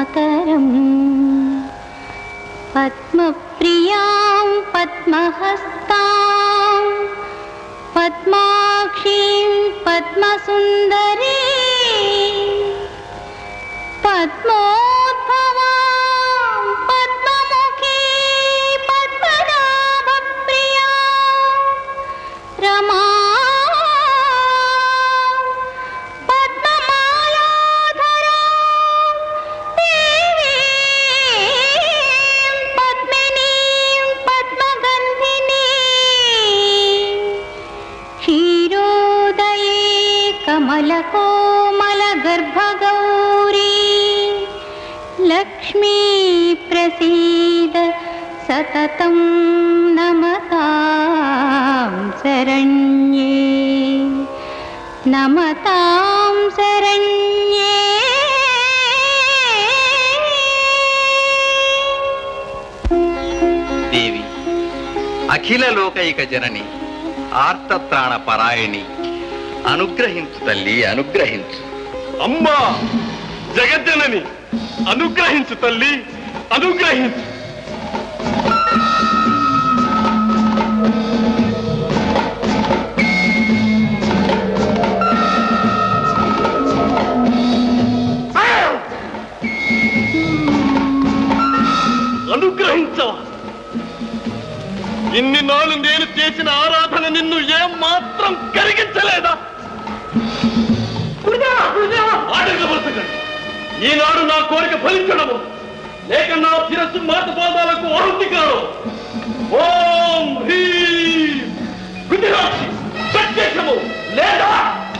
मातरम् पद्मप्रियां पद्महस्तां पद्माक्षीं पद्मसुन्दरी पद्मोद्भवां पद्ममुखी पद्मनाभप्रिया रमा पद्ममालाधरा देवीं पद्मिनीं पद्मगन्धिनी क्षीरोदये कमलकोमलगर्भगौरी लक्ष्मी प्रसीद सततं नमतां शरण्ये नमतां शरण्ये దేవి అఖిల లోకైక జనని ఆర్తత్రాణ పరాయణి అనుగ్రహించు తల్లి అనుగ్రహించు అమ్మా జగజ్జనని అనుగ్రహించు తల్లి అనుగ్రహించు అనుగ్రహించవా ఇన్ని నాళ్ళు నేను చేసిన ఆరాధన నిన్ను ఏం మాత్రం కరిగించలేదా ఆటంకపరచకండి ఈనాడు నా కోరిక ఫలించడము లేక నా శిరస్సు మాత పాదాలకు ఆహుతి కాను ఓం హ్రీం విధిరాక్షి ప్రత్యక్షము లేదా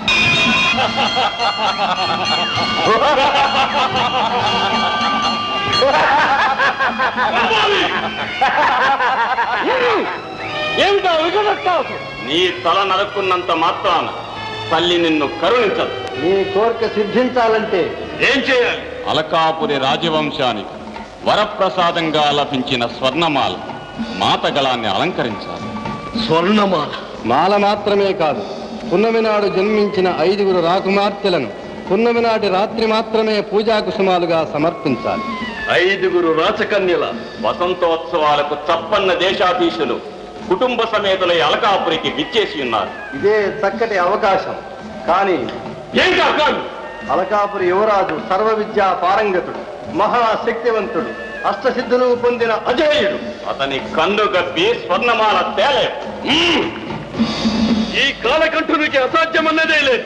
ఏమిటా విగడట్టావు నీ తల నరుక్కున్నంత మాత్రాన తల్లి నిన్ను కరుణించదు నీ కోరిక సిద్ధించాలంటే ఏం చేయాలి అలకాపురి రాజవంశానికి వరప్రసాదంగా లభించిన స్వర్ణమాల మాతగళాన్ని అలంకరించాలి స్వర్ణమాల మాల మాత్రమే కాదు పున్నమి నాడు జన్మించిన ఐదుగురు రాకుమార్తెలను పున్నమి నాటి రాత్రి మాత్రమే పూజా కుసుమాలుగా సమర్పించాలి ఐదుగురు రాచకన్యల వసంతోత్సవాలకు చప్పన్న దేశాధీశులు కుటుంబ సమేతులై అలకాపురికి విచ్చేసి ఉన్నారు ఇదే చక్కటి అవకాశం కానీ ఏం కాదు అలకాపురి యువరాజు సర్వ విద్యా పారంగతుడు మహాశక్తివంతుడు అష్టసిద్ధులు పొందిన అజేయుడు అతని కన్ను గప్పి స్వర్ణమాల తేలే ఈ కాలకంఠునికి అసాధ్యమన్నదే లేదు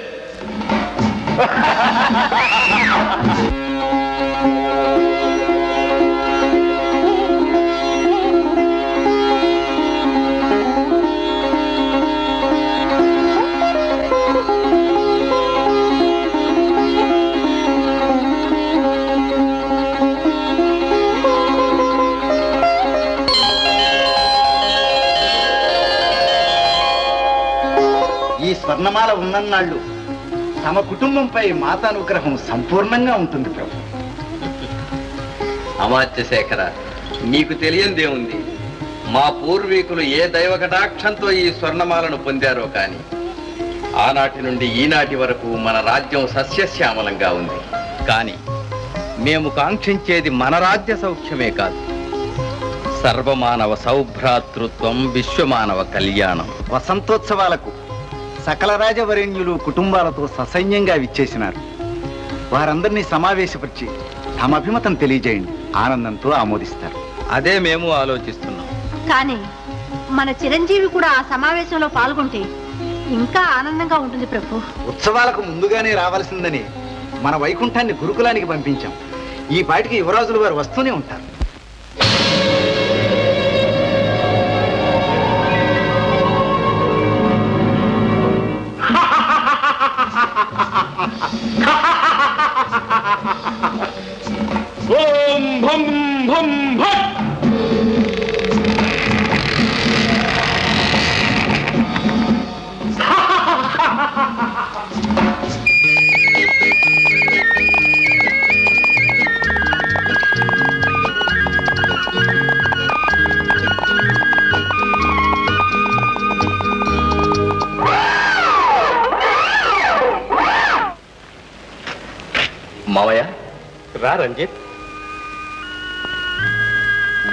ఈ స్వర్ణమాల ఉన్నన్నాళ్ళు తమ కుటుంబంపై మాతానుగ్రహం సంపూర్ణంగా ఉంటుంది ప్రభు అమాత్య శేఖర నీకు తెలియందేముంది మా పూర్వీకులు ఏ దైవ కటాక్షంతో ఈ స్వర్ణమాలను పొందారో కాని ఆనాటి నుండి ఈనాటి వరకు మన రాజ్యం సస్యశ్యామలంగా ఉంది కానీ మేము కాంక్షించేది మన రాజ్య సౌఖ్యమే కాదు సర్వమానవ సౌభ్రాతృత్వం విశ్వమానవ కళ్యాణం వసంతోత్సవాలకు సకల రాజవరేణ్యులు కుటుంబాలతో ససైన్యంగా విచ్చేసినారు వారందరినీ సమావేశపరిచి తమ అభిమతం తెలియజేయండి ఆనందంతో ఆమోదిస్తారు అదే మేము ఆలోచిస్తున్నాం కానీ మన చిరంజీవి కూడా ఆ సమావేశంలో పాల్గొంటే ఇంకా ఆనందంగా ఉంటుంది ప్రభు ఉత్సవాలకు ముందుగానే రావాల్సిందని మన వైకుంఠాన్ని గురుకులానికి పంపించాం ఈ పాటికి యువరాజులు వారు వస్తూనే ఉంటారు ఓం భం భం భట్ మావయ్య రా రంజిత్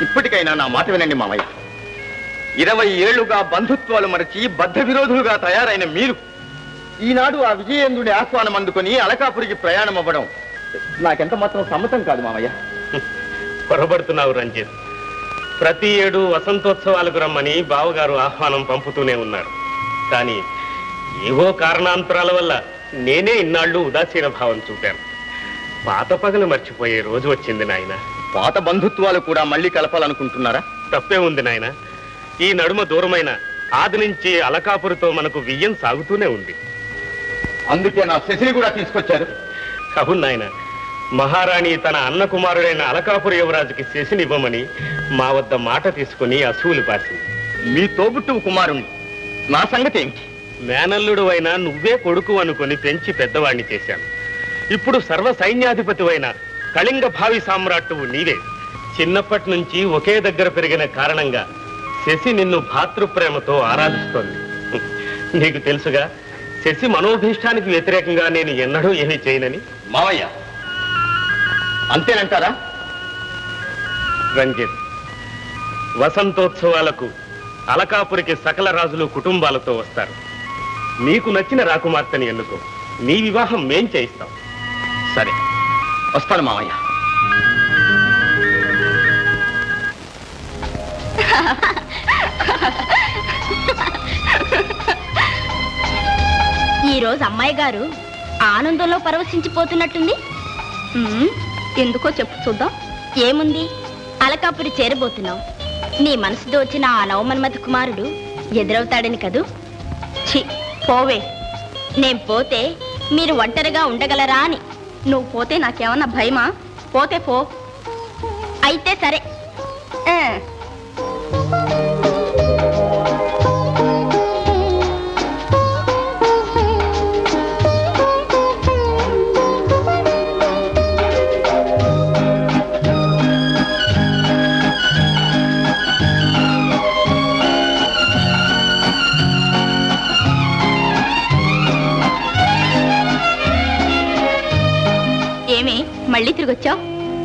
ఇప్పటికైనా నా మాట వినండి మామయ్య ఇరవై ఏళ్లుగా బంధుత్వాలు మరచి బద్ధ విరోధులుగా తయారైన మీరు ఈనాడు ఆ విజయేంద్రుడి ఆహ్వానం అందుకొని అలకాపురికి ప్రయాణం అవ్వడం నాకెంత మాత్రం సమ్మతం కాదు మామయ్య పొరబడుతున్నావు రంజిత్ ప్రతి ఏడు వసంతోత్సవాలకు రమ్మని బావగారు ఆహ్వానం పంపుతూనే ఉన్నారు కానీ ఏవో కారణాంతరాల వల్ల నేనే ఇన్నాళ్ళు ఉదాసీన భావం చూపాను పాత పగలు మర్చిపోయే రోజు వచ్చింది నాయన పాత బంధుత్వాలు కూడా మళ్ళీ కలపాలనుకుంటున్నారా తప్పే ఉంది నాయన ఈ నడుమ దూరమైన ఆది నుంచి అలకాపురితో మనకు వియ్యం సాగుతూనే ఉంది అందుకే నా శశిని కూడా తీసుకొచ్చారు అవును నాయన మహారాణి తన అన్న కుమారుడైన అలకాపురి యువరాజుకి శశినివ్వమని మా వద్ద మాట తీసుకుని అసూలు పాసింది మీ తోబుట్టువు కుమారుణ్ణి నా సంగతి ఏమిటి మేనల్లుడు అయినా నువ్వే కొడుకు అనుకుని పెంచి పెద్దవాణ్ణి చేశాను ఇప్పుడు సర్వ సైన్యాధిపతి అయిన కళింగ భావి సామ్రాట్టువు నీవే చిన్నప్పటి నుంచి ఒకే దగ్గర పెరిగిన కారణంగా శశి నిన్ను భాతృప్రేమతో ఆరాధిస్తోంది నీకు తెలుసుగా శశి మనోభీష్టానికి వ్యతిరేకంగా నేను ఎన్నడూ ఏమీ చేయనని మామయ్య అంతేనంటారా రంజిత్ వసంతోత్సవాలకు అలకాపురికి సకల రాజులు కుటుంబాలతో వస్తారు నీకు నచ్చిన రాకుమార్తెని ఎన్నుకో నీ వివాహం మేం చేయిస్తాం సరే వస్తాను మామయ్య ఈ రోజు అమ్మాయి గారు ఆనందంలో పరవశించిపోతున్నట్టుంది ఉమ్, ఎందుకో చెప్పు చూద్దాం ఏముంది అలకాపురి చేరబోతున్నాం నీ మనసు దోచిన ఆ నవమన్మథ కుమారుడు ఎదురవుతాడని కదూ ఛీ పోవే నేను పోతే మీరు ఒంటరిగా ఉండగలరా అని నువ్వు పోతే నాకేమన్నా భయమా పోతే పో అయితే సరే ఆ. ఏమి మళ్ళీ తిరిగి వచ్చావు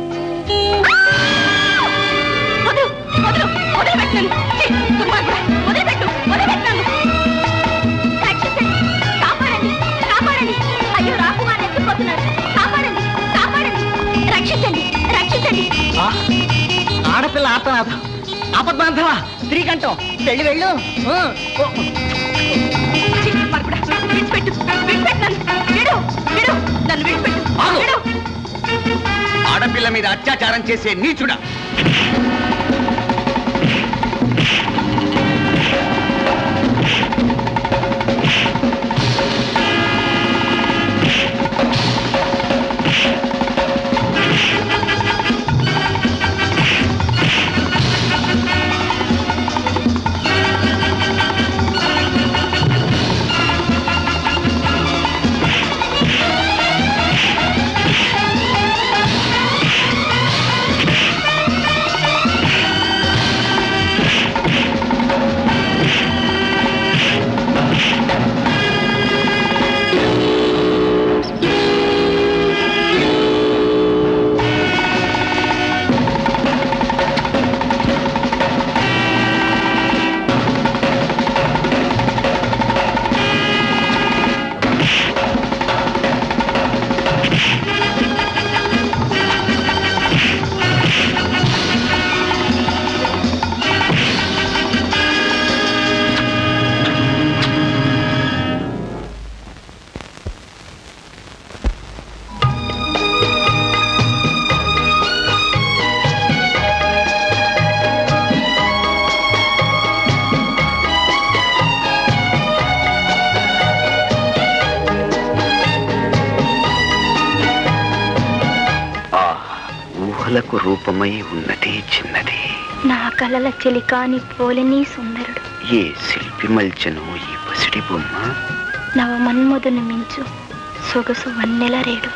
అయ్యో రాకుమార్ ఎత్తుకుపోతున్నారు కాపాడండి కాపాడండి రక్షించండి రక్షించండి ఆడపిల్ల ఆపనాథం ఆపద్బాంధవ స్త్రీకంఠం వెళ్ళి వెళ్ళు ఆ, ఓ. ఛీ, మరపుడా, విడిచిపెట్టు విడిచిపెట్టు నన్ను. విడు విడు నన్ను విడిచిపెట్టు ఆగు. విడు ఆడపిల్ల మీద అత్యాచారం చేసే నీచుడా ఆ ఊహలకు రూపమై ఉన్నది చిన్నది నా కలల చెలికాని పోలని సుందరుడు ఏ శిల్పి మల్చను ఈ పసిడి బొమ్మ నవ మన్మధుని మించు సొగసు వన్నెల రేడు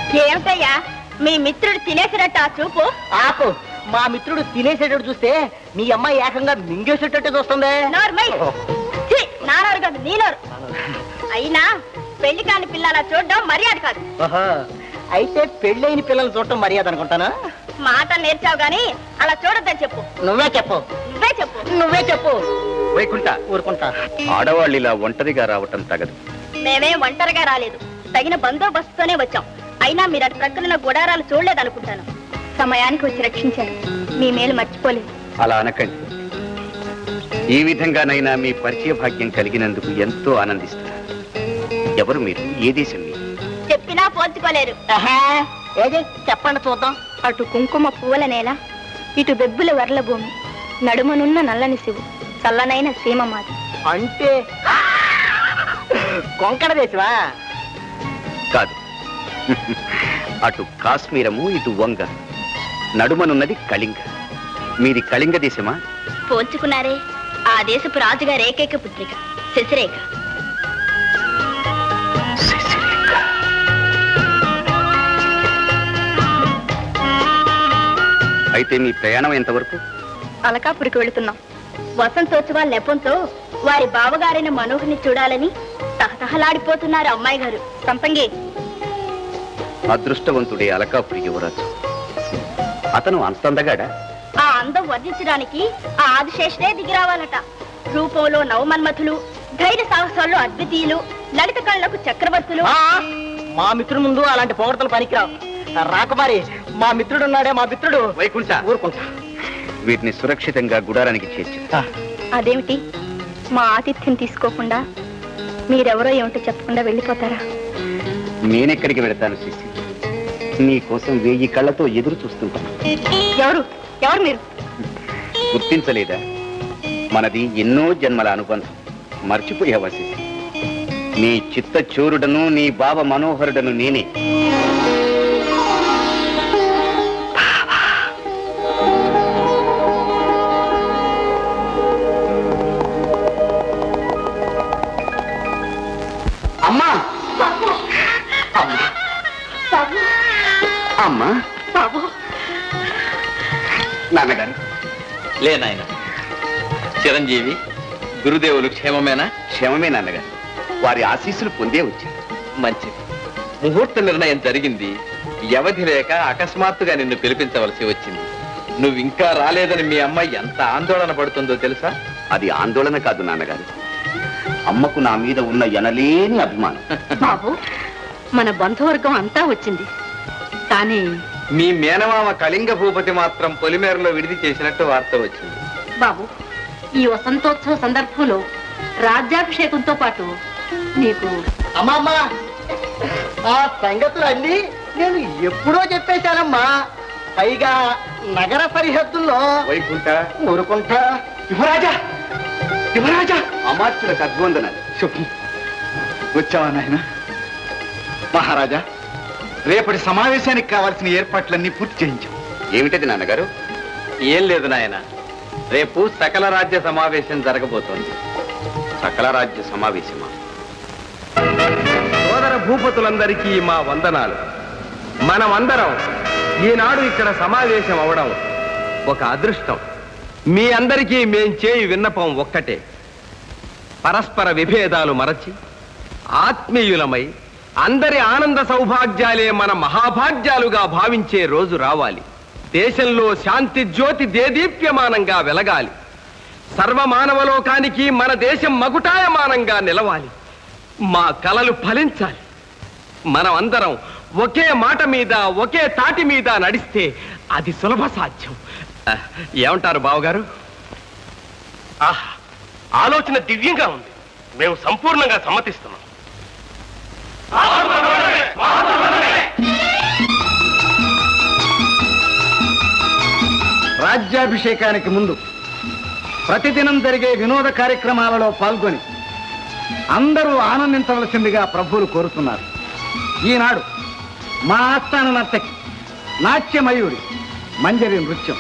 ఏమిటయ్యా మీ మిత్రుడు తినేసినట్టు ఆ చూపు ఆపు మా మిత్రుడు తినేసేటట్టు చూస్తే మీ అమ్మాయి ఏకంగా మింగేసేటట్టు చూస్తుంది నోర్మై నానోరు కాదు నీనోరు అయినా పెళ్లి కాని పిల్లల చూడడం మర్యాద కాదు ఓహో, అయితే పెళ్ళైన పిల్లలు చూడటం మర్యాద అనుకుంటానా మాట నేర్చావు గాని అలా చూడొద్దని చెప్పు నువ్వే చెప్పు నువ్వే చెప్పు నువ్వే చెప్పు వైకుంఠ ఊరుకుంటా ఆడవాళ్ళు ఇలా ఒంటరిగా రావటం తగదు మేమేం ఒంటరిగా రాలేదు తగిన బందోబస్తుతోనే వచ్చాం అయినా మీరు అటు ప్రక్కన గుడారాలు చూడలేదనుకుంటాను సమయానికి వచ్చి రక్షించారు మీ మేలు మర్చిపోలేదు అలా అనకండి ఈ విధంగానైనా మీ పరిచయ భాగ్యం కలిగినందుకు ఎంతో ఆనందిస్తున్నాను ఎవరు మీరు ఏ దేశం మీరు చెప్పినా పోల్చుకోలేరు ఏది చెప్పండి చూద్దాం అటు కుంకుమ పువ్వుల నేల ఇటు బెబ్బుల వర్ల భూమి నడుమనున్న నల్లని శివు చల్లనైన సీమ మాది అంటే కొంకణ దేశమా కాదు అటు కాశ్మీరము ఇటు వంగ నడుమనున్నది కళింగ మీది కళింగ దేశమా పోల్చుకున్నారే ఆ దేశపు రాజుగారి ఏకైక పుత్రిక శశిరేఖ అయితే మీ ప్రయాణం ఎంతవరకు అలకాపురికి వెళుతున్నాం వసంతోత్సవాల నెపంతో వారి బావగారైన మనోహర్ని చూడాలని తహతహలాడిపోతున్నారు అమ్మాయి గారు సంపంగి అదృష్టవంతుడే అలకాపురి యువరాజు అతను అంతందగాడా ఆ అందం వర్ణించడానికి ఆ ఆదిశేషనే దిగి రావాలట రూపంలో నవమన్మథులు ధైర్య సాహసాల్లో అద్వితీయులు లలిత కళలకు చక్రవర్తులు ఆ, మా మిత్రుడు ముందు అలాంటి పొగడతలు పనికిరావు రాకుమారి మా మిత్రుడు ఉన్నాడే మా మిత్రుడు వైకుంఠ ఊరుకుంటా వీటిని సురక్షితంగా గుడారానికి చేర్చు అదేమిటి మా ఆతిథ్యం తీసుకోకుండా మీరెవరో ఏమిటో చెప్పకుండా వెళ్ళిపోతారా నేనెక్కడికి వెళతాను శిశి నీ కోసం వెయ్యి కళ్ళతో ఎదురు చూస్తుంటాను ఎవరు ఎవరు మీరు గుర్తించలేదా మనది ఎన్నో జన్మల అనుబంధం మర్చిపోయావా శిశి నీ చిత్త చోరుడను నీ బావ మనోహరుడను నేనే అమ్మా అమ్మా నాన్నగారు లే నాయన చిరంజీవి గురుదేవులు క్షేమమేనా క్షేమమే నాన్నగారు వారి ఆశీస్సులు పొందే వచ్చారు మంచిది ముహూర్త నిర్ణయం జరిగింది వ్యవధి లేక అకస్మాత్తుగా నిన్ను పిలిపించవలసి వచ్చింది నువ్వు ఇంకా రాలేదని మీ అమ్మాయి ఎంత ఆందోళన పడుతుందో తెలుసా అది ఆందోళన కాదు నాన్నగారు అమ్మకు నా మీద ఉన్న ఎనలేని అభిమానం బాబు మన బంధువర్గం అంతా వచ్చింది కానీ మీ మేనమామ కళింగ భూపతి మాత్రం పొలిమేరలో విడిది చేసినట్టు వార్త వచ్చింది బాబు ఈ వసంతోత్సవ సందర్భంలో రాజ్యాభిషేకంతో పాటు నీకు అమ్మమ్మ ఆ సంగతులు అన్ని నేను ఎప్పుడో చెప్పేశానమ్మా పైగా నగర సరిహద్దుల్లో వైకుంఠ ఊరుకుంటా యువరాజా యువరాజా అమాత్యులకు అద్వందనాలు చెప్పు వచ్చావా నాయన మహారాజా రేపటి సమావేశానికి కావాల్సిన ఏర్పాట్లన్నీ పూర్తి చేయించాం ఏమిటది నాన్నగారు ఏం లేదు నాయన రేపు సకల రాజ్య సమావేశం జరగబోతోంది సకల రాజ్య సమావేశమా సోదర భూపతులందరికీ మా వందనాలు మనమందరం ఈనాడు ఇక్కడ సమావేశం అవడం ఒక అదృష్టం మీ అందరికీ మేం చేయి విన్నపం ఒక్కటే పరస్పర విభేదాలు మరచి ఆత్మీయులమై అందరి ఆనంద సౌభాగ్యాలే మన మహాభాగ్యాలుగా భావించే రోజు రావాలి దేశంలో శాంతి జ్యోతి దేదీప్యమానంగా వెలగాలి సర్వమానవలోకానికి మన దేశం మగుటాయమానంగా నిలవాలి మా కలలు ఫలించాలి మనం అందరం ఒకే మాట మీద ఒకే తాటి మీద నడిస్తే అది సులభ సాధ్యం ఆ, ఏమంటారు బావగారు ఆహా ఆలోచన దివ్యంగా ఉంది మేము సంపూర్ణంగా సమ్మతిస్తున్నాం రాజ్యాభిషేకానికి ముందు ప్రతిదినం జరిగే వినోద కార్యక్రమాలలో పాల్గొని అందరూ ఆనందించవలసిందిగా ప్రభువులు కోరుతున్నారు ఈనాడు మా ఆస్థాన నర్తకి నాట్యమయూరి మంజరి నృత్యం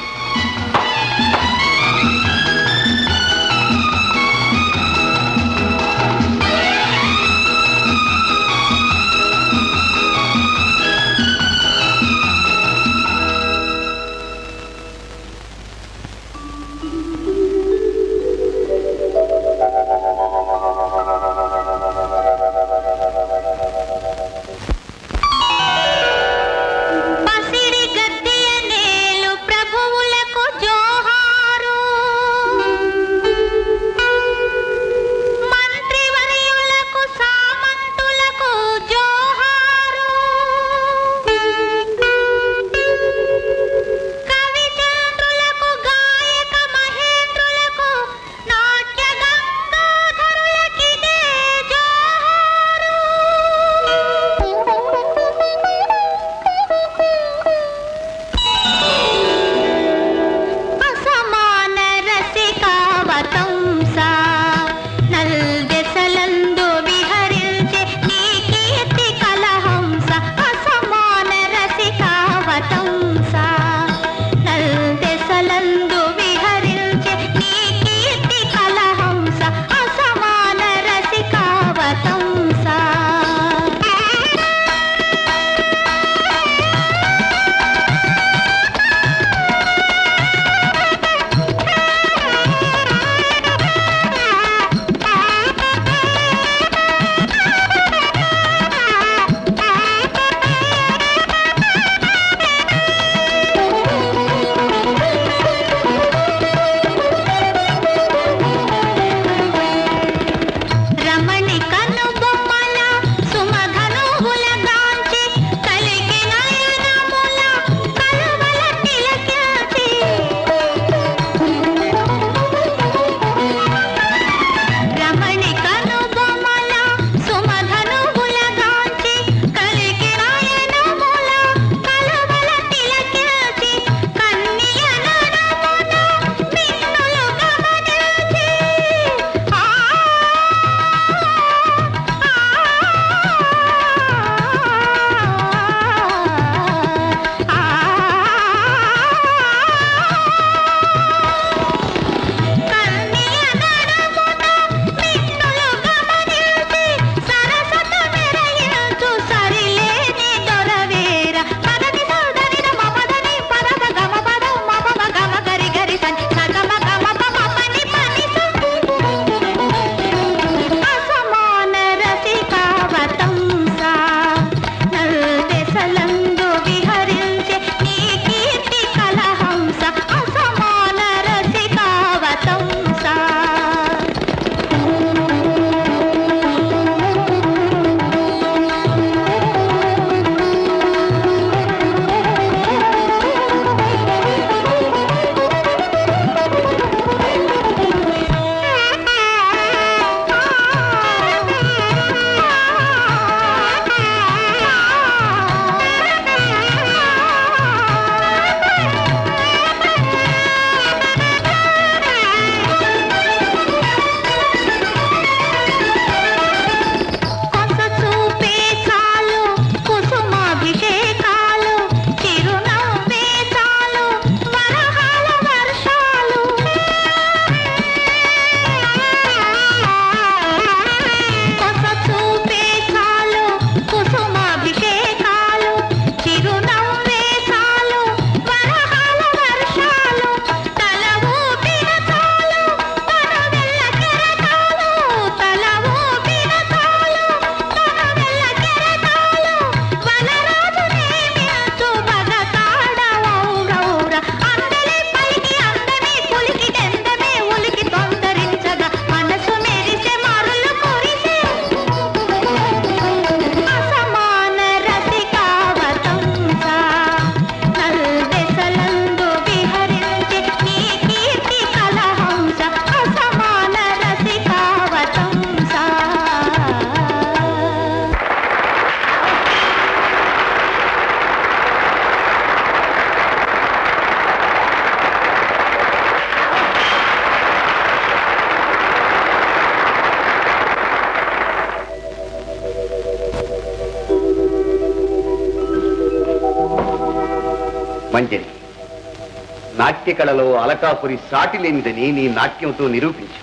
మంజరి నాట్య కళలో అలకాపురి సాటి లేనిదని నీ నాట్యంతో నిరూపించు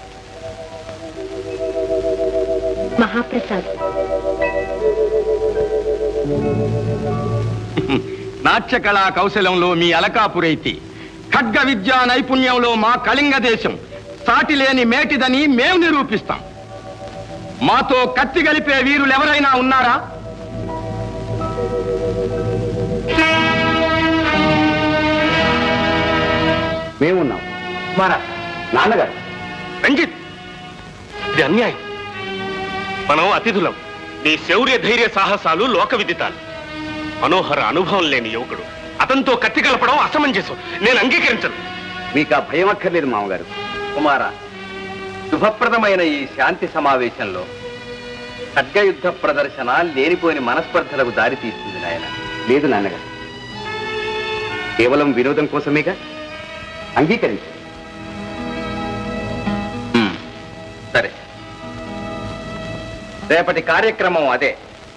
మహాప్రసాద్ నాట్య కళా కౌశలంలో మీ అలకాపురైతి ఖడ్గ విద్యా నైపుణ్యంలో మా కళింగ దేశం సాటి లేని మేటిదని మేము నిరూపిస్తాం మాతో కత్తి గలిపే వీరులు ఎవరైనా ఉన్నారా మేమున్నాం మన నాన్నగారు రంజిత్ ఇది అన్యాయం మనం అతిథులం నీ శౌర్య ధైర్య సాహసాలు లోక విదితాలు మనోహర అనుభవం లేని యువకుడు అతనితో కత్తి కలపడం అసమంజసం నేను అంగీకరించను మీకు ఆ భయం అక్కర్లేదు మామగారు కుమార శుభప్రదమైన ఈ శాంతి సమావేశంలో ఖడ్గయుద్ధ ప్రదర్శన లేనిపోయిన మనస్పర్ధలకు దారి తీస్తుంది నాయన లేదు నాన్నగారు కేవలం వినోదం కోసమేగా అంగీకరించు సరే రేపటి కార్యక్రమం అదే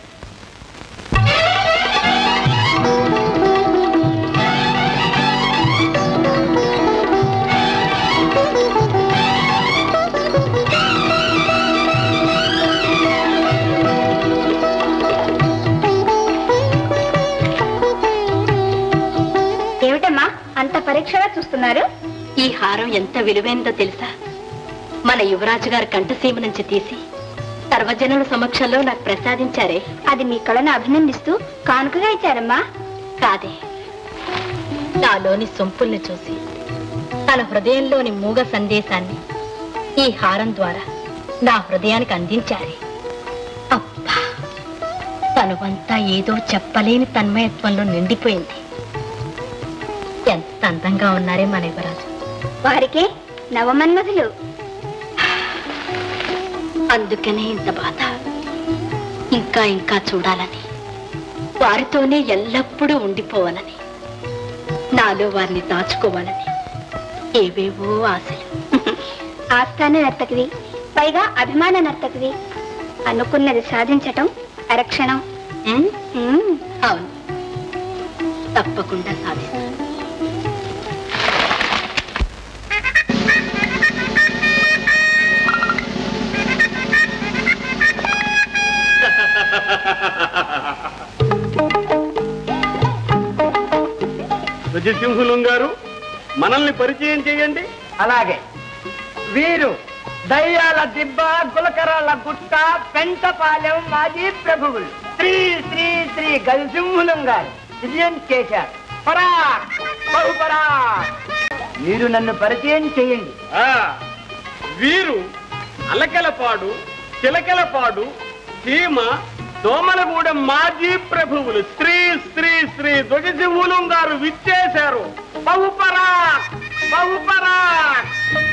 ఏమిటమ్మా అంత పరీక్షగా చూస్తున్నారు ఈ హారం ఎంత విలువైనదో తెలుసా మన యువరాజు గారి కంఠసీమ నుంచి తీసి సర్వజనుల సమక్షంలో నాకు ప్రసాదించారే అది మీ కళను అభినందిస్తూ కానుకగా ఇచ్చారమ్మా కాదే నాలోని సొంపుల్ని చూసి తన హృదయంలోని మూగ సందేశాన్ని ఈ హారం ద్వారా నా హృదయానికి అందించారే అబ్బా తనువంతా ఏదో చెప్పలేని తన్మయత్వంలో నిండిపోయింది ఎంత అందంగా ఉన్నారే మన యువరాజు వారికి నవమన్మధులు అందుకనే ఇంత బాధ ఇంకా ఇంకా చూడాలని వారితోనే ఎల్లప్పుడూ ఉండిపోవాలని నాలో వారిని దాచుకోవాలని ఏవేవో ఆశలు ఆస్థాన నర్తకివి పైగా అభిమాన నర్తకివి అనుకున్నది సాధించటం అరక్షణం ఉమ్, ఉమ్, అవును తప్పకుండా సాధిస్తాను రుజసింహులం గారు మనల్ని పరిచయం చేయండి అలాగే వీరు దయ్యాల దిబ్బ గులకరాల గుట్ట పెంటపాలెం మాజీ ప్రభువులు శ్రీ శ్రీ శ్రీ గజసింహులం గారు విజయం చేశారు పరాక్ బహుపరాక్ మీరు నన్ను పరిచయం చేయండి ఆ, వీరు అలకెలపాడు చిలకెలపాడు సీమ దోమలగూడెం మాజీ ప్రభువులు శ్రీ శ్రీ శ్రీ ధ్వజసింహులం గారు విచ్చేశారు బహుపరాక్ బహుపరాక్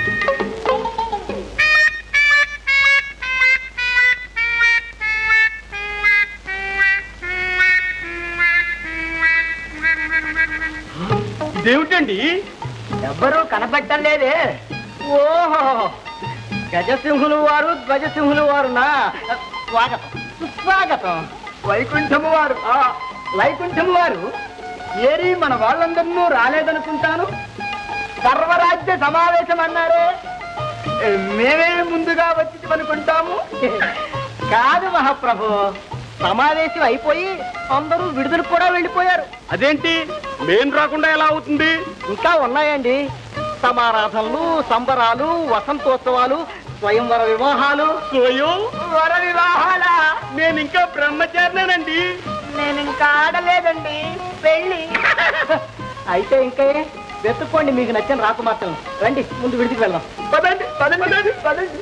ఇదేమిటండి ఎవ్వరూ కనపడటం లేదే ఓహో గజసింహులు వారు ధ్వజసింహులు వారునా స్వాగతం సుస్వాగతం వైకుంఠము వారు ఆ, వైకుంఠము వారు ఏరి మన వాళ్ళందరినూ రాలేదనుకుంటాను సర్వరాజ్య సమావేశం అన్నారే ఏ, మేమే ముందుగా వచ్చి అనుకుంటాము కాదు మహాప్రభు సమావేశం అయిపోయి అందరూ విడుదల కూడా వెళ్ళిపోయారు అదేంటి మేం రాకుండా ఎలా అవుతుంది ఇంకా ఉన్నాయండి సమారాధనలు సంబరాలు వసంతోత్సవాలు స్వయంవర వివాహాలు స్వయం వర వివాహాల నేను ఇంకా బ్రహ్మచారినేనండి నేను ఇంకా ఆడలేదండి పెళ్ళి అయితే ఇంకే వెతుక్కోండి మీకు నచ్చిన రాకుమార్తెను రండి ముందు విడిచికి వెళ్దాం పదండి పదండి పదండి పదండి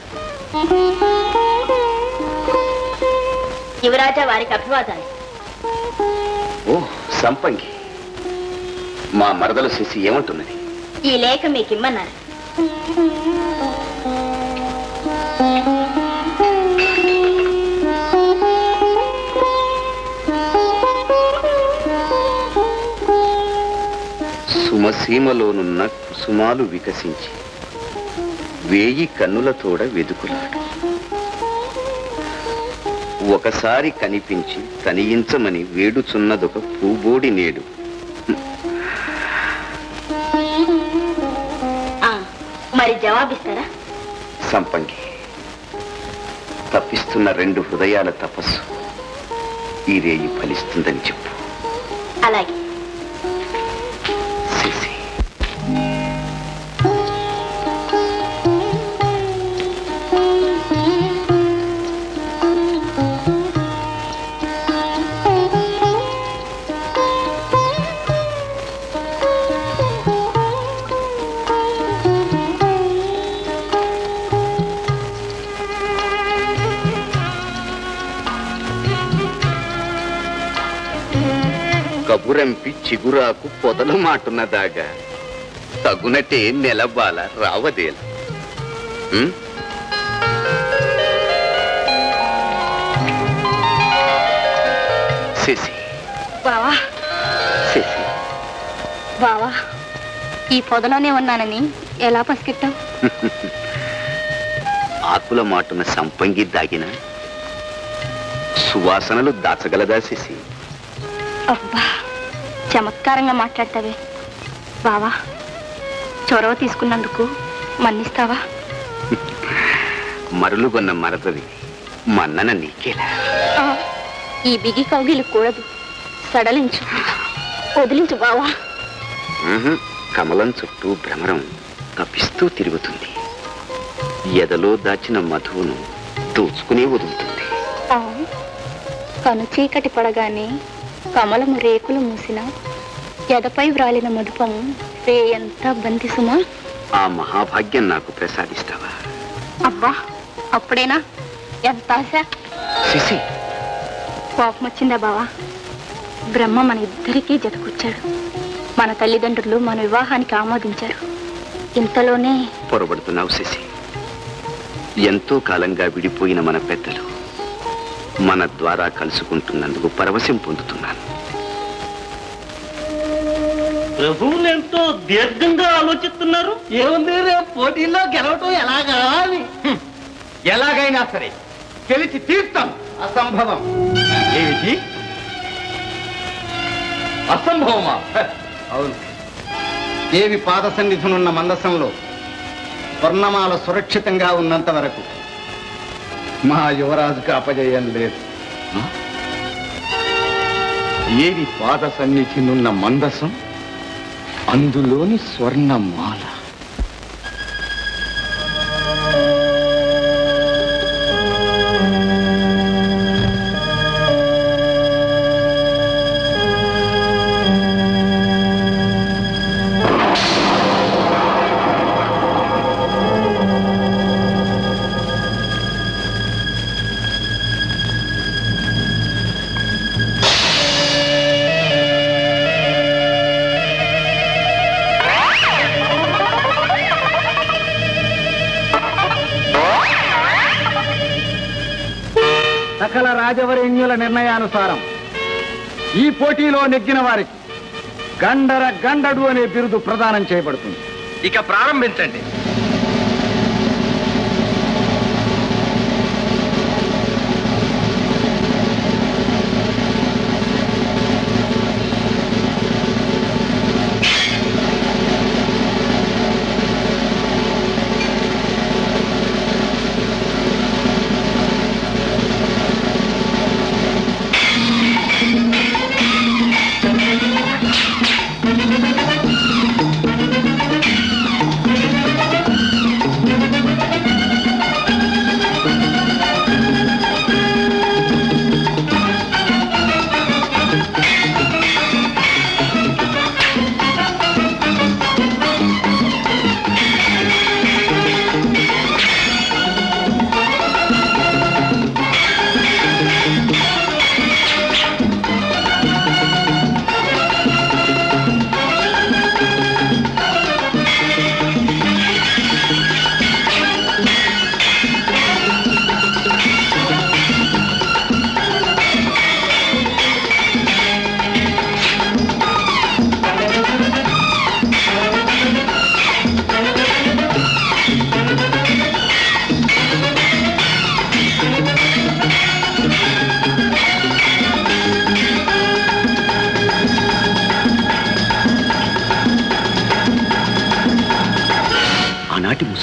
యువరాజా వారికి అభివాదాలు ఓ సంపంగి మా మరదలు శశి ఏమంటున్నది ఈ లేఖ మీకు ఇమ్మన్నారు సుమసీమలోనున్న కుసుమాలు వికసించి వేయి కన్నుల తోడ వెదుకులాడు ఒకసారి కనిపించి తనియించమని వేడుచున్నదొక పూబోడి నేడు మరి జవాబిస్తారా సంపంగి తప్పిస్తున్న రెండు హృదయాల తపస్సు ఈ రేయి ఫలిస్తుందని చెప్పు అలాగే శశి కబురంపి చిగురాకు పొదలు మాటున్నదాగా తగునటే నెలబాల రావదేల ఉం? శశి బావా శశి బావా ఈ పొదలోనే ఉన్నానని ఎలా పసికెట్టావు ఆకుల మాటున సంపంగి దాగిన సువాసనలు దాచగలదా శశి అబ్బా చమత్కారంగా మాట్లాడతావే బావా చొరవ తీసుకున్నందుకు మన్నిస్తావా మరులుగొన్న మరదది మన్నన నీకేలా ఆ, ఈ బిగి కౌగిలు కూడదు సడలించు వదిలించు బావా ఉహు, కమలం చుట్టూ భ్రమరం తప్పిస్తూ తిరుగుతుంది ఎదలో దాచిన మధువును దోచుకునే వదులుతుంది ఆ, కను చీకటి పడగానే కమలము రేకులు మూసిన ఎదపై వ్రాలిన మధుపము రేయంత బంతిసుమా ఆ మహాభాగ్యం నాకు ప్రసాదిస్తావా అబ్బా అప్పుడేనా ఎంత ఆశ శశి కోపం వచ్చిందా బావా బ్రహ్మ మన ఇద్దరికీ జతకూర్చాడు మన తల్లిదండ్రులు మన వివాహానికి ఆమోదించారు ఇంతలోనే పొరబడుతున్నావు శశి ఎంతో కాలంగా విడిపోయిన మన పెద్దలు మన ద్వారా కలుసుకుంటున్నందుకు పరవశం పొందుతున్నాను ప్రభువులు ఎంతో దీర్ఘంగా ఆలోచిస్తున్నారు ఏముంది రేపు పోటీల్లో గెలవటం ఎలాగా అని ఎలాగైనా సరే గెలిచి తీర్థం అసంభవం ఏమిటి అసంభవమా హ, అవును దేవి పాద సన్నిధునున్న మందసంలో స్వర్ణమాల సురక్షితంగా ఉన్నంత వరకు మా యువరాజుకు అపజయం లేదు ఏది పాద సన్నిధినున్న మందసం అందులోని స్వర్ణమాల సకల రాజవరేణ్యుల నిర్ణయానుసారం ఈ పోటీలో నెగ్గిన వారికి గండర గండడు అనే బిరుదు ప్రదానం చేయబడుతుంది ఇక ప్రారంభించండి ఆ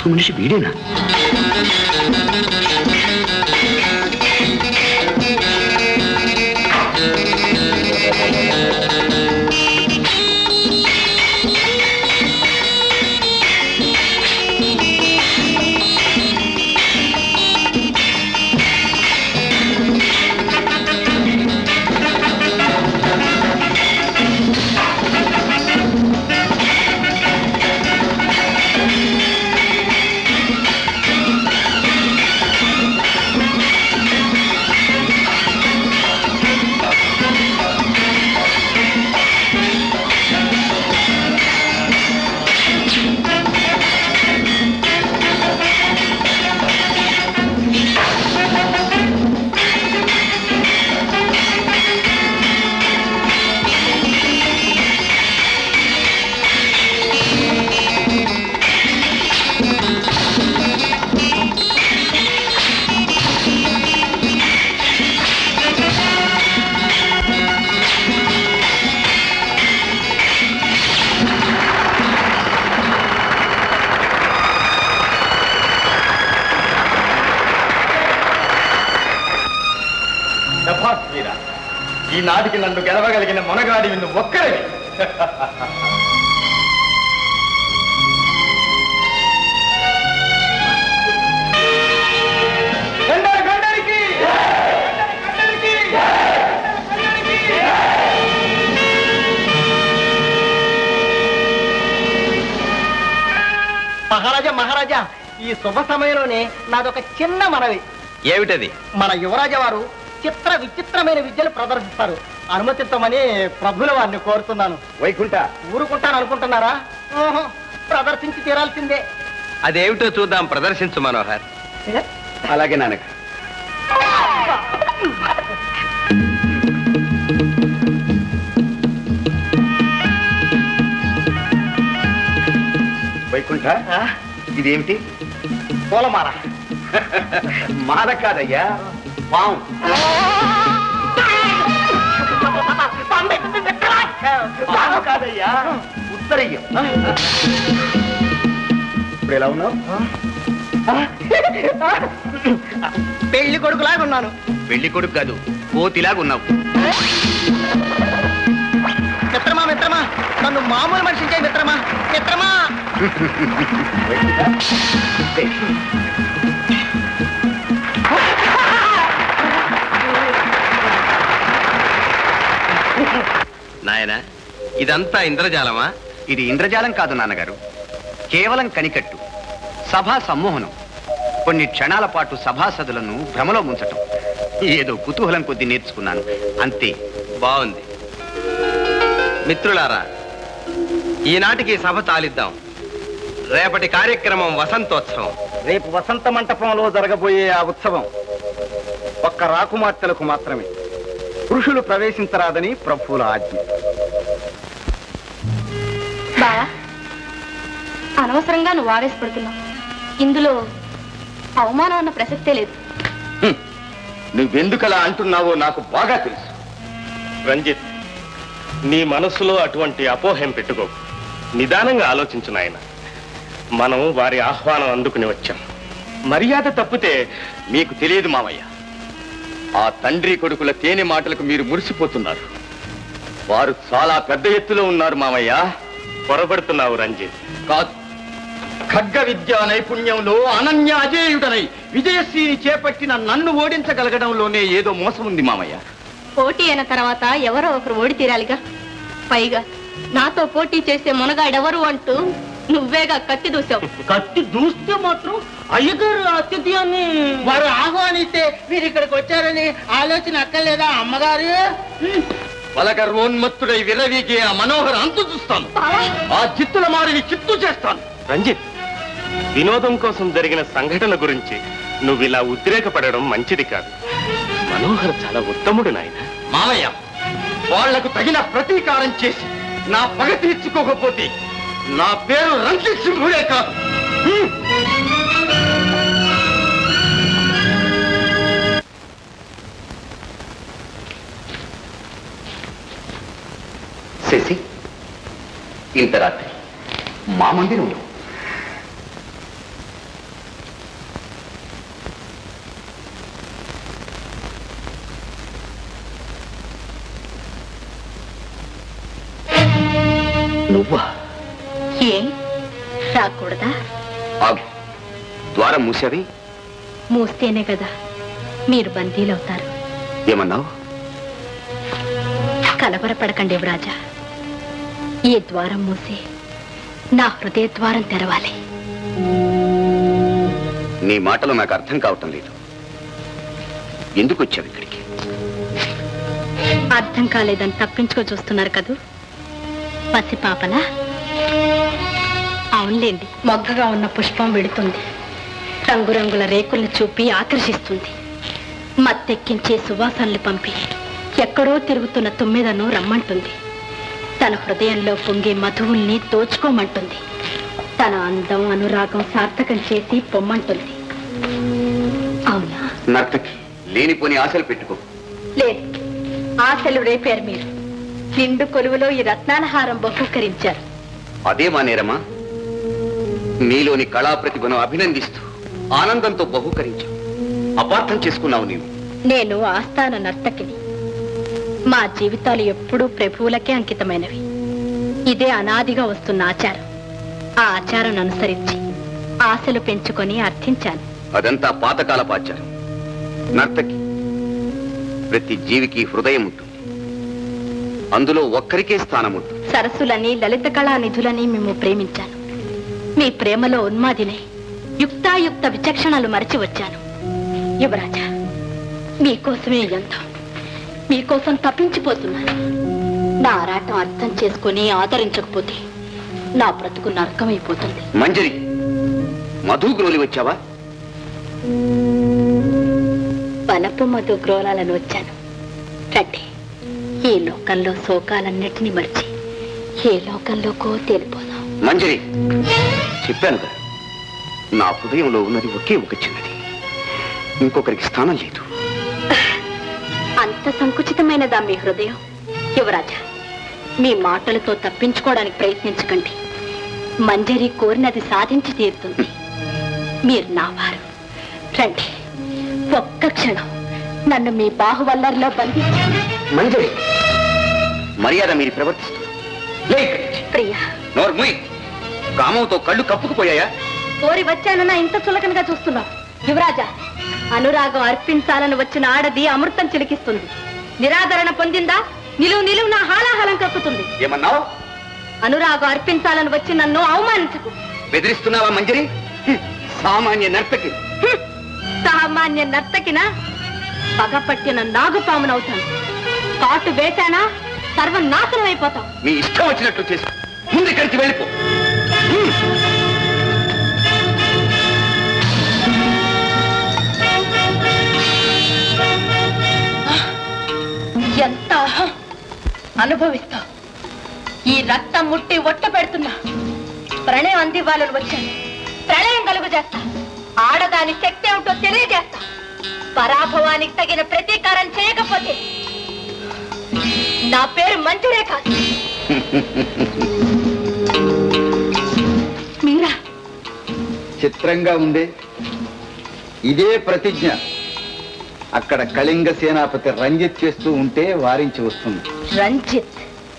అసలు మనిషి వీడేనా శభాష్ వీరా ఈనాటికి నన్ను గెలవగలిగిన మొనగాడి నువ్వు ఒక్కరివి గండర్ గండరికి! గండర్ గండరికి! గండర్ గండరికి! మహారాజా మహారాజా ఈ శుభ సమయంలోనే నాదొక చిన్న మనవి ఏమిటది మన యువరాజా వారు చిత్ర విచిత్రమైన విద్యలు ప్రదర్శిస్తారు అనుమతించమని ప్రభుల వారిని కోరుతున్నాను వైకుంఠ ఊరుకుంటాను అనుకుంటున్నారా ఓహో ప్రదర్శించి తీరాల్సిందే అదేమిటో చూద్దాం ప్రదర్శించు మనోహర్ అలాగే నాన్నగారు వైకుంఠ ఇదేమిటి పూలమాల మాల కాదయ్యా పాము పాము కాదయ్యా ఉత్తరయ్యం ఇప్పుడు ఎలా ఉన్నావు పెళ్లి కొడుకులాగా ఉన్నాను పెళ్లి కొడుకు కాదు కోతిలాగా ఉన్నావు మిత్రమా మిత్రమా నన్ను మామూలు మనిషి చేయి మిత్రమా మిత్రమా నాయన ఇదంతా ఇంద్రజాలమా ఇది ఇంద్రజాలం కాదు నాన్నగారు కేవలం కనికట్టు సభా సమ్మోహనం కొన్ని క్షణాల పాటు సభాసదులను భ్రమలో ముంచటం ఏదో కుతూహలం కొద్దీ నేర్చుకున్నాను అంతే బాగుంది మిత్రులారా ఈనాటికి సభ చాలిద్దాం రేపటి కార్యక్రమం వసంతోత్సవం రేపు వసంత మంటపంలో జరగబోయే ఆ ఉత్సవం ఒక్క రాకుమార్తెలకు మాత్రమే పురుషులు ప్రవేశించరాదని ప్రభువుల ఆజ్ఞ బావా అనవసరంగా నువ్వు ఆవేశపడుతున్నావు ఇందులో అవమానం అన్న ప్రసక్తే లేదు నువ్వెందుకలా అంటున్నావో నాకు బాగా తెలుసు రంజిత్ నీ మనస్సులో అటువంటి అపోహం పెట్టుకో నిదానంగా ఆలోచించు నాయన మనం వారి ఆహ్వానం అందుకుని వచ్చాం మర్యాద తప్పితే మీకు తెలియదు మామయ్య ఆ తండ్రి కొడుకుల తేనె మాటలకు మీరు మురిసిపోతున్నారు వారు చాలా పెద్ద ఎత్తులో ఉన్నారు మామయ్య పొరబడుతున్నావు రంజిత్ కాదు ఖడ్గ విద్యా నైపుణ్యంలో అనన్య అజేయుడనై విజయశ్రీని చేపట్టిన నన్ను ఓడించగలగడంలోనే ఏదో మోసం ఉంది మామయ్య పోటీ అయిన తర్వాత ఎవరో ఒకరు ఓడి తీరాలిగా పైగా నాతో పోటీ చేసే మునగాడెవరు అంటూ నువ్వేగా కత్తి దూసావు కత్తి దూస్తే మాత్రం అయ్యగారు అతిథ్యాన్ని వారు ఆహ్వానిస్తే మీరు ఇక్కడికి వచ్చారని ఆలోచన అక్కర్లేదా అమ్మగారు బలగర్వోన్మత్తుడై విరవీగే ఆ మనోహర అంతు చూస్తాను ఆ చిత్తుల మారిని చిత్తు చేస్తాను రంజిత్ వినోదం కోసం జరిగిన సంఘటన గురించి నువ్వు ఇలా ఉద్రేకపడడం మంచిది కాదు మనోహర్ చాలా ఉత్తముడు నాయన మామయ్య వాళ్లకు తగిన ప్రతీకారం చేసి నా పగ తీర్చుకోకపోతే నా పేరు రంజిత్ సింహుడే కాదు హ్మ్. శశి ఇంత రాత్రి మా మందిరంలో నువ్వా ఏ రాకూడదా ఆగు ద్వారం మూసావి మూస్తేనే కదా మీరు బందీలవుతారు ఏమన్నావు కలవరపడకండి యువరాజా ఈ ద్వారం మూసి నా హృదయ ద్వారం తెరవాలి నీ మాటలు నాకు అర్థం కావటం లేదు ఎందుకు వచ్చావు ఇక్కడికి అర్థం కాలేదని తప్పించుకో చూస్తున్నారు కదూ పసిపాపలా అవునులేండి మొగ్గగా ఉన్న పుష్పం వెళుతుంది రంగురంగుల రేకుల్ని చూపి ఆకర్షిస్తుంది మత్తెక్కించే సువాసనలు పంపి ఎక్కడో తిరుగుతున్న తుమ్మెదను రమ్మంటుంది తన హృదయంలో పొంగే మధువుల్ని దోచుకోమంటుంది తన అందం అనురాగం సార్థకం చేసి పొమ్మంటుంది అవునా నర్తకి లేనిపోని ఆశలు పెట్టుకో లేదు ఆశలు రేపారు మీరు నిండు కొలువులో ఈ రత్నాల హారం బహూకరించారు అదే మా నేరమా నీలోని కళా ప్రతిభను అభినందిస్తూ ఆనందంతో బహూకరించావు అపార్థం చేసుకున్నావు నీవు నేను ఆస్థాన నర్తకిని మా జీవితాలు ఎప్పుడూ ప్రభువులకే అంకితమైనవి ఇదే అనాదిగా వస్తున్న ఆచారం ఆ ఆచారం అనుసరించి ఆశలు పెంచుకొని అర్థించాను అదంతా పాతకాలపు ఆచారం నర్తకి ప్రతి జీవికి హృదయం ఉంటుంది అందులో ఒక్కరికే స్థానం ఉంటుంది సరస్సులని లలిత కళా నిధులని మేము ప్రేమించాను మీ ప్రేమలో ఉన్మాదినే యుక్తాయుక్త విచక్షణలు మరచి వచ్చాను యువరాజా మీకోసమే ఈ యంత్రం మీకోసం తప్పించిపోతున్నాను నా ఆరాటం అర్థం చేసుకుని ఆదరించకపోతే నా బ్రతుకు నరకమైపోతుంది మంజరి మధు గ్రోలి వచ్చావా వనపు మధు గ్రోలాలను వచ్చాను రండి ఈ లోకంలో శోకాలన్నిటినీ మర్చి ఏ లోకంలోకో తేలిపోదాం మంజరి చెప్పాను కదా నా హృదయంలో ఉన్నది ఒకే ఒక చిన్నది ఇంకొకరికి స్థానం లేదు అంత సంకుచితమైనదా మీ హృదయం యువరాజా మీ మాటలతో తప్పించుకోవడానికి ప్రయత్నించకండి మంజరి కోరినది సాధించి తీరుతుంది మీరు నా వారు రండి ఒక్క క్షణం నన్ను మీ బాహువల్లరిలో బంధించండి మంజరి మర్యాద మీరు ప్రవర్తిస్తూ లే ఇక్కడి నుంచి. ప్రియా నోరు మూయ్. కామంతో కళ్ళు కప్పుకుపోయాయా కోరి వచ్చానన్న ఇంత చులకనగా చూస్తున్నావు యువరాజా అనురాగం అర్పించాలని వచ్చిన ఆడది అమృతం చిలికిస్తుంది నిరాదరణ పొందిందా నిలువు నిలువు నా హాలాహలం కక్కుతుంది ఏమన్నావు అనురాగం అర్పించాలని వచ్చి నన్ను అవమానించకు బెదిరిస్తున్నావా మంజరి హ్మ్. సామాన్య నర్తకి హ్మ్. సామాన్య నర్తకిన పగపట్టిన నాగుపామునవుతాను కాటు వేశానా సర్వనాశనం అయిపోతాం మీ ఇష్టం వచ్చినట్లు చేసి ముందు ఇక్కడికి వెళ్ళిపో హ్మ్. ఎంత అహం. అనుభవిస్తావు ఈ రక్తం ముట్టి ఒట్ట పెడుతున్నా ప్రణయం అందివ్వాలని వచ్చాను ప్రళయం కలుగు చేస్తా ఆడదాని శక్తి ఏమిటో తెలియజేస్తా పరాభవానికి తగిన ప్రతీకారం చేయకపోతే నా పేరు మంజురే కాదు మీరా చిత్రంగా ఉందే ఇదే ప్రతిజ్ఞ అక్కడ కళింగ సేనాపతి రంజిత్ చేస్తూ ఉంటే వారించి వస్తుంది రంజిత్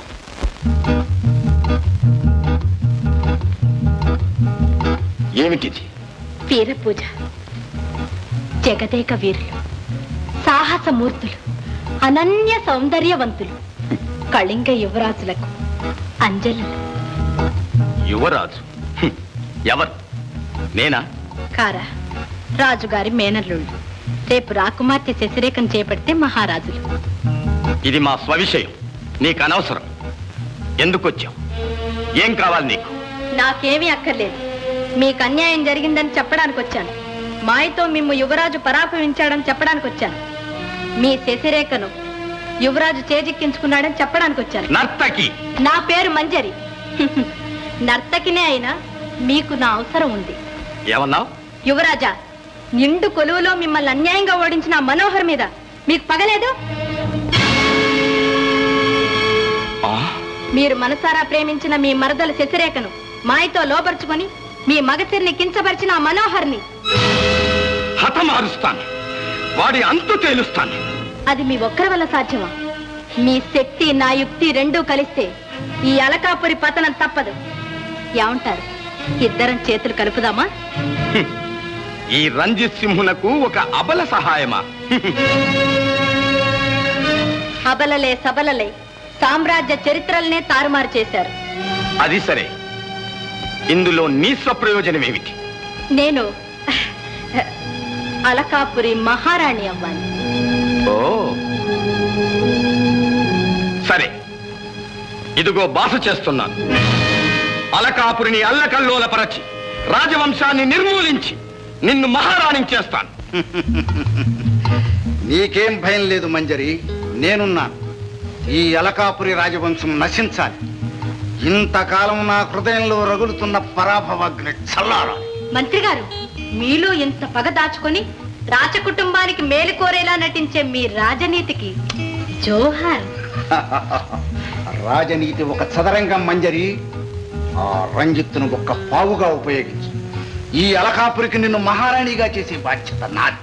ఏమిటిది వీర పూజ జగదేక వీరులు సాహసమూర్తులు అనన్య సౌందర్యవంతులు కళింగ యువరాజులకు అంజలు యువరాజు హ్మ్. ఎవరు నేనా కారా రాజుగారి మేనల్లుళ్ళు రేపు రాకుమార్తె శశిరేఖం చేపడితే మహారాజులు ఇది మా స్వవిషయం నీకు అనవసరం ఎందుకు వచ్చావు ఏం కావాలి నీకు నాకేమీ అక్కర్లేదు మీకు అన్యాయం జరిగిందని చెప్పడానికి వచ్చాను మాయతో మిమ్ము యువరాజు పరాభవించాడని చెప్పడానికి వచ్చాను మీ శశిరేఖను యువరాజు చేజిక్కించుకున్నాడని చెప్పడానికి వచ్చాను నర్తకి నా పేరు మంజరి నర్తకినే అయినా మీకు నా అవసరం ఉంది ఏమన్నావు యువరాజా నిండు కొలువులో మిమ్మల్ని అన్యాయంగా ఓడించిన ఆ మనోహర్ మీద మీకు పగలేదు మీరు మనసారా ప్రేమించిన మీ మరదల శశిరేఖను మాయతో లోపరుచుకొని మీ మగసిరిని కించపరిచిన ఆ మనోహర్ని హతమారుస్తాను వాడి అంతు తేలుస్తాను అది మీ ఒక్కరి వల్ల సాధ్యమా మీ శక్తి నా యుక్తి రెండూ కలిస్తే ఈ అలకాపురి పతనం తప్పదు ఏమంటారు ఇద్దరం చేతులు కలుపుదామా ఈ రంజిత్ సింహునకు ఒక అబల సహాయమా అబలలే సబలలే సామ్రాజ్య చరిత్రలనే తారుమారు చేశారు అది సరే ఇందులో నీ స్వప్రయోజనమేమిటి నేను అలకాపురి మహారాణి అవ్వాలి ఓ సరే ఇదిగో బాస చేస్తున్నాను అలకాపురిని అల్లకల్లోలపరచి రాజవంశాన్ని నిర్మూలించి నిన్ను మహారాణి చేస్తాను నీకేం భయం లేదు మంజరి నేనున్నాను ఈ అలకాపురి రాజవంశం నశించాలి ఇంతకాలం నా హృదయంలో రగులుతున్న పరాభవాగ్ని చల్లారాలి మంత్రి గారు మీలో ఇంత పగ దాచుకొని రాజకుటుంబానికి మేలు కోరేలా నటించే మీ రాజనీతికి జోహార్ రాజనీతి ఒక చదరంగం మంజరి ఆ రంజిత్తును ఒక్క పావుగా ఉపయోగించు ఈ అలకాపురికి నిన్ను మహారాణిగా చేసే బాధ్యత నాది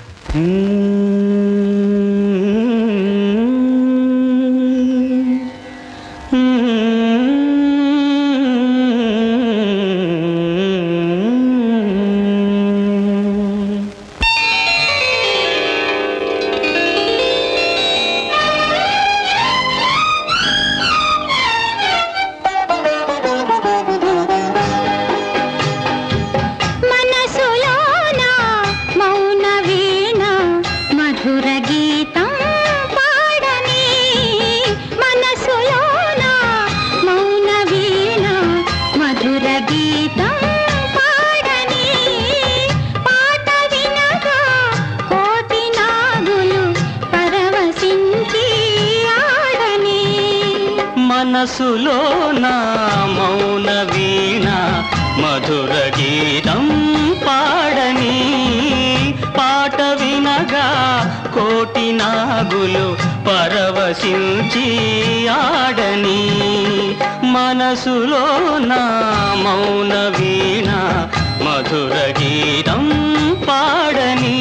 మనసులోన మౌన వీణ మధుర గీతం పాడని మనసులోన మౌన వీణ మధుర గీతం పాడని పాట వినగా కోటి నాగులు పరవశించి ఆడని మనసులో నా మౌన వీణ మధుర గీతం పాడని పాట వినగా కోటి నాగులు పరవశించి ఆడని మనసులో నా మౌన వీణ మధుర గీతం పాడని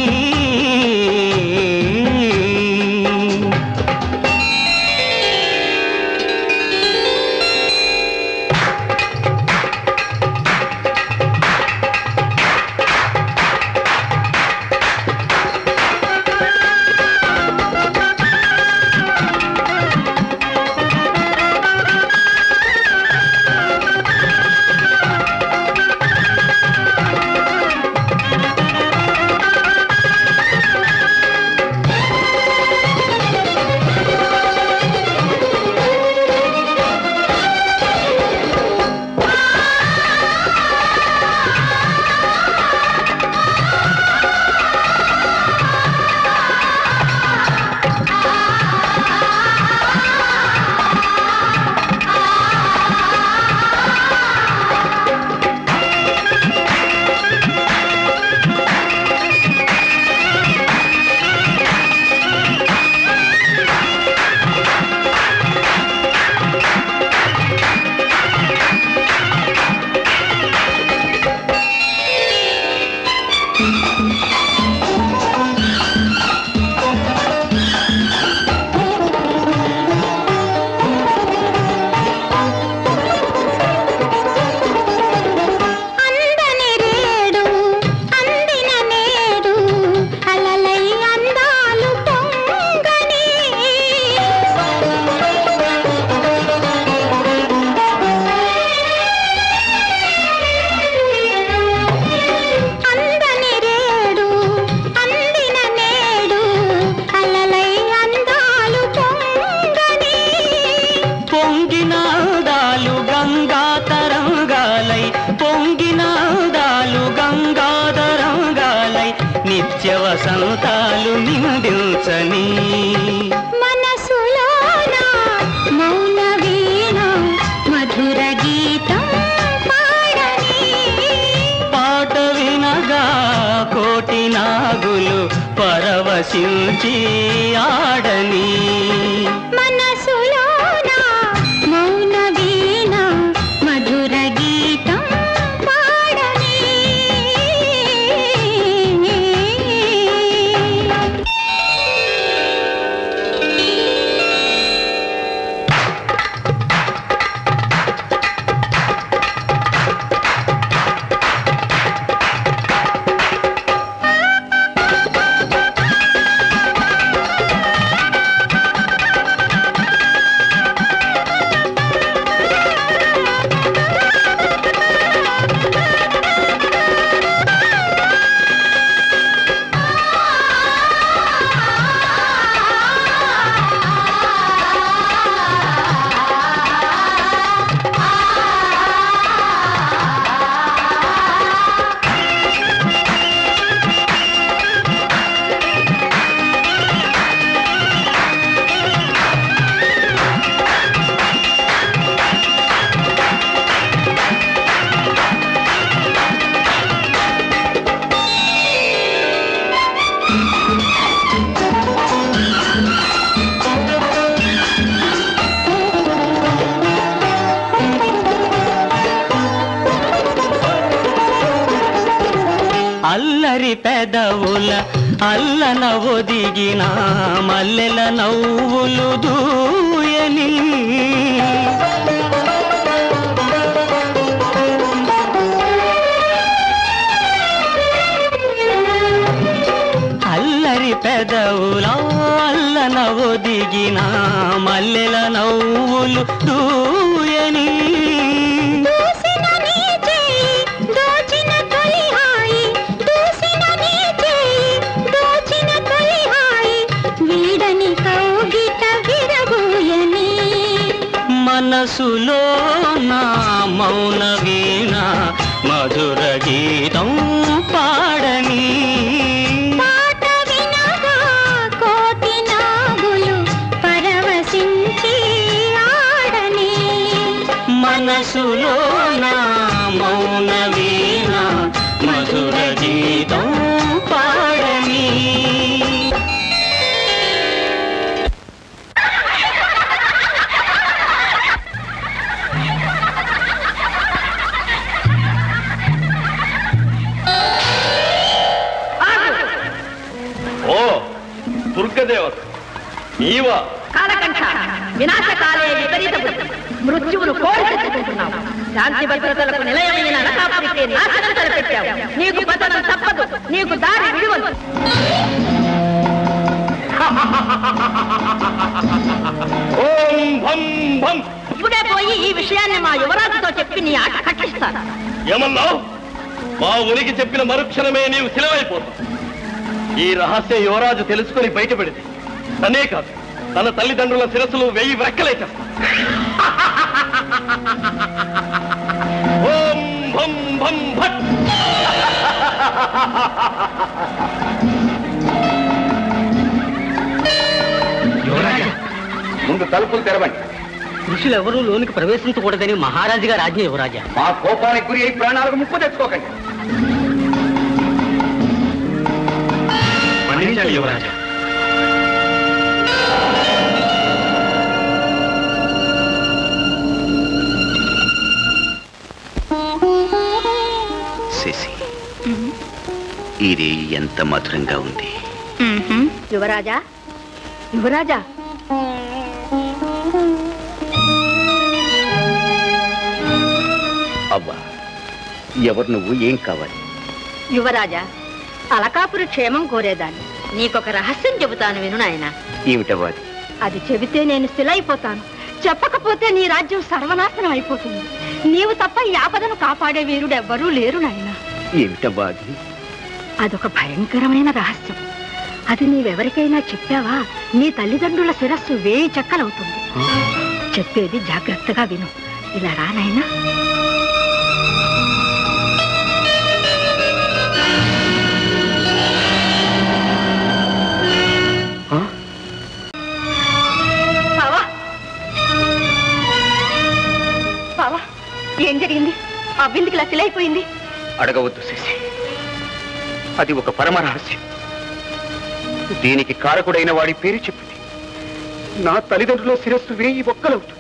అందని రేడు అందిన నేడు అలలై అందాలు పొంగని అందని రేడు అందిన నేడు అలలై అందాలు పొంగని పొంగినాదాలు గంగా తరంగాలై పొంగినాదాలు గంగా తరంగాలై నిత్య వసంతాలు నిందించని మనసులోన మౌన వీణ మధుర గీతం పాడని పాట వినగా కోటి నాగులు పరవశించి ఆడని మనసులోన మౌన వీణ మధుర గీతం పాడని అల్లరి పెదవుల అల్లన ఒదిగిన మల్లెల నవ్వులు దూయని అల్లరి పెదవుల అల్లన ఒదిగిన మల్లెల నవ్వులు దూయని దూసిన నీ చేయి దోచిన తొలి హాయి దూసిన నీ చేయి దోచిన తొలి హాయి వీడని కౌగిట విరబోయని మనసులో నా మౌన వీణ మధుర గీతం పాడని పాట వినగా కోటి నాగులు పరవశించి ఆడని మనసులో నా మౌన వీణ మధుర గీతం పాడని ఓ దుర్గదేవత నీవా కాలకంఠ వినాశకాలే విపరీత బుద్ధి మృత్యువును కోరి తెచ్చుకుంటున్నావు శాంతి భద్రతలకు నిలయమైన నరకాపురికి నాశనం తలపెట్టావు నీకు పతనం తప్పదు నీకు దారి విడువదు ఓం భం భం ఇప్పుడే పోయి ఈ విషయాన్ని మా యువరాజుతో చెప్పి నీ ఆట కట్టిస్తాను ఏమన్నావు మా ఉనికి చెప్పిన మరుక్షణమే నీవు సిలవైపోతావు ఈ రహస్యం యువరాజు తెలుసుకుని బయటపడింది తనే కాదు తన తల్లిదండ్రుల శిరస్సులు వెయ్యి వ్రెక్కలేచేస్తా ఓం భం భం భట్ ముందు తలుపులు తెరవండి ఋషులు ఎవరూ లోనికి ప్రవేశించకూడదని మహారాజు గారు ఆజ్ఞ యువరాజా మా కోపానికి గురి అయి ప్రాణాలకు ముప్పు తెచ్చుకోకండి మన్నించండి యువరాజా శశి ఇది ఎంత మధురంగా ఉంది యువరాజా యువరాజా అవ్వా ఎవరు నువ్వు ఏం కావాలి యువరాజా అలకాపురి క్షేమం కోరేదాన్ని నీకొక రహస్యం చెబుతాను విను నాయన ఏమిటవ్వా అది అది చెబితే నేను స్థిలైపోతాను చెప్పకపోతే నీ రాజ్యం సర్వనాశనం అయిపోతుంది నీవు తప్ప ఈ ఆపదను కాపాడే వీరుడు ఎవ్వరూ లేరు నాయన ఏమిటవ్వా అది అదొక భయంకరమైన రహస్యం అది నీవెవరికైనా చెప్పావా నీ తల్లిదండ్రుల శిరస్సు వేయి చెక్కలవుతుంది చెప్పేది జాగ్రత్తగా విను ఇలా రా నాయనా బావా బావా ఏం జరిగింది ఆ బిందుకి ఇలా సిలైపోయింది అడగవద్దు శశి అది ఒక పరమ రహస్యం దీనికి కారకుడైన వాడి పేరు చెప్పింది నా తల్లిదండ్రుల శిరస్సు వేయి ఒక్కలవుతుంది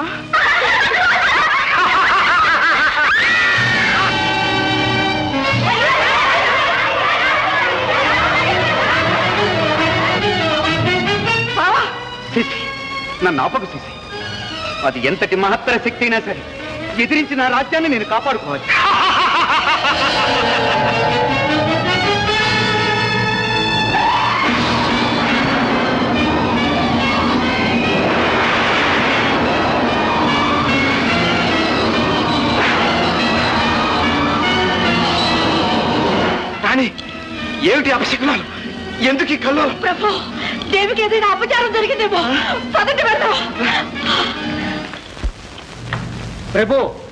శశి నన్ను ఆపకు శశి అది ఎంతటి మహత్తర శక్తి అయినా సరే ఎదిరించి నా రాజ్యాన్ని నేను కాపాడుకోవాలి కానీ ఏమిటి అపశకునాలు ఎందుకు ఈ కల్లో ప్రభు దేవికి ఏదైనా అపచారం జరిగిందేమో పదండి వెళ్దాం ప్రభు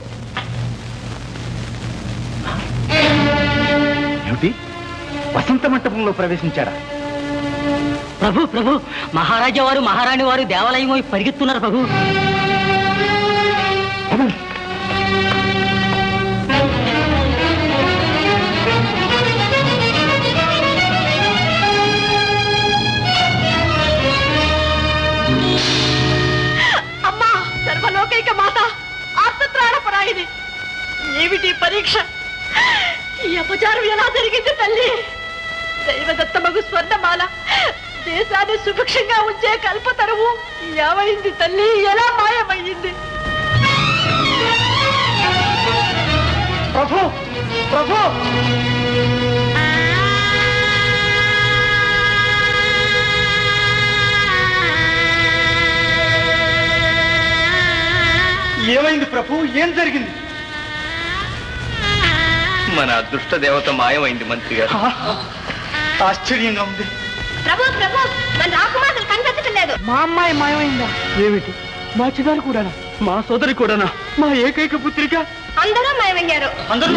ఏమిటి వసంత మంటపంలో ప్రవేశించారా ప్రభు ప్రభు మహారాజా వారు మహారాణి వారు దేవాలయం వైపు పరిగెత్తున్నారు ప్రభు అమ్మా సర్వలోకైక మాత ఆర్తత్రాణపరాయిది ఏమిటి పరీక్ష అపచారం ఎలా జరిగింది తల్లి దైవదత్త మగు స్వర్ణమాల దేశాన్ని సుభిక్షంగా ఉంచే కల్పతరువు ఏమైంది తల్లి ఎలా మాయమైంది ప్రభు ప్రభు ఏమైంది ప్రభు ఏం జరిగింది మన అదృష్ట దేవత మాయమైంది మంత్రి గారు ఆశ్చర్యంగా ఉంది ప్రభు ప్రభు మన రాకుమారులు కనిపించటం లేదు మా అమ్మాయి మాయమైందా ఏమిటి మా చిన్నారి కూడానా మా సోదరి కూడానా మా ఏకైక పుత్రిక అందరూ మాయమయ్యారు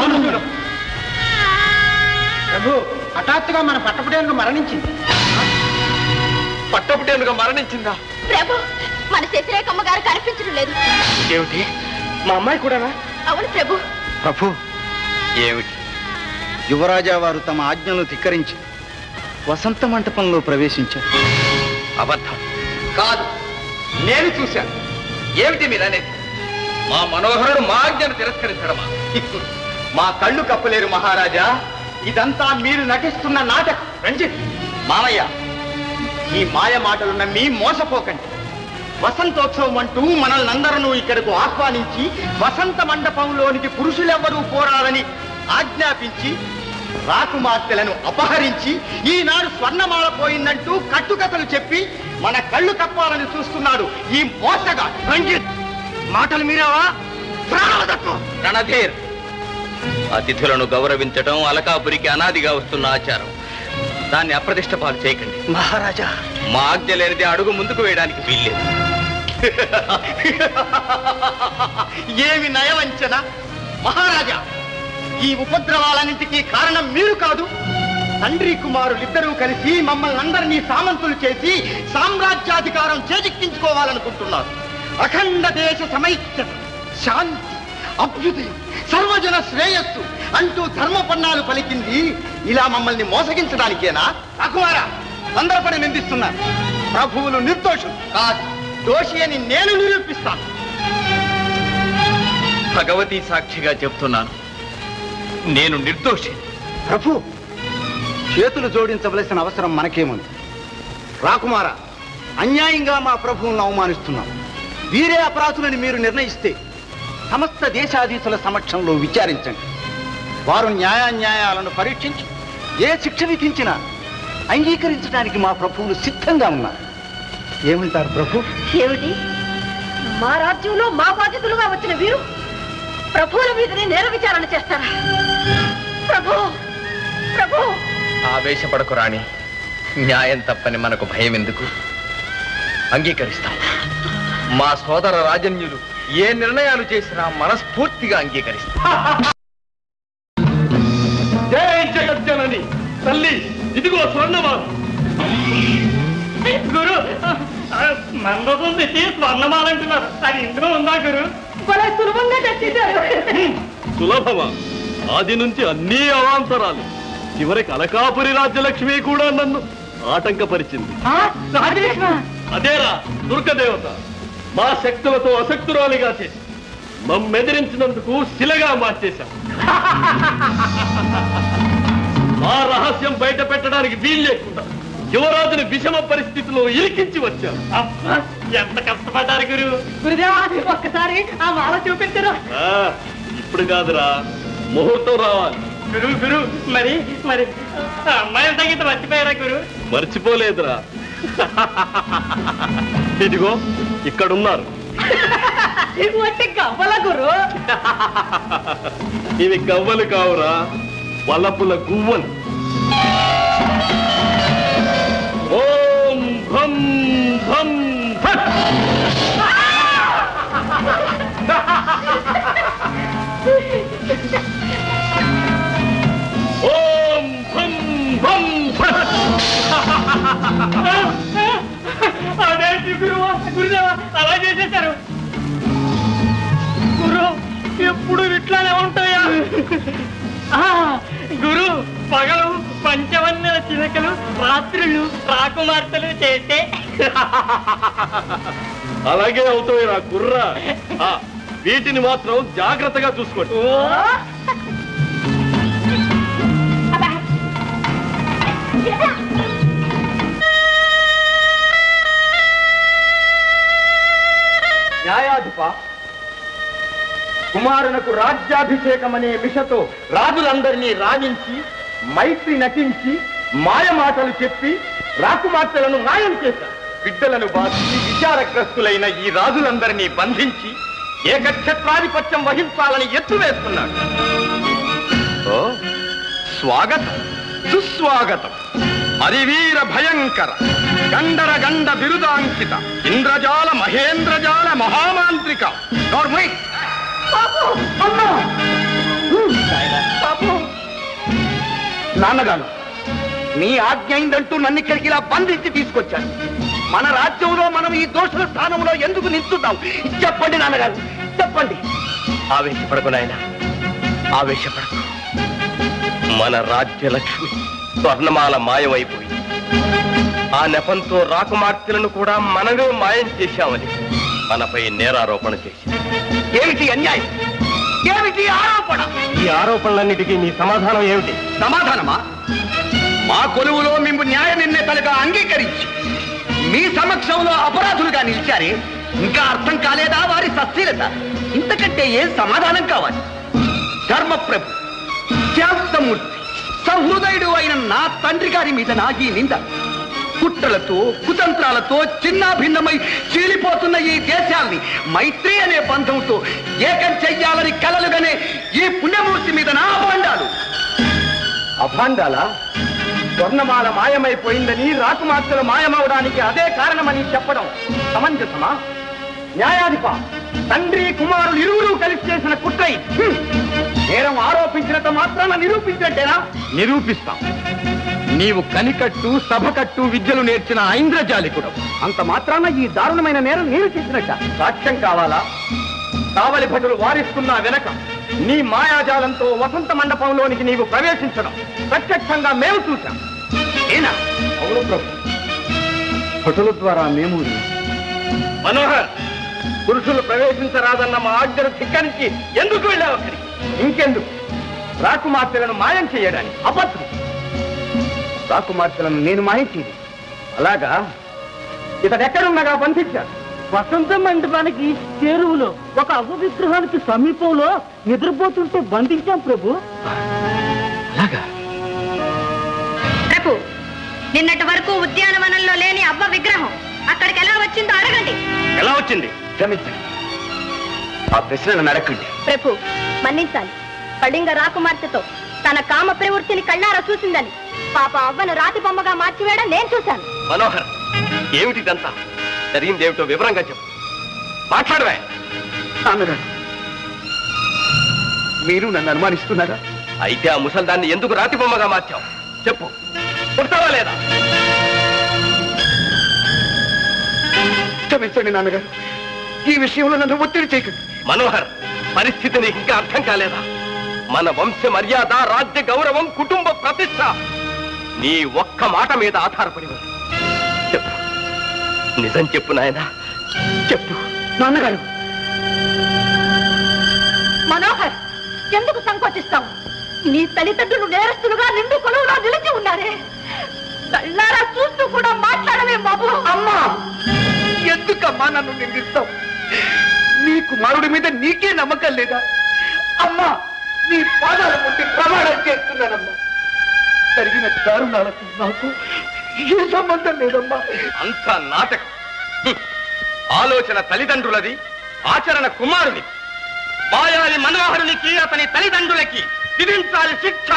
ప్రభు హఠాత్తుగా మన పట్టపుటేనుగా మరణించింది పట్టపుటేనుగా మరణించిందా ప్రభు మన శశిరేఖమ్మ గారు కనిపించడం లేదు ఏమిటి మా అమ్మాయి కూడానా అవును ప్రభు ప్రభు ఏమిటి యువరాజా వారు తమ ఆజ్ఞలను ధిక్కరించి వసంత మంటపంలో ప్రవేశించారు అబద్ధం కాదు నేను చూశాను ఏమిటి మీరనేది మా మనోహరుడు మా ఆజ్ఞను తిరస్కరించడమా మా కళ్ళు కప్పలేరు మహారాజా ఇదంతా మీరు నటిస్తున్న నాటకం రంజిత్ మామయ్య ఈ మాయ మాటలు నమ్మి మోసపోకండి వసంతోత్సవం అంటూ మనల్ని అందరూ ఇక్కడకు ఆహ్వానించి వసంత మండపంలోనికి పురుషులెవ్వరూ పోరాలని ఆజ్ఞాపించి రాకుమార్తెలను అపహరించి ఈనాడు స్వర్ణమాల పోయిందంటూ కట్టుకథలు చెప్పి మన కళ్ళు కప్పాలని చూస్తున్నాడు ఈ మోసగా రంజిత్ మాటలు మీరావా ప్రాణవదత్వం రణధీర్ అతిథులను గౌరవించటం అలకాపురికి అనాదిగా వస్తున్న ఆచారం దాన్ని అప్రతిష్ట పాలు చేయకండి మహారాజా మా ఆజ్ఞ లేనిది అడుగు ముందుకు వేయడానికి వీల్లేదు ఏమి నయవంచన మహారాజా ఈ ఉపద్రవాలన్నింటికీ కారణం మీరు కాదు తండ్రి కుమారులిద్దరూ కలిసి మమ్మల్ని అందరినీ సామంతులు చేసి సామ్రాజ్యాధికారం చేజిక్కించుకోవాలనుకుంటున్నారు అఖండ దేశ సమైక్యత శాంతి అభ్యుదయం సర్వజన శ్రేయస్సు అంటూ ధర్మపన్నాలు పలికింది ఇలా మమ్మల్ని మోసగించడానికేనా అకుమారా తొందరపడి నిందిస్తున్నారు ప్రభువులు నిర్దోషులు కాదు దోషి అని నేను నిరూపిస్తాను భగవతి సాక్షిగా చెప్తున్నాను నేను నిర్దోషి ప్రభు చేతులు జోడించవలసిన అవసరం మనకేముంది రాకుమార అన్యాయంగా మా ప్రభువులను అవమానిస్తున్నాం వీరే అపరాధులని మీరు నిర్ణయిస్తే సమస్త దేశాధీశుల సమక్షంలో విచారించండి వారు న్యాయాన్యాయాలను పరీక్షించి ఏ శిక్ష విధించినా అంగీకరించడానికి మా ప్రభువులు సిద్ధంగా ఉన్నారు ఏమంటారు ప్రభు ఏమిటి మా రాజ్యంలో మా బాధితులుగా వచ్చిన వీరు ప్రభువుల మీదనే నేర విచారణ చేస్తారా ప్రభు ప్రభు ఆవేశపడకు రాణి న్యాయం తప్పని మనకు భయం ఎందుకు అంగీకరిస్తాం మా సోదర రాజన్యులు ఏ నిర్ణయాలు చేసినా మనస్ఫూర్తిగా అంగీకరిస్తాం జై జగజ్జనని తల్లి ఇదిగో స్వర్ణమాల గురు మందసం తెచ్చి స్వర్ణమాల అంటున్నారు అది ఇందులో ఉందా గురు సులభంగా తెచ్చేశారు సులభమా ఆది నుంచి అన్ని అవాంతరాలు చివరికి అలకాపురి రాజ్యలక్ష్మి కూడా నన్ను ఆటంకపరిచింది అదేరా దుర్గదేవత మా శక్తులతో అశక్తురాలిగా చేసి మమ్మెదిరించినందుకు శిలగా మార్చేశాం ఆ రహస్యం బయట పెట్టడానికి వీలు లేకుండా యువరాజుని విషమ పరిస్థితిలో ఇరికించి వచ్చారు ఎంత కష్టపడ్డారు గురు గురుదేవా ఒక్కసారి ఆ మాల చూపించరు ఆ, ఇప్పుడు కాదురా ముహూర్తం రావాలి గురు గురు మరి మరి ఆ అమ్మాయిల సంగీతం మర్చిపోయారా గురు మర్చిపోలేదురా ఇదిగో ఇక్కడున్నారు వట్టి గవ్వల గురు ఇవి గవ్వలు కావురా వలపుల గువ్వలు ఓం భం భం ఫట్ ఓం భం భం ఫట్ అదేంటి గురువు గురుదేవా అలా చేసేశారు గురు ఎప్పుడు ఇట్లానే ఉంటాయా ఆ, గురు పగలు పంచవన్నెల చిలకలు రాత్రులు రాకుమార్తెలు చేస్తే అలాగే అవుతాయి నా కుర్రా ఆ, వీటిని మాత్రం జాగ్రత్తగా చూసుకోండి న్యాయాధిప కుమారునకు రాజ్యాభిషేకమనే మిషతో రాజులందరినీ రాణించి మైత్రి నటించి మాయమాటలు చెప్పి రాకుమార్తెలను మాయం చేశారు బిడ్డలను బాధి విచారగ్రస్తులైన ఈ రాజులందరినీ బంధించి ఏకక్షత్రాధిపత్యం వహించాలని ఎత్తువేస్తున్నాడు ఓ స్వాగతం సుస్వాగతం హరివీర భయంకర గండర గండ బిరుదాంకిత ఇంద్రజాల మహేంద్రజాల మహామాంత్రిక నోర్మయ్ నాన్నగారు మీ ఆజ్ఞ అయిందంటూ నన్ను ఇక్కడికి ఇలా బంధించి తీసుకొచ్చాను మన రాజ్యంలో మనం ఈ దోషుల స్థానంలో ఎందుకు నిల్చున్నాం చెప్పండి నాన్నగారు చెప్పండి ఆవేశపడకు నాయన ఆవేశపడకు మన రాజ్యలక్ష్మి స్వర్ణమాల మాయమైపోయింది ఆ నెపంతో రాకుమార్తెలను కూడా మనమే మాయం చేశామని మనపై నేరారోపణ చేసి ఏమిటి అన్యాయం ఏమిటి ఆరోపణ ఈ ఆరోపణలన్నిటికీ నీ సమాధానం ఏమిటి సమాధానమా మా కొలువులో మేము న్యాయ నిర్ణేతలుగా అంగీకరించి మీ సమక్షంలో అపరాధులుగా నిలిచారే ఇంకా అర్థం కాలేదా వారి సత్శీలత ఇంతకంటే ఏం సమాధానం కావాలి ధర్మప్రభు శాంతమూర్తి సహృదయుడు అయిన నా తండ్రి గారి మీద నా ఈ నింద కుట్రలతో కుతంత్రాలతో చిన్నాభిన్నమై చీలిపోతున్న ఈ దేశాల్ని మైత్రి అనే బంధంతో ఏకం చెయ్యాలని కలలుగానే ఈ పుణ్యమూర్తి మీద నా అభాండాలు అభాండాల స్వర్ణమాల మాయమైపోయిందని రాకుమార్తెలు మాయమవడానికి అదే కారణమని చెప్పడం సమంజసమా న్యాయాధిప తండ్రి కుమారులు ఇరువురు కలిసి చేసిన కుట్ర ఇది. హ్మ్. నేరం ఆరోపించినంత మాత్రాన నిరూపించంటేనా నిరూపిస్తాం నీవు కనికట్టు సభకట్టు విద్యలు నేర్చిన ఐంద్రజాలికుడు అంత మాత్రాన ఈ దారుణమైన నేరం నేను చేసినట్ట సాక్ష్యం కావాలా కావలి భటులు వారిస్తున్నా వెనక నీ మాయాజాలంతో వసంత మండపంలోనికి నీవు ప్రవేశించడం ప్రత్యక్షంగా మేము చూశాం ఏనా అవును ప్రభు భటుల ద్వారా మేము మనోహర్ పురుషులు ప్రవేశించరాదన్న మా ఆజ్ఞను ధిక్కరించి ఎందుకు వెళ్ళావు అక్కడికి ఇంకెందుకు రాకుమార్తెలను మాయం చేయడానికి అబద్ధం రాకుమార్తెలను నేను మాయం చేయదు అలాగా ఇతడు ఎక్కడున్నగా బంధించారు వసంత మండపానికి చేరువులో ఒక అవ్వ విగ్రహానికి సమీపంలో నిద్రపోతుంటే బంధించాం ప్రభు ప్రభు నిన్నటి వరకు ఉద్యానవనంలో లేని అవ్వ విగ్రహం అక్కడికి ఎలా వచ్చిందో అడగండి ఎలా వచ్చింది క్షమించండి ఆ ప్రశ్నలను అడగండి ప్రభు మన్నించాలి కళింగ రాకుమార్తెతో తన కామ ప్రవృత్తిని కళ్ళారా చూసిందని పాప అవ్వను రాతి బొమ్మగా మార్చివేయడం నేను చూశాను మనోహర్ ఏమిటిదంతా జరిగిందేమిటో వివరంగా చెప్పు మాట్లాడవే నాన్నగారు మీరు నన్ను అనుమానిస్తున్నారా అయితే ఆ ముసల్దాన్ని ఎందుకు రాతి బొమ్మగా మార్చావు చెప్పు పుడతావా లేదా క్షమించండి నాన్నగారు ఈ విషయంలో నన్ను ఒత్తిడి చేయకండి మనోహర్ పరిస్థితి నీకు ఇంకా అర్థం కాలేదా మన వంశ మర్యాద రాజ్య గౌరవం కుటుంబ ప్రతిష్ట నీ ఒక్క మాట మీద ఆధారపడి ఉంది చెప్పు నిజం చెప్పు నాయనా చెప్పు నాన్నగారు మనోహర్ ఎందుకు సంకోచిస్తావు నీ తల్లిదండ్రులు నేరస్తులుగా నిండు కొలువులో నిలిచి ఉన్నారే కళ్ళారా చూస్తూ కూడా మాట్లాడలే బాబు అమ్మా ఎందుకమ్మా నన్ను నిందిస్తావు నీ కుమారుడి మీద నీకే నమ్మకం లేదా అమ్మా నీ పాదాల ముందు ప్రమాణం చేస్తున్నానమ్మా జరిగిన దారుణాలకు నాకు ఏ సంబంధం లేదమ్మా అంత నాటకం హ్మ్. ఆలోచన తల్లిదండ్రులది ఆచరణ కుమారుడి మాయాలి మనోహరునికి అతని తల్లిదండ్రులకి విధించాలి శిక్ష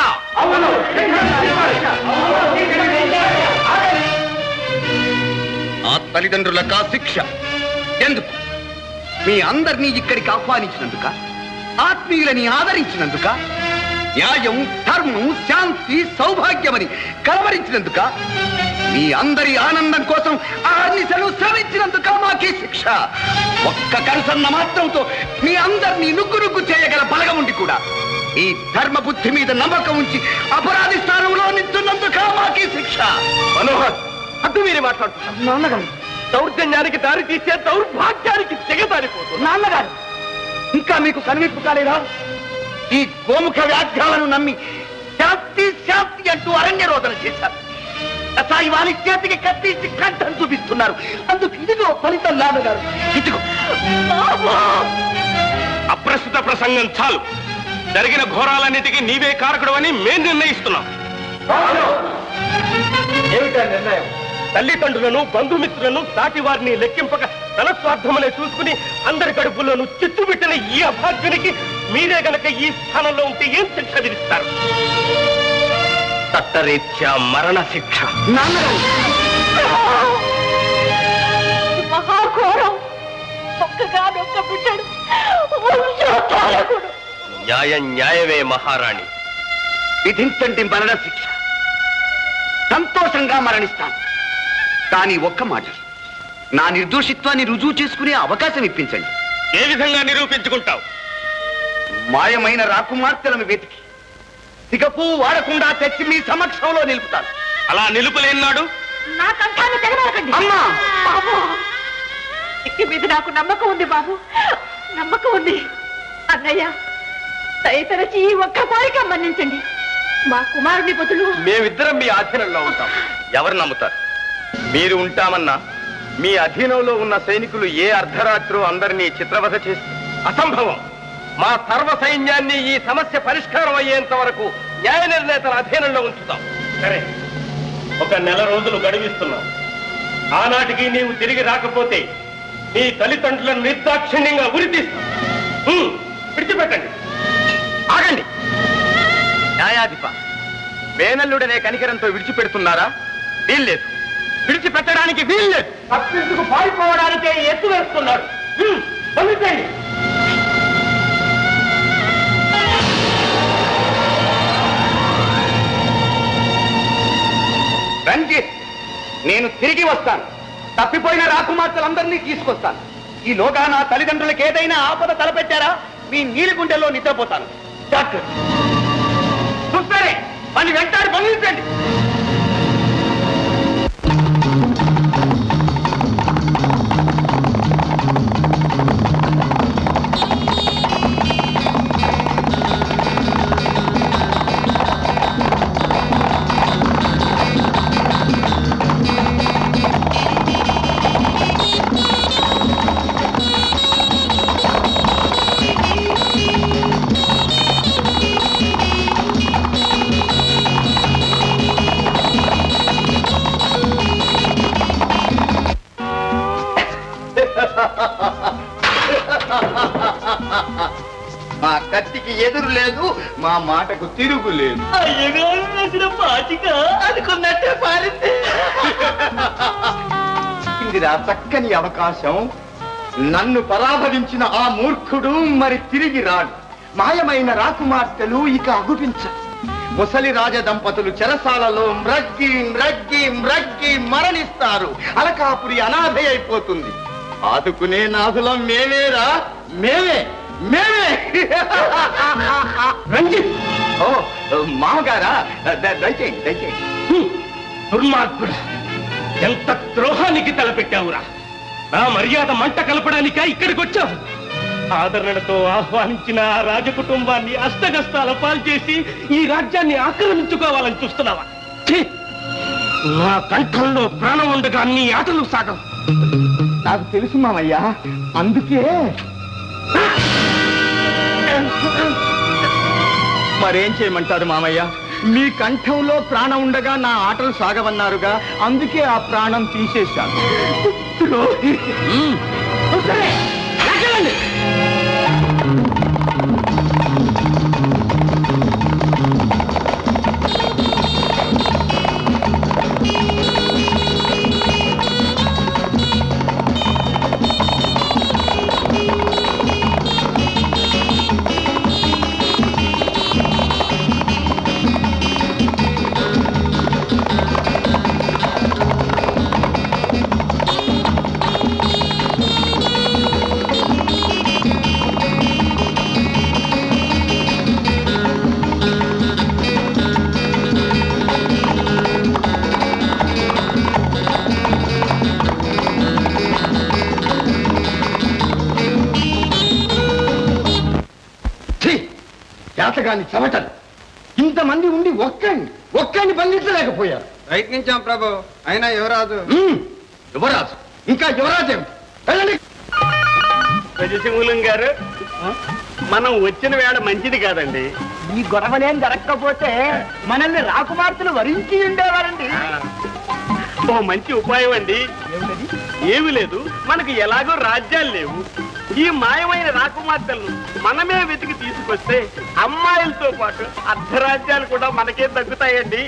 ఆ తల్లిదండ్రులకు ఆ శిక్ష ఎందుకు మీ అందరినీ ఇక్కడికి ఆహ్వానించినందుక ఆత్మీయులని ఆదరించినందుక న్యాయం ధర్మం శాంతి సౌభాగ్యమని కలవరించినందుక మీ అందరి ఆనందం కోసం ఆర్నిశలు శ్రమించినందుక మాకే శిక్ష ఒక్క కరుసన్న మాత్రంతో మీ అందరినీ నుగ్గు నుగ్గు చేయగల బలగం ఉండి కూడా ఈ ధర్మ బుద్ధి మీద నమ్మకం ఉంచి అపరాధి స్థానంలో నిల్చున్నందుక మాకే శిక్ష మనోహర్ అడ్డు మీరే మాట్లాడుతున్నారు నాన్నగారు దౌర్జన్యానికి దారి తీసే దౌర్భాగ్యానికి తెగదారిపోతుంది నాన్నగారు ఇంకా మీకు కనువిప్పు కాలేదా ఈ గోముఖ వ్యాఖ్యలను నమ్మి శాంతి శాంతి అంటూ అరణ్య రోదన చేశారు కసాయి వారి చేతికి కత్తించి కంఠం చూపిస్తున్నారు అందుకు ఇదిగో ఫలితం నాన్నగారు ఇదిగో అప్రస్తుత ప్రసంగం చాలు జరిగిన ఘోరాలన్నిటికీ నీవే కారకుడు అని మేం నిర్ణయిస్తున్నాం ఏమిటా నిర్ణయం తల్లిదండ్రులను బంధుమిత్రులను సాటి వారిని లెక్కింపక తన స్వార్థమనే చూసుకుని అందరి కడుపులోను చిచ్చుబెట్టిన ఈ అభాగ్యునికి మీరే గనక ఈ స్థానంలో ఉంటే ఏం శిక్ష విధిస్తారు చట్టరీత్యా మరణ శిక్ష మహాఘోరం ఒక్కగా ఒక్క బిడ్డడు వంశోద్ధారకుడు న్యాయం న్యాయమే మహారాణి విధించండి మరణ శిక్ష సంతోషంగా మరణిస్తాను కానీ ఒక్క మాట నా నిర్దోషిత్వాన్ని రుజువు చేసుకునే అవకాశం ఇప్పించండి ఏ విధంగా నిరూపించుకుంటావు మాయమైన రాకుమార్తెలను వెతికి సిగపు వాడకుండా తెచ్చి మీ సమక్షంలో నిలుపుతాను అలా నిలుపులేనాడు నా కంఠాన్ని తెగనరకండి అమ్మా! బాబు ఇక మీద నాకు నమ్మకం ఉంది బాబు నమ్మకం ఉంది అన్నయ్య దయతరచి ఈ ఒక్క కోరిక మన్నించండి మా కుమారుని బదులు మేమిద్దరం మీ ఆధీనంలో ఉంటాం ఎవరు నమ్ముతారు మీరు ఉంటామన్నా మీ అధీనంలో ఉన్న సైనికులు ఏ అర్ధరాత్రు అందరినీ చిత్రవధ చేసి అసంభవం మా సర్వ సైన్యాన్ని ఈ సమస్య పరిష్కారం అయ్యేంత వరకు న్యాయ నిర్ణేతల అధీనంలో ఉంచుతాం సరే ఒక నెల రోజులు గడువిస్తున్నాం ఆనాటికి నీవు తిరిగి రాకపోతే నీ తల్లిదండ్రులను నిర్దాక్షిణ్యంగా ఉరితీస్తాం హ్మ్, విడిచిపెట్టండి ఆగండి న్యాయాధిప వేనల్లుడనే కనికరంతో విడిచిపెడుతున్నారా వీల్లేదు విడిచిపెట్టడానికి వీల్లేదు తప్పించుకు పారిపోవడానికే ఎత్తు వేస్తున్నాడు హ్మ్, పంపించండి రంజిత్ నేను తిరిగి వస్తాను తప్పిపోయిన రాకుమార్తెలందరినీ తీసుకొస్తాను ఈలోగా నా తల్లిదండ్రులకు ఏదైనా ఆపద తలపెట్టారా మీ నీలిగుండెల్లో నిద్రపోతాను డాక్టర్ చూస్తారే పని వెంటాడి బంధించండి మా కత్తికి ఎదురు లేదు మా మాటకు తిరుగు లేదు అయ్యగారు వేసిన పాచిక అనుకున్నట్టే పాలింది ఇందిరా చక్కని అవకాశం నన్ను పరాభవించిన ఆ మూర్ఖుడు మరి తిరిగి రాడు మాయమైన రాకుమార్తెలు ఇక అగుపించరు ముసలి రాజ దంపతులు చెరసాలలో మ్రగ్గి మ్రగ్గి మ్రగ్గి మరణిస్తారు అలకాపురి అనాథ అయిపోతుంది ఆదుకునే నాథులం మేమేరా మేమే మేమే రంజిత్ ఓ మామగారా ద- దయచేయండి దయచేయండి దుర్మార్గుడు ఎంత ద్రోహానికి తలపెట్టావురా నా మర్యాద మంట కలపడానిక ఇక్కడికి వచ్చావు ఆదరణతో ఆహ్వానించిన ఆ రాజకుటుంబాన్ని అష్టగస్తాల పాల్చేసి ఈ రాజ్యాన్ని ఆక్రమించుకోవాలని చూస్తున్నావా ఛీ! నా కంఠంలో ప్రాణం ఉండగా నీ ఆటలు సాగవు నాకు తెలుసు మామయ్య అందుకే మరేం చేయమంటారు మామయ్య మీ కంఠంలో ప్రాణం ఉండగా నా ఆటలు సాగవన్నారుగా అందుకే ఆ ప్రాణం తీసేశాను ద్రోహి. సరే, లాగలండి. ఛీ! చేతగాని చెమటలు ఇంతమంది ఉండి ఒక్కడిని ఒక్కడిని బంధించలేకపోయారు ప్రయత్నించాం ప్రభు అయినా యువరాజు యువరాజు ఇంకా యువరాజు వెళ్ళండి గజసింహులం గారు మనం వచ్చిన వేళ మంచిది కాదండి ఈ గొడవలేం జరగకపోతే మనల్ని రాకుమార్తెలు వరించి ఉండేవారండి ఓ మంచి ఉపాయం అండి ఏమి లేదు మనకు ఎలాగో రాజ్యాలు లేవు ఈ మాయమైన రాకుమార్తెలను మనమే వెతికి తీసుకొస్తే అమ్మాయిలతో పాటు అర్ధరాజ్యాలు కూడా మనకే తగ్గుతాయండి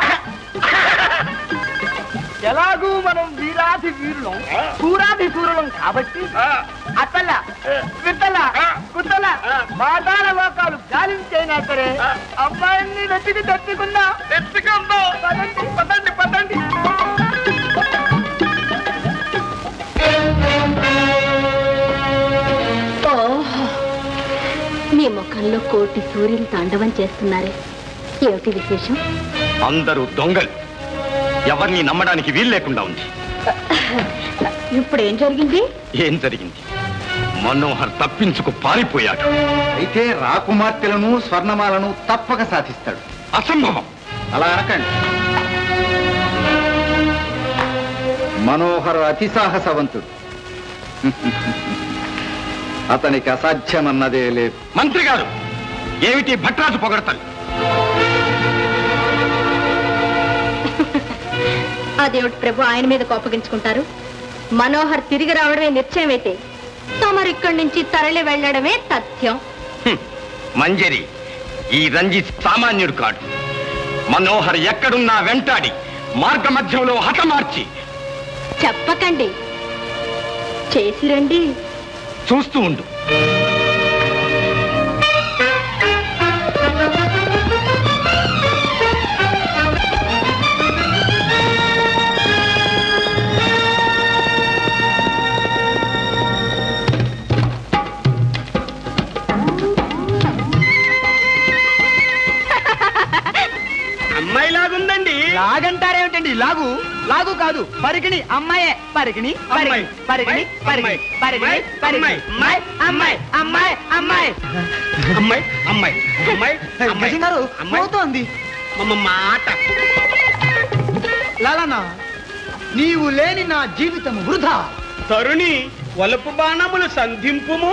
ఎలాగూ మనం వీరాధి వీరులం సూరాధి సూరులం కాబట్టి అతల విత్తల కుత్తల పాతాళ లోకాలు గాలించైనా సరే అమ్మాయిని వెతికి తెచ్చుకుందా తెచ్చుకుందాం పదండి పదండి పదండి ఓహో మీ ముఖంలో కోటి సూర్యులు తాండవం చేస్తున్నారే ఏమిటి విశేషం అందరూ దొంగలు ఎవరిని నమ్మడానికి వీలు లేకుండా ఉంది ఇప్పుడు ఏం జరిగింది ఏం జరిగింది మనోహర్ తప్పించుకు పారిపోయాడు అయితే రాకుమార్తెలను స్వర్ణమాలను తప్పక సాధిస్తాడు అసంభవం అలా అనకండి మనోహర్ అతి సాహసవంతుడు అతనికి అసాధ్యమన్నదే లేదు మంత్రి గారు ఏమిటి భట్రాజు పొగడతారు అదేమిటి ప్రభు ఆయన మీద కోపగించుకుంటారు మనోహర్ తిరిగి రావడమే నిశ్చయమైతే తమరు ఇక్కడి నుంచి తరలి వెళ్ళడమే తథ్యం మంజరి ఈ రంజిత్ సామాన్యుడు కాడు మనోహర్ ఎక్కడున్నా వెంటాడి మార్గ మధ్యంలో హతమార్చి చెప్పకండి చేసి రండి చూస్తూ ఉండు అమ్మాయి లాగుందండి లాగంటారేమిటండి లాగు లాగు కాదు పరికిణి అమ్మాయే పరికిణి పరికిణి పరికిణి పరికిణి పరికిణి పరికిణి అమ్మాయి అమ్మాయి అమ్మాయి అమ్మాయి అమ్మాయి అమ్మాయి అమ్మాయి అమ్మాయి గారు అమ్మాయి. పోతోంది మమ్మ మాట లాలనా నీవు లేని నా జీవితం వృధా తరుణి వలపు బాణములు సంధింపుము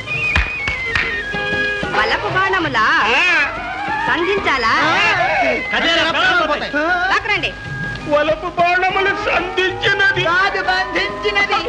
వలపు బాణములా సంధించాలా లాక్కరండి వలపు బాణములు సంధించినది కాదు బంధించినది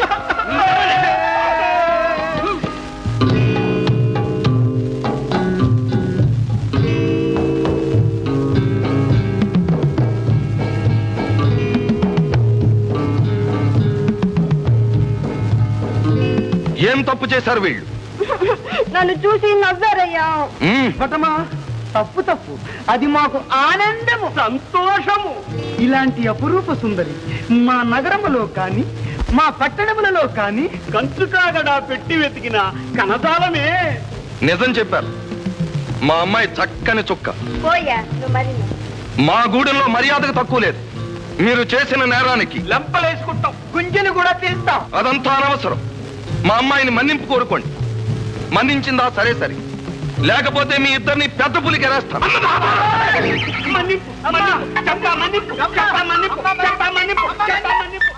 ఏం తప్పు చేశారు వీళ్ళు నన్ను చూసి నవ్వారయ్యా మ్మ్. పటమా తప్పు తప్పు అది మాకు ఆనందము సంతోషము ఇలాంటి అపురూప సుందరి మా నగరములో కాని మా పట్టణములలో కాని కంచు కాగడా పెట్టి వెతికిన కనదాలమే నిజం చెప్పారు మా అమ్మాయి చక్కని చుక్క పోయా నువ్వు మరి మా గూడెంలో మర్యాదకు తక్కువ లేదు మీరు చేసిన నేరానికి లెంపలేసుకుంటాం గుంజలు కూడా తీస్తాం అదంతా అనవసరం మా అమ్మాయిని మన్నింపు కోరుకోండి మన్నించిందా సరే సరే లేకపోతే మీ ఇద్దరిని పెద్ద పులికి ఎరేస్తాను మన్నింపు మన్నింపు చెప్పా మన్నింపు చెప్పా మన్నింపు చెప్పా మన్నింపు చెప్పా మన్నింపు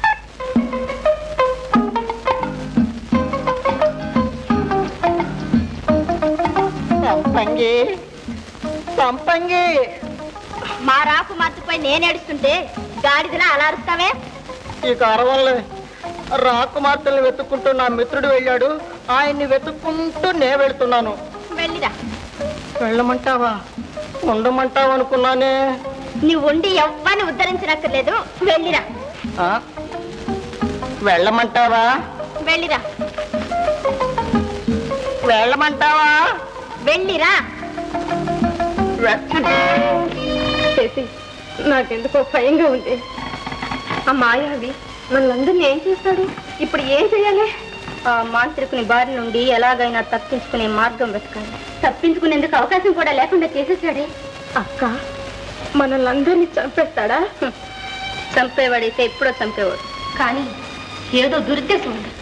సంపంగి సంపంగి మా రాకు మర్చిపోయి నేను ఏడుస్తుంటే గాడిదలా అలా అరుస్తావే ఇక అరవల్లే రాకుమార్తెల్ని వెతుక్కుంటూ నా మిత్రుడు వెళ్ళాడు ఆయన్ని వెతుక్కుంటూ నే వెళ్తున్నాను వెళ్ళిరా వెళ్ళమంటావా ఉండమంటావా అనుకున్నానే నువ్వు ఉండి ఎవ్వని ఉద్ధరించనక్కర్లేదు వెళ్ళిరా ఆ? వెళ్ళమంటావా వెళ్ళిరా వెళ్ళమంటావా వెళ్ళిరా చేసి నాకెందుకో భయంగా ఉంది ఆ మాయావి మనందరినీ ఏం చేస్తాడు ఇప్పుడు ఏం చేయాలి ఆ మాంత్రికుని బారి నుండి ఎలాగైనా తప్పించుకునే మార్గం వెతకాలి తప్పించుకునేందుకు అవకాశం కూడా లేకుండా చేసేసాడే అక్క మనల్ని చంపేస్తాడా చంపేవాడైతే ఎప్పుడో చంపేవాడు కానీ ఏదో దురుద్దేశం ఉంది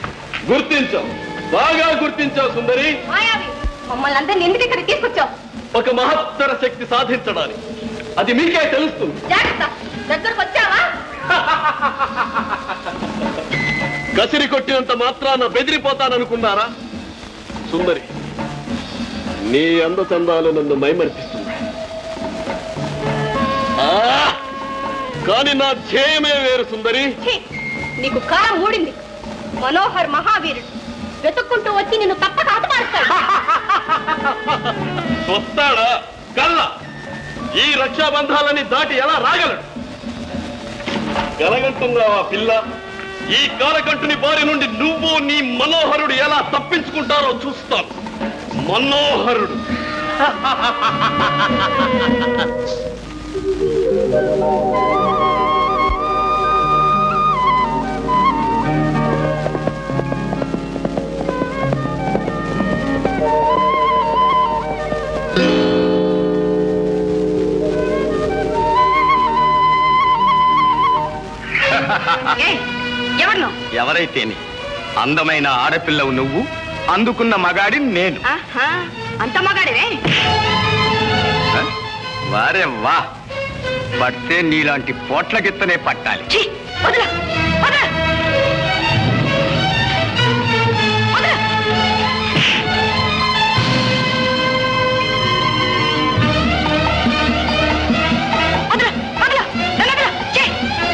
గుర్తించావు బాగా గుర్తించావు సుందరి మాయావి మమ్మల్ని అందరినీ ఎందుకు ఇక్కడ తీసుకొచ్చావు ఒక మహత్తర శక్తి సాధించడానికి అది మీకే తెలుస్తుంది జాగ్రత్త దగ్గరకు వచ్చావా కసిరి కొట్టినంత మాత్రాన బెదిరిపోతాననుకున్నారా సుందరి నీ అందచందాలు నన్ను మైమర్పిస్తున్నాయి ఆ! కానీ నా ధ్యేయమే వేరు సుందరి ఛీ! నీకు కారం ఊడింది మనోహర్ మహావీరుడు వెతుక్కుంటూ వచ్చి నిన్ను తప్పక హతమారుస్తాడు వస్తాడా కళ్ళ ఈ రక్షాబంధాలని దాటి ఎలా రాగలడు కలగంటున్నావా పిల్ల ఈ కాలకంటుని బారి నుండి నువ్వు నీ మనోహరుడు ఎలా తప్పించుకుంటారో చూస్తాను మనోహరుడు ఎవరు ఎవరైతేని అందమైన ఆడపిల్లవు నువ్వు అందుకున్న మగాడి నేను ఆహా అంత మగాడివే హ? వారే వా పడితే నీలాంటి పోట్ల గిత్తనే పట్టాలి వదల వదల వదల వదల వదల వదల వదల ఛీ!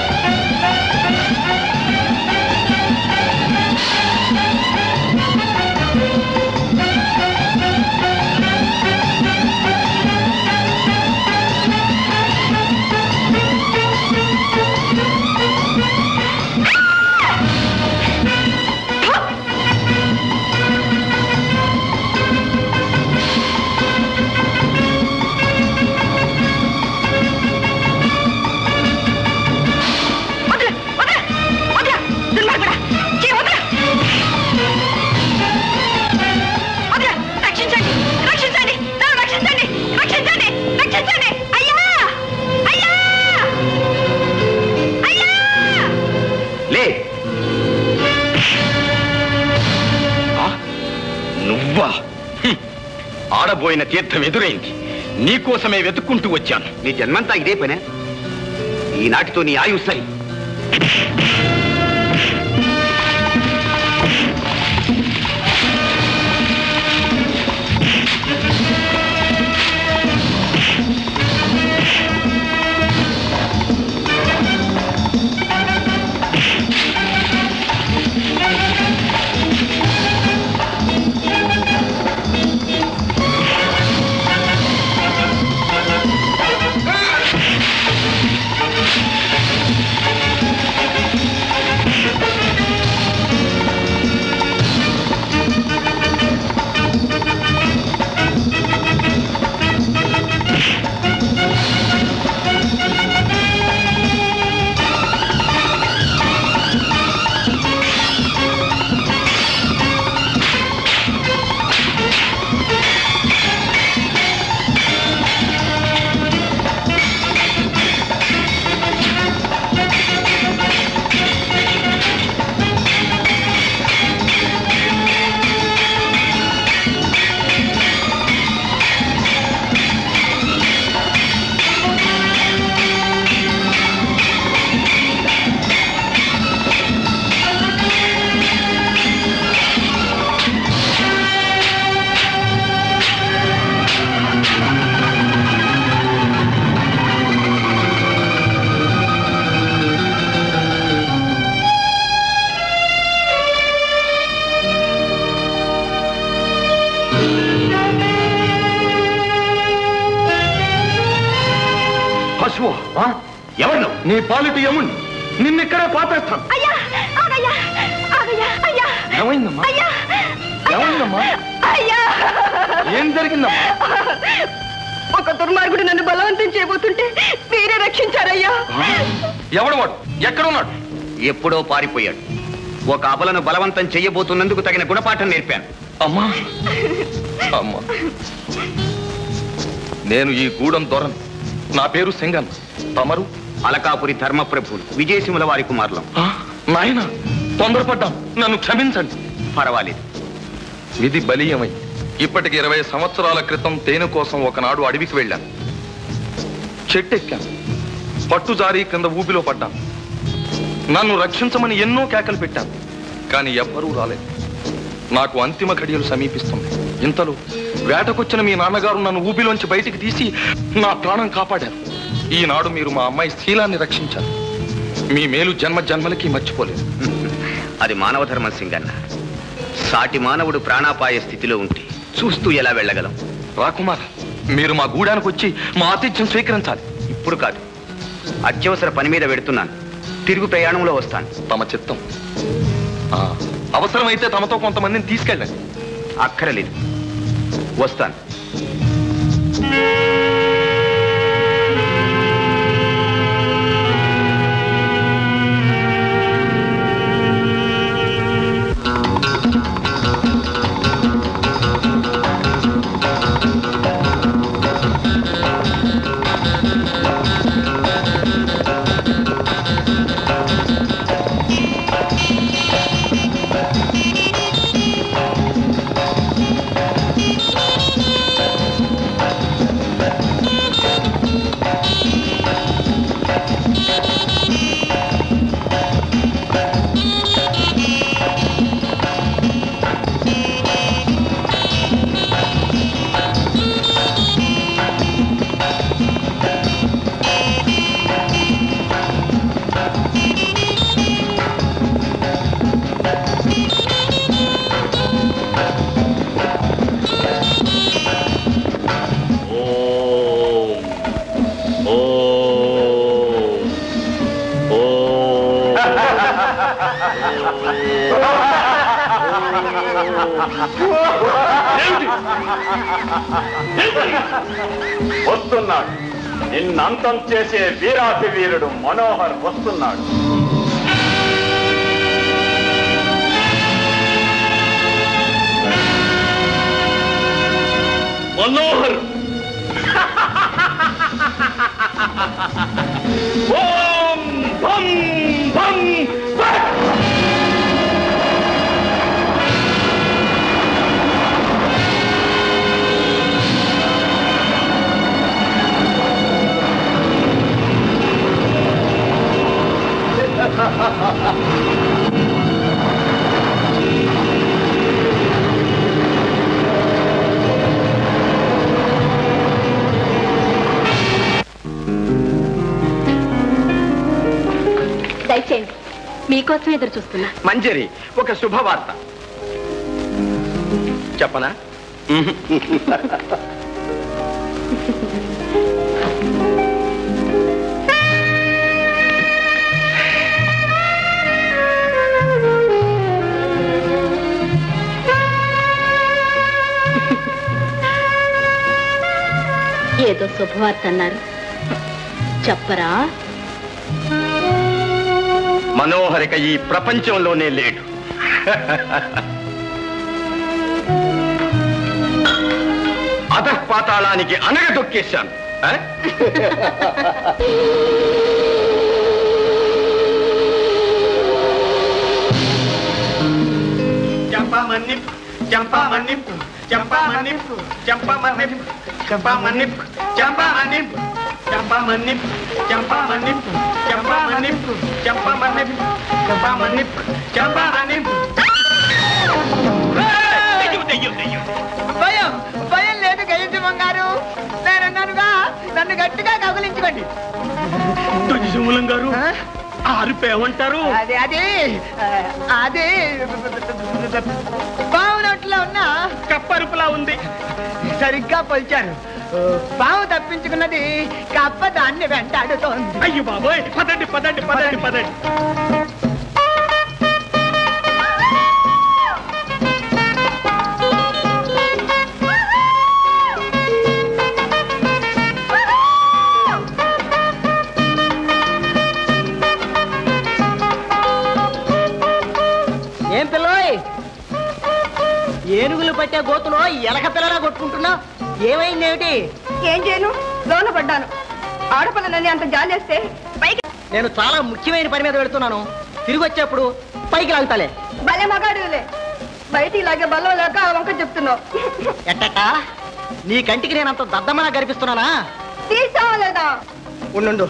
వదల వదల వదల దుర్మార్గుడా ఛీ, వదల వదల రక్షించండి రక్షించండి నన్ను రక్షించండి రక్షించండి రక్షించండి అయ్యా అయ్యా అయ్యా లే ఆ? నువ్వా హ్మ్. ఆడబోయిన తీర్థం ఎదురైంది నీకోసమే వెతుక్కుంటూ వచ్చాను నీ జన్మంతా ఇదే పనే ఈనాటితో నీ ఆయువు సరి పశువు ఎవరు నీ పాలిటి యముణ్ణి నిన్నిక్కడే పాపేస్తాను అయ్యా ఆగయ్యా ఆగయ్యా అయ్యా ఏమైందమ్మా అయ్యా ఏమైందమ్మా అయ్యా ఏం జరిగిందమ్మా ఒక దుర్మార్గుడు నన్ను బలవంతం చేయబోతుంటే మీరే రక్షించారయ్యా ఎవడు వాడు ఎక్కడున్నాడు ఎప్పుడో పారిపోయాడు ఒక అబలను బలవంతం చెయ్యబోతున్నందుకు తగిన గుణపాఠం నేర్పాను అమ్మా అమ్మా నేను ఈ గూడెం దొరను నా పేరు సింగన్ తమరు అలకాపురి ధర్మప్రభులు విజయసింహుల వారి కుమారులం నాయన తొందరపడ్డాం నన్ను క్షమించండి పర్వాలేదు విధి బలీయమై ఇప్పటికి ఇరవై సంవత్సరాల క్రితం తేనె కోసం ఒకనాడు అడవికి వెళ్ళాను చెట్టెక్కాను పట్టు జారి కింద ఊబిలో పడ్డాను నన్ను రక్షించమని ఎన్నో కేకలు పెట్టాను కానీ ఎవ్వరూ రాలేదు నాకు అంతిమ ఘడియలు సమీపిస్తుంది ఇంతలో వేటకొచ్చిన మీ నాన్నగారు నన్ను ఊబిలోంచి బయటికి తీసి నా ప్రాణం కాపాడారు ఈనాడు మీరు మా అమ్మాయి శీలాన్ని రక్షించారు మీ మేలు జన్మ జన్మలకి మర్చిపోలేదు అది మానవ ధర్మం సింగన్న సాటి మానవుడు ప్రాణాపాయ స్థితిలో ఉంటే చూస్తూ ఎలా వెళ్ళగలం రాకుమార్ మీరు మా గూడానికి వచ్చి మా ఆతిథ్యం స్వీకరించాలి ఇప్పుడు కాదు అత్యవసర పని మీద పెడుతున్నాను తిరుగు ప్రయాణంలో వస్తాను తమ చిత్తం ఆ, అవసరమైతే తమతో కొంతమందిని తీసుకెళ్ళండి అక్కరలేదు వస్తాను వస్తున్నాడు నిన్నంతం చేసే వీరాతి వీరుడు మనోహర్ వస్తున్నాడు మనోహర్ ఓం భం భం భట్! దయచేయండి మీకోసం ఎదురు చూస్తున్నా మంజరి ఒక శుభవార్త చెప్పనా ఏదో శుభవార్త అన్నారు చెప్పరా మనోహరిక ఈ ప్రపంచంలోనే లేడు అధఃపాతాళానికి అనగదొక్కేశాను ఆ? చంపామన్నిప్పు చంపామన్నిప్పు చంపామన్నిప్పు చంపామన్నిప్పు చంపామన్నిప్పు చంపామన్నిప్పు చంపామన్నిప్పు చంపామన్నిప్పు చంపామన్నిప్పు చంపామన్నిప్పు చంపామన్నిప్పు చంపామన్నిప్పు భయం భయం లేదు గజేంద్ర బంగారు నేనన్నానుగా నన్ను గట్టిగా కబలించుకోండి ధ్వజశూలం గారు ఆరిపోయామంటారు అదే అదే అదే పావునట్లో ఉన్న కప్పరుపులా ఉంది సరిగ్గా పోల్చారు పాము తప్పించుకున్నది కప్ప దాన్ని వెంటాడుతోంది అయ్యో బాబోయ్ పదండి పదండి పదండి పదండి ఏం పిల్లోయ్ ఏనుగులు పట్టే గోతులో ఎలక పిల్లలా కొట్టుకుంటున్నా ఏమైందేమిటి ఏం చేయను లోన పడ్డాను ఆడపిల్లనని అంత జాలేస్తే పైకి నేను చాలా ముఖ్యమైన పని మీద పెడుతున్నాను తిరిగి వచ్చేప్పుడు పైకి లాగుతాలే భలే మగాడులే బయట ఇలాగే బలం లేక ఆ వంక చెప్తున్నావు ఎట్టట నీ కంటికి నేనంత దద్దమలా కనిపిస్తున్నానా తీసావా లేదా ఉండు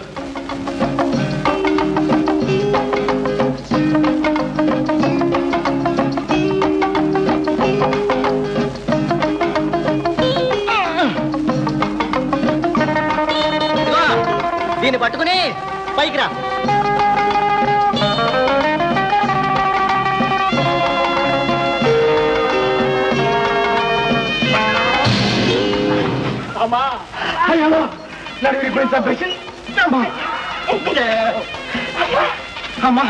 ఇదిగో, దీన్ని పట్టుకుని పైకి రా అమ్మా అయ్యో నన్ను విడిపోయి చంపేసి అమ్మా అమ్మా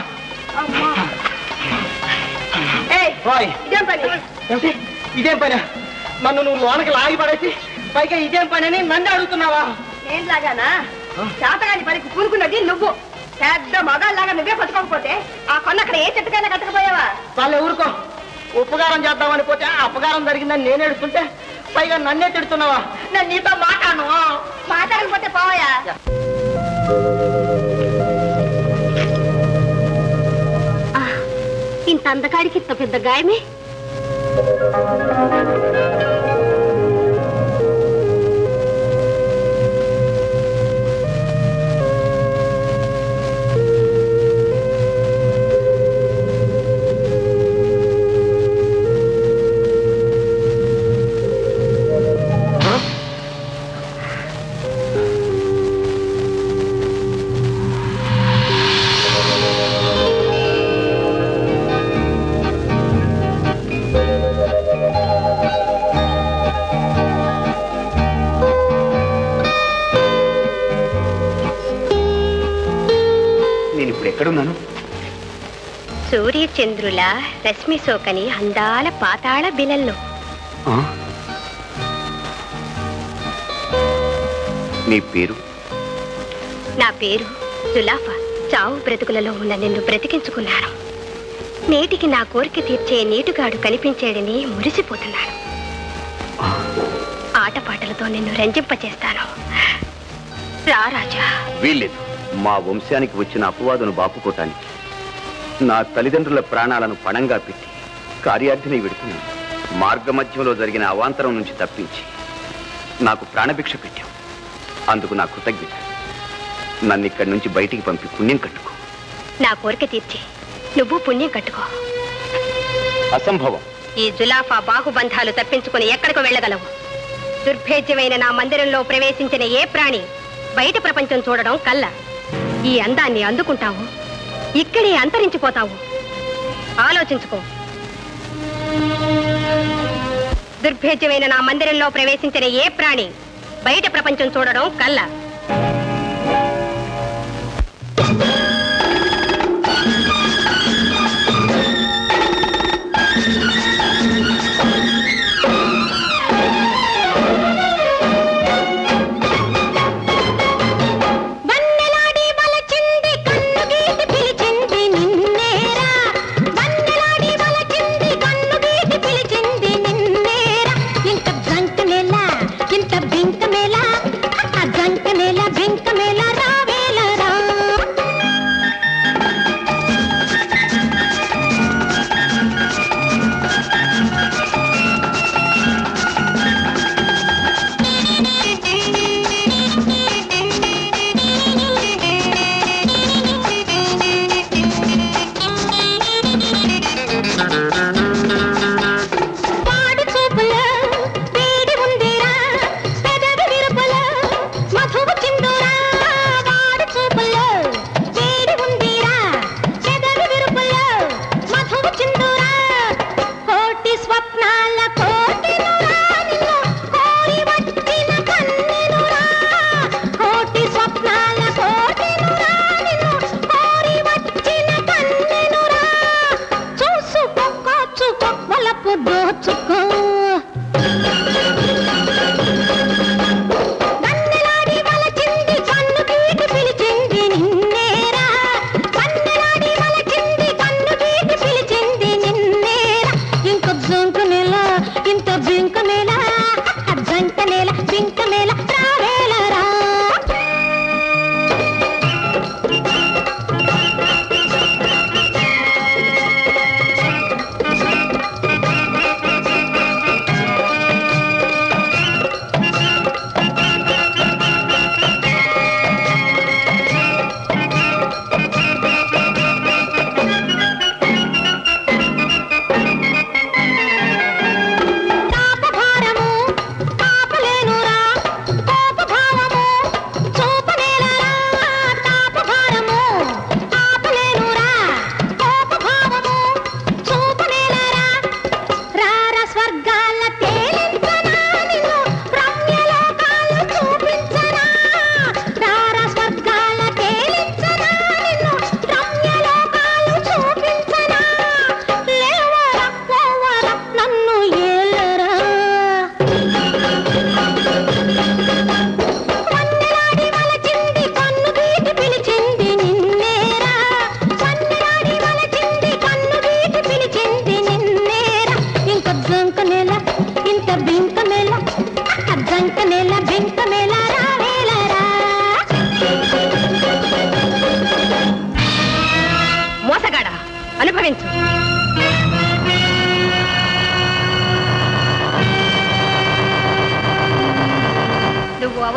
ఓయ్ ఇదేం పని ఏమిటి? ఇదేం పని నన్ను నువ్వు లోనకి లాగి పడేసి పైగా ఇదేం పని అని నన్ను అడుగుతున్నావా నేను లాగానా చేతగాని పనికి కూనుకున్నది నువ్వు పెద్ద మగాళ్ళలాగా నువ్వే పట్టుకోకపోతే ఆ కొన్న అక్కడ ఏ చెట్టుకైనా కట్టకపోయావా వాళ్ళు ఊరుకో ఉపకారం చేద్దామని పోతే ఆ అపకారం జరిగిందని నేను ఎడుతుంటే పైగా నన్నే తిడుతున్నావా నేను నీతో మాట్లాడను మాట్లాడకపోతే పోవయా ఇంత అందగాడికి ఇంత పెద్ద గాయమే నేను ఇప్పుడు ఎక్కడున్నాను సూర్య చంద్రుల రశ్మి సోకని అందాల పాతాళ బిలల్లో ఆ? నీ పేరు నా పేరు జులాఫా చావు బ్రతుకులలో ఉన్న నిన్ను బ్రతికించుకున్నాను నేటికి నా కోరిక తీర్చే నీటుగాడు కనిపించాడని మురిసిపోతున్నాను ఆటపాటలతో నిన్ను రంజింపచేస్తాను రా రాజా వీల్లేదు మా వంశానికి వచ్చిన అపవాదును బాపుకోటానికి నా తల్లిదండ్రుల ప్రాణాలను పణంగా పెట్టి కార్యార్థిని విడుకుని మార్గమధ్యంలో జరిగిన అవాంతరం నుంచి తప్పించి నాకు ప్రాణభిక్ష పెట్టావు అందుకు నా కృతజ్ఞత నన్ను ఇక్కడి నుంచి బయటికి పంపి పుణ్యం కట్టుకో నా కోరిక తీర్చి నువ్వు పుణ్యం కట్టుకో అసంభవం ఈ జులాఫా బాహుబంధాలు తప్పించుకుని ఎక్కడికి వెళ్ళగలవు దుర్భేద్యమైన నా మందిరంలో ప్రవేశించిన ఏ ప్రాణి బయట ప్రపంచం చూడడం కల్ల ఈ అందాన్ని అందుకుంటావు ఇక్కడే అంతరించిపోతావు ఆలోచించుకో దుర్భేద్యమైన నా మందిరంలో ప్రవేశించిన ఏ ప్రాణి బయట ప్రపంచం చూడడం కల్ల వన్నెలాడి వలచింది కన్ను గీసి పిలిచింది నిన్నేరా వన్నెలాడి వలచింది కన్ను గీసి పిలిచింది నిన్నేరా ఇంత జంకనేలా ఇంత బింకమేలా ఆ జంకన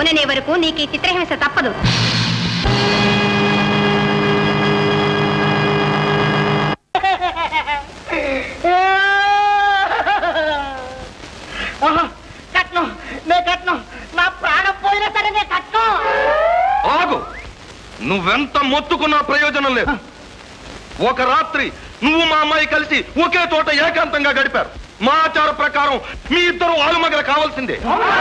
అవుననే వరకు నీకు ఈ చిత్రహింస తప్పదు ఆహా, కట్నం నే కట్నం నా ప్రాణం పోయినా సరే నే కట్నం ఆగు నువ్వెంత మొత్తుకున్నా ప్రయోజనం లేదు ఒక రాత్రి నువ్వు మా అమ్మాయి కలిసి ఒకే చోట ఏకాంతంగా గడిపారు మా ఆచార ప్రకారం మీ ఇద్దరు ఆలుమగల కావాల్సిందే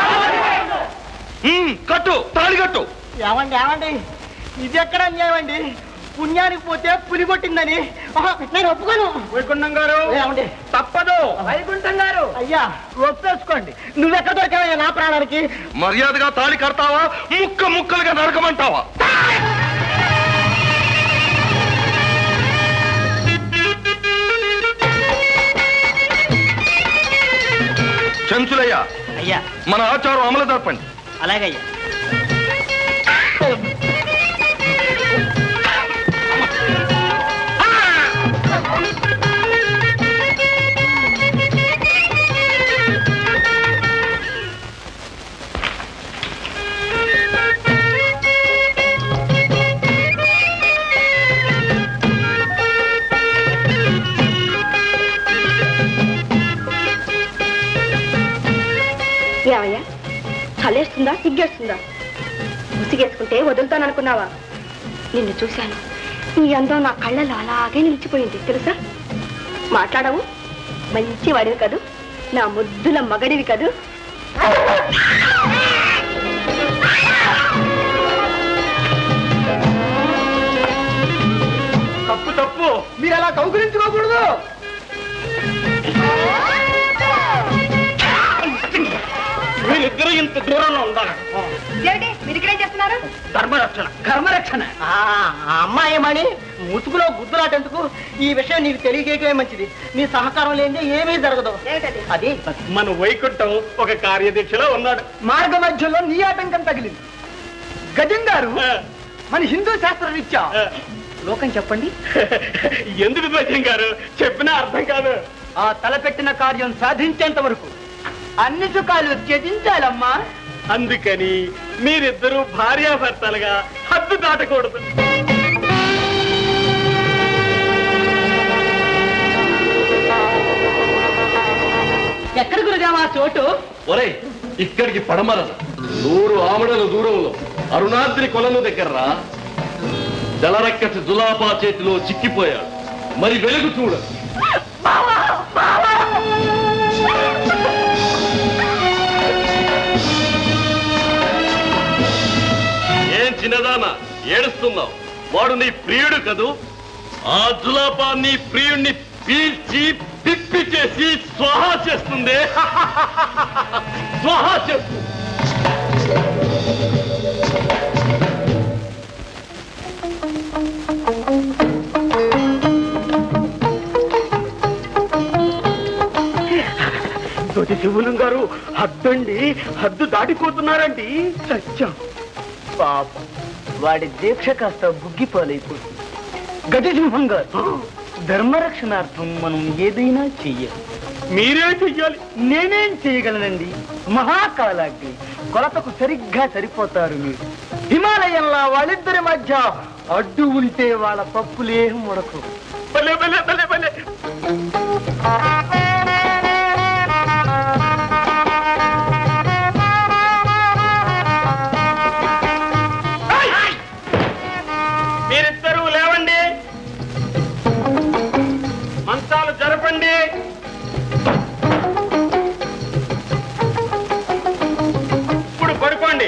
ఉమ్, కట్టు తాళి కట్టు ఏమండి ఏమండి ఇది ఎక్కడ అన్యాయం అండి పుణ్యానికి పోతే పులి కొట్టిందని ఆహా, నేను ఒప్పుకోను వైకుంఠం గారు ఏమండి తప్పదు వైకుంఠం గారు అయ్యా ఒప్పేసుకోండి నువ్వెక్కడ దొరికావయ్యా నా ప్రాణానికి మర్యాదగా తాళి కడతావా ముక్క ముక్కలుగా నరకమంటావా చెంచులయ్యా అయ్యా మన ఆచారం అమలు జరపండి అలాగయ్యా ఏమయ్యా చల్లేస్తుందా సిగ్గేస్తుందా ముసిగేసుకుంటే వదులుతాననుకున్నావా నిన్ను చూశాను నీ అందం నా కళ్ళలో అలాగే నిలిచిపోయింది తెలుసా మాట్లాడవు మంచి వాడివి కదూ నా ముద్దుల మగడివి కదూ తప్పు తప్పు మీరు అలా కౌగులించుకోకూడదు మీరిద్దరూ ఇంత దూరంలో ఉండాలి ఏమిటి మీరు ఇక్కడేం చేస్తున్నారు ధర్మరక్షణ ధర్మరక్షణ ఆ అమ్మాయి ఏమని ముసుగులో గుద్దులాటెందుకు ఈ విషయం నీకు తెలియజేయటమే మంచిది నీ సహకారం లేనిదే ఏమీ జరగదు అది మన వైకుంఠం ఒక కార్యదీక్షలో ఉన్నాడు మార్గ మధ్యలో నీ ఆటంకం తగిలింది గజం గారు మన హిందూ శాస్త్ర రీత్యా లోకం చెప్పండి ఎందుకు గజం గారు చెప్పినా అర్థం కాదు ఆ తలపెట్టిన కార్యం సాధించేంత వరకు అన్ని సుఖాలు త్యజించాలమ్మా అందుకని మీరిద్దరూ భార్యాభర్తలుగా హద్దు దాటకూడదు ఎక్కడ గురుగామా చోటు ఒరే ఇక్కడికి పడమర నూరు ఆమడల దూరంలో అరుణాద్రి కొలను దగ్గర జలరక్కసి జులాపా చేతిలో చిక్కిపోయాడు మరి వెలుగు చూడ ఏం చిన్నదానా ఏడుస్తున్నావు వాడు నీ ప్రియుడు కదూ ఆ జులాపా నీ ప్రియుణ్ణి పీల్చి పిప్పి చేసి స్వాహా చేస్తుంది స్వాహా చేస్తుంది తోటి శివులం గారు హద్దండి హద్దు దాటిపోతున్నారండి సత్యం పాపం వాడి దీక్ష కాస్త బుగ్గిపాలైపోతుంది గజసింహం గారు ధర్మరక్షణార్థం మనం ఏదైనా చెయ్యాలి మీరే చెయ్యాలి నేనేం చేయగలనండి మహాకాలాగ్ని కొలతకు సరిగ్గా సరిపోతారు మీరు హిమాలయంలో వాళ్ళిద్దరి మధ్య అడ్డు ఉంటే వాళ్ళ పప్పులే ముడకు భలే భలే భలే భలే మీరిద్దరూ లేవండి మంచాలు జరపండి ఇప్పుడు పడుకోండి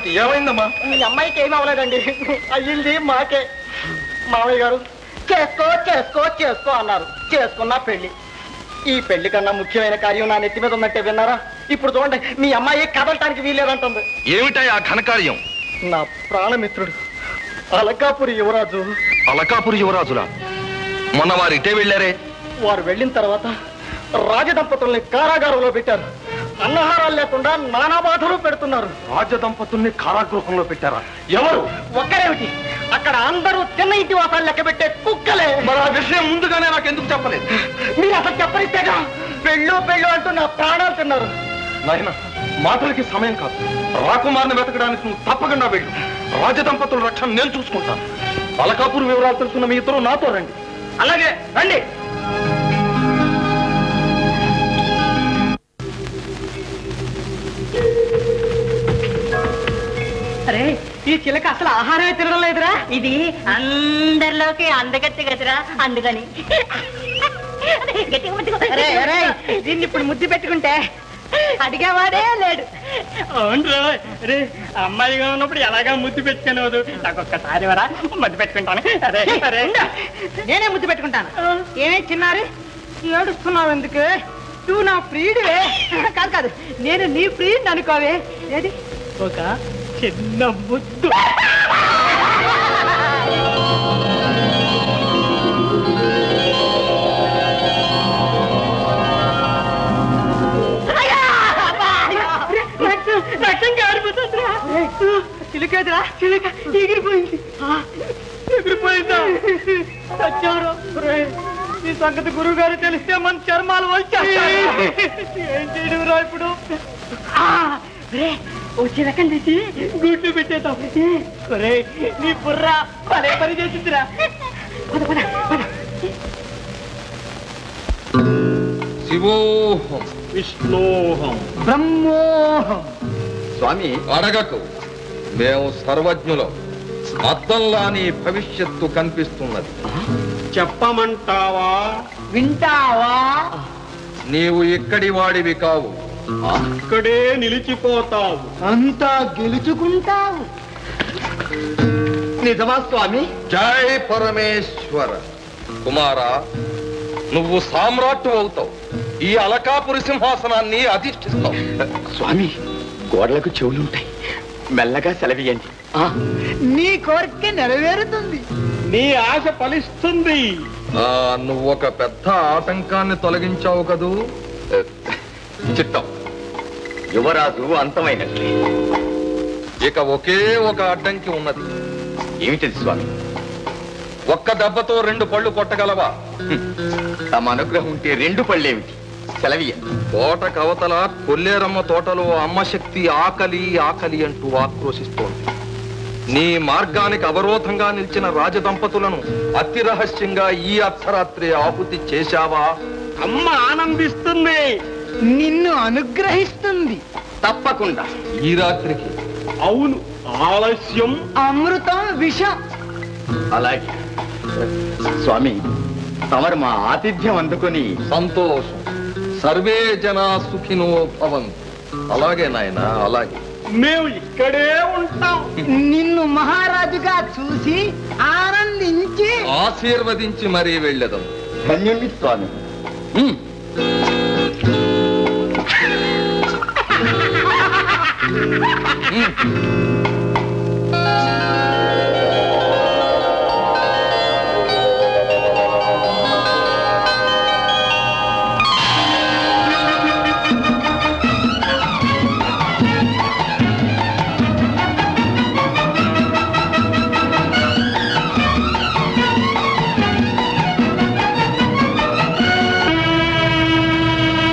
పార్వతి ఏమైందమ్మా మీ అమ్మాయికి ఏమీ అవ్వలేదండి అయ్యింది మాకే మామయ్య గారు చేసుకో చేసుకో చేసుకో అన్నారు చేసుకున్నా పెళ్లి ఈ పెళ్లి కన్నా ముఖ్యమైన కార్యం నా నెత్తి మీద ఉందంటే విన్నారా ఇప్పుడు చూడండి మీ అమ్మాయి కదలటానికి వీలేదంటుంది ఏమిటా ఆ ఘనకార్యం నా ప్రాణమిత్రుడు అలకాపురి యువరాజు అలకాపురి యువరాజులా మొన్న వారు ఇటే వెళ్ళారే వారు వెళ్ళిన తర్వాత రాజదంపతుల్ని కారాగారంలో పెట్టారు అన్నహారాలు లేకుండా నానా బాధలు పెడుతున్నారు రాజదంపతుల్ని కారాగృహంలో పెట్టారా ఎవరు ఒక్కరేమిటి అక్కడ అందరూ చిన్న ఇంటి వాసాలు లెక్క పెట్టే కుక్కలే మరి ఆ విషయం ముందుగానే నాకు ఎందుకు చెప్పలేదు మీరు అసలు చెప్పరిస్తేగా పెళ్ళు పెళ్ళు అంటూ నా ప్రాణాలు తిన్నారు నాయన మాటలకి సమయం కాదు రాకుమార్ని వెతకడానికి నువ్వు తప్పకుండా వెళ్ళు రాజదంపతుల రక్షణ నేను చూసుకుంటాను అలకాపూర్ వివరాలు తెలుసుకున్న మీ ఇద్దరు నాతో రండి అలాగే రండి అరే ఈ చిలక అసలు ఆహారమే తినడం లేదురా ఇది అందరిలోకి అందగత్తి గదిరా అందుకని అరే, అరే, దీన్ని ఇప్పుడు ముద్దు పెట్టుకుంటే అడిగేవాడే లేడు అవునరా రే అమ్మాయిగా ఉన్నప్పుడు ఎలాగా ముద్దు పెట్టుకునేవద్దు నాకు ఒక్కసారి వరా ముద్దు పెట్టుకుంటాను అరే అరే నేనే ముద్దు పెట్టుకుంటాను ఏమే చిన్నారి ఏడుస్తున్నావు ఎందుకు నువ్వు నా ప్రియుడివే కాదు కాదు నేను నీ ప్రియుడిని అనుకోవే ఏది ఒక చిన్న ముద్దు రక్తం కారిపోతుందిరా చిలుకేదిరా చిలుక ఎగిరిపోయింది ఆ, ఎగిరిపోయిందా సత్యారా ఈ సంగతి గురువు గారు తెలిస్తే మన చర్మాలు వచ్చేస్తాయి ఏం చేయడురా ఇప్పుడు ఆ, రే ఓ చిలకం తెచ్చి గుడ్లు పెట్టేద్దాం ఒరే నీ బుర్ర పదే పని చేసిందిరా పద పద పద శివోహం విష్ణోహం బ్రహ్మోహం స్వామి అడగకు మేము సర్వజ్ఞులం అద్దంలా నీ భవిష్యత్తు కనిపిస్తున్నది చెప్పమంటావా వింటావా నీవు ఇక్కడి వాడివి కావు ఇక్కడే నిలిచిపోతావు అంతా గెలుచుకుంటావు నిజమా స్వామి జై పరమేశ్వర కుమారా నువ్వు సామ్రాట్టు అవుతావు ఈ అలకాపురి సింహాసనాన్ని అధిష్ఠిస్తావు స్వామి గోడలకు చెవులుంటాయి మెల్లగా సెలవియండి నీ కోరిక నెరవేరుతుంది నీ ఆశ ఫలిస్తుంది ఆ, నువ్వు ఒక పెద్ద ఆటంకాన్ని తొలగించావు కదూ చిత్తం యువరాజు అంతమైనట్లే ఇక ఒకే ఒక అడ్డంకి ఉన్నది ఏమిటది స్వామి ఒక్క దెబ్బతో రెండు పళ్ళు కొట్టగలవా తమ అనుగ్రహం ఉంటే రెండు పళ్ళేమిటి సెలవియండి తోట కవతల కొల్లేరమ్మ తోటలో అమ్మ శక్తి ఆకలి ఆకలి అంటూ ఆక్రోశిస్తోంది నీ మార్గానికి అవరోధంగా నిలిచిన రాజదంపతులను అతి రహస్యంగా ఈ అర్ధరాత్రి ఆహుతి చేశావా అమ్మ ఆనందిస్తుంది నిన్ను అనుగ్రహిస్తుంది తప్పకుండా ఈ రాత్రికి అవును ఆలస్యం అమృతం విషం అలాగే స్వామి తమరు మా ఆతిథ్యం అందుకొని సంతోషం సర్వే జనా సుఖినో భవంతు అలాగే నాయన అలాగే మేము ఇక్కడే ఉంటాం నిన్ను మహారాజుగా చూసి ఆనందించి ఆశీర్వదించి మరీ వెళ్ళదాం ధన్యుని స్వామి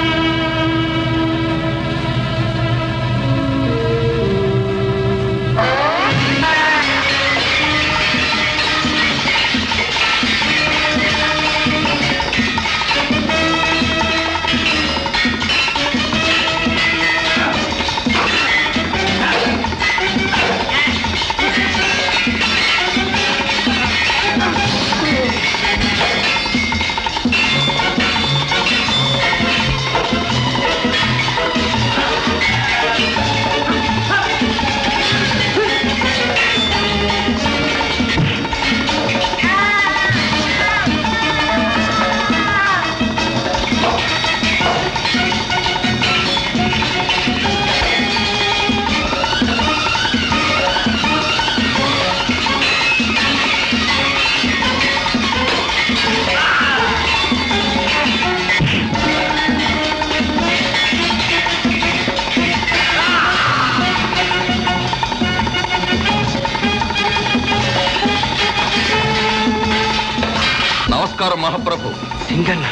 ఆ నమస్కారం మహాప్రభు సింగన్న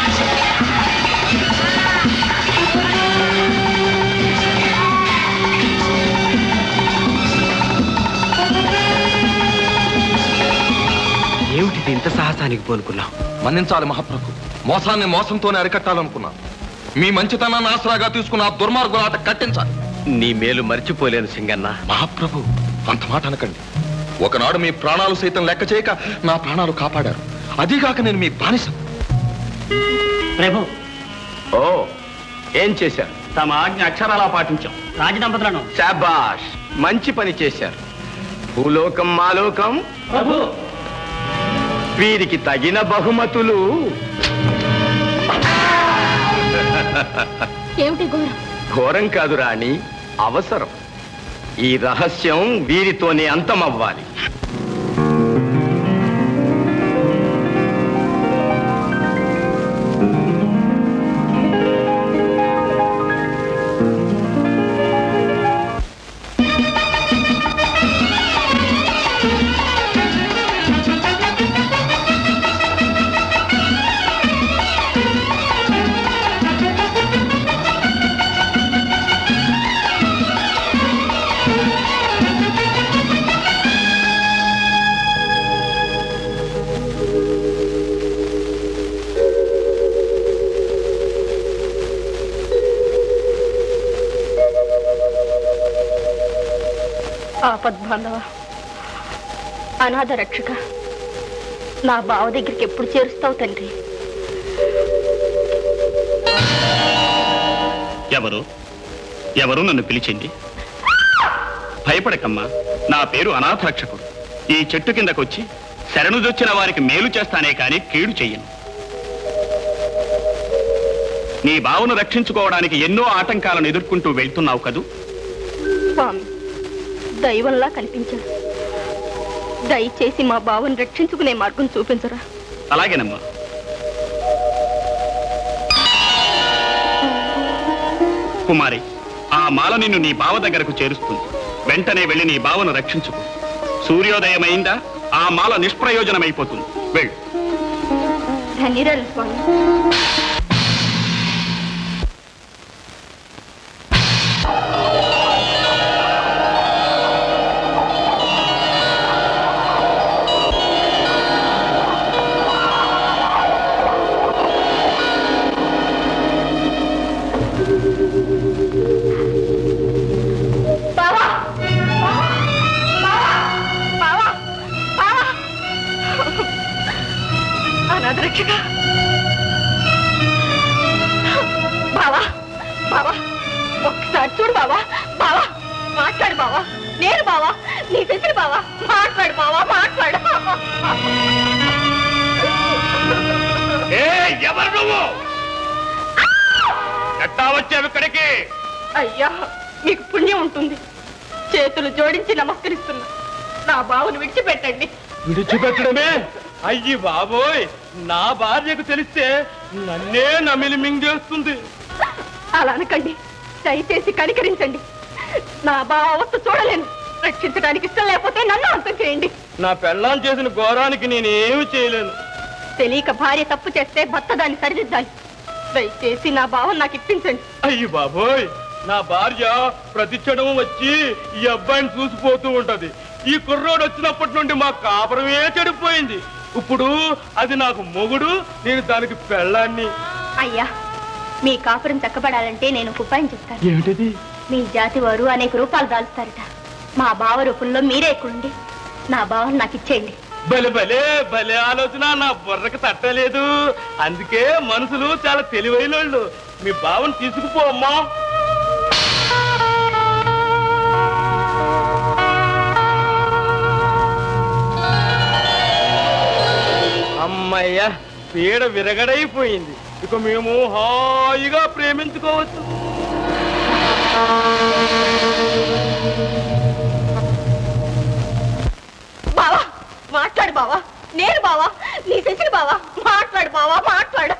ఏమిటిది ఇంత సాహసానికి పోనుకున్నావు మన్నించాలి మహాప్రభు మోసాన్ని మోసంతోనే అరికట్టాలనుకున్నా మీ మంచితనాన్ని ఆసరాగా తీసుకున్న ఆ దుర్మార్గుల ఆట కట్టించాలి నీ మేలు మర్చిపోలేను సింగన్న మహాప్రభు అంత మాట అనకండి ఒకనాడు మీ ప్రాణాలు సైతం లెక్క చేయక నా ప్రాణాలు కాపాడారు అదీగాక నేను మీ బానిస ప్రభు ఓ ఏం చేశారు తమ ఆజ్ఞ అక్షరాలా పాటించాం రాజదంపతులను శాబాష్ మంచి పని చేశారు భూలోకం మాలోకం ప్రభు వీరికి తగిన బహుమతులు ఏమిటి ఘోరం ఘోరం కాదు రాణి అవసరం ఈ రహస్యం వీరితోనే అంతమవ్వాలి ఆపద్బాంధవ అనాథ రక్షక నా బావ దగ్గరికి ఎప్పుడు చేరుస్తావు తండ్రి ఎవరు ఎవరు నన్ను పిలిచింది భయపడకమ్మా నా పేరు అనాథరక్షకుడు ఈ చెట్టు కిందకొచ్చి శరణుదొచ్చిన వారికి మేలు చేస్తానే కాని కీడు చెయ్యను నీ బావను రక్షించుకోవడానికి ఎన్నో ఆటంకాలను ఎదుర్కొంటూ వెళ్తున్నావు కదూ స్వామి దైవంలా కనిపించారు దయచేసి మా బావను రక్షించుకునే మార్గం చూపించరా అలాగేనమ్మా కుమారి ఆ మాల నిన్ను నీ బావ దగ్గరకు చేరుస్తుంది వెంటనే వెళ్ళి నీ బావను రక్షించుకో సూర్యోదయమైందా ఆ మాల నిష్ప్రయోజనమైపోతుంది వెళ్ళు ధన్యరాలు స్వామి బావా బావా బావా బావా అనాథ రక్షక బావా బావా ఒకసారి చూడు బావా బావా మాట్లాడు బావా నేను బావా నీ దగ్గర బావా మాట్లాడు బావా మాట్లాడు ఏ ఎవరు నువ్వు ఎట్టా వచ్చావు ఇక్కడికి అయ్యా మీకు పుణ్యం ఉంటుంది చేతులు జోడించి నమస్కరిస్తున్నా నా బావను విడిచిపెట్టండి విడిచిపెట్టడమే అయ్యి బాబోయ్ నా భార్యకు తెలిస్తే నన్నే నమిలి మింగేస్తుంది అలా అనకండి దయచేసి కనికరించండి నా బావ అవస్థ చూడలేను రక్షించడానికి ఇష్టం లేకపోతే నన్ను అంతం చేయండి నా పెళ్ళాం చేసిన ఘోరానికి నేనేమి చేయలేను తెలియక భార్య తప్పు చేస్తే భర్త దాన్ని సరిదిద్దాలి దయచేసి నా భావం నాకు ఇప్పించండి అయ్యి బాబోయ్ నా భార్య ప్రతి క్షణం వచ్చి ఈ అబ్బాయిని చూసిపోతూ ఉంటది ఈ కుర్రోడు వచ్చినప్పటి నుండి మా కాపురమే చెడిపోయింది ఇప్పుడు అది నాకు మొగుడు నేను దానికి పెళ్ళాన్ని అయ్యా మీ కాపురం చక్కబడాలంటే నేను ఒక ఉపాయం చెప్తాను ఏమిటిది మీ జాతి వారు అనేక రూపాలు దాల్స్తారట మా బావ రూపంలో మీరే ఎక్కుండి నా బావను నాకు ఇచ్చేయండి భలే భలే భలే ఆలోచన నా బుర్రకు తట్టలేదు అందుకే మనుషులు చాలా తెలివైన వాళ్ళు మీ బావని తీసుకుపో అమ్మా అమ్మయ్య పీడ విరగడైపోయింది ఇక మేము హాయిగా ప్రేమించుకోవచ్చు బావా మాట్లాడు బావా నేను బావా నీ శశిని బావా మాట్లాడు బావా మాట్లాడు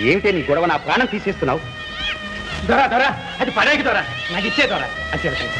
ఏమిటే నీ గొడవ నా ప్రాణం తీసేస్తున్నావు దొరా దొరా అది పడేకి దొరా నాకు ఇచ్చే దొరా అది చెప్పండి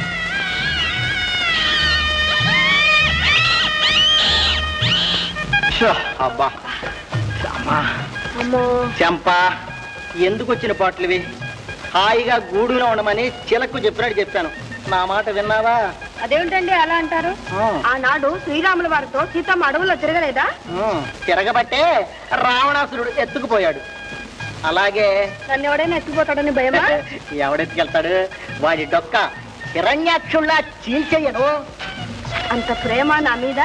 అబ్బా అమ్మా చెంపా ఎందుకు వచ్చిన పాటలువి హాయిగా గూడులో ఉండమని చిలకు చెప్పినట్టు చెప్పాను నా మాట విన్నావా అదేమిటండి అలా అంటారు ఆనాడు శ్రీరాముల వారితో సీతమ్మ అడవుల్లో తిరగలేదా ఉమ్, తిరగబట్టే రావణాసురుడు ఎత్తుకుపోయాడు అలాగే నన్ను ఎవడైనా ఎత్తుకుపోతాడని భయమా ఎవడెత్తుకెళ్తాడు వాడి డొక్క హిరణ్యాక్షుల్లా చీల్చెయ్యను అంత ప్రేమ నా మీద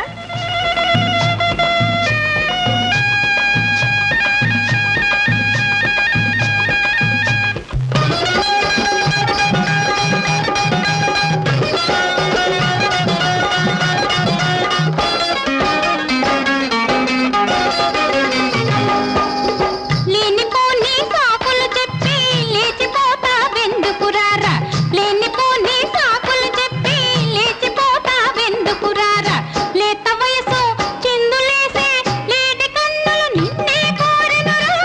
లేనిపోని సాకులు చెప్పి లేచిపోతా వెందుకురారా లేనిపోని సాకులు చెప్పి లేచిపోతా వెందుకురారా లేత వయసు చిందులేసే లేటి కన్నులు నిన్నే కోరెనురా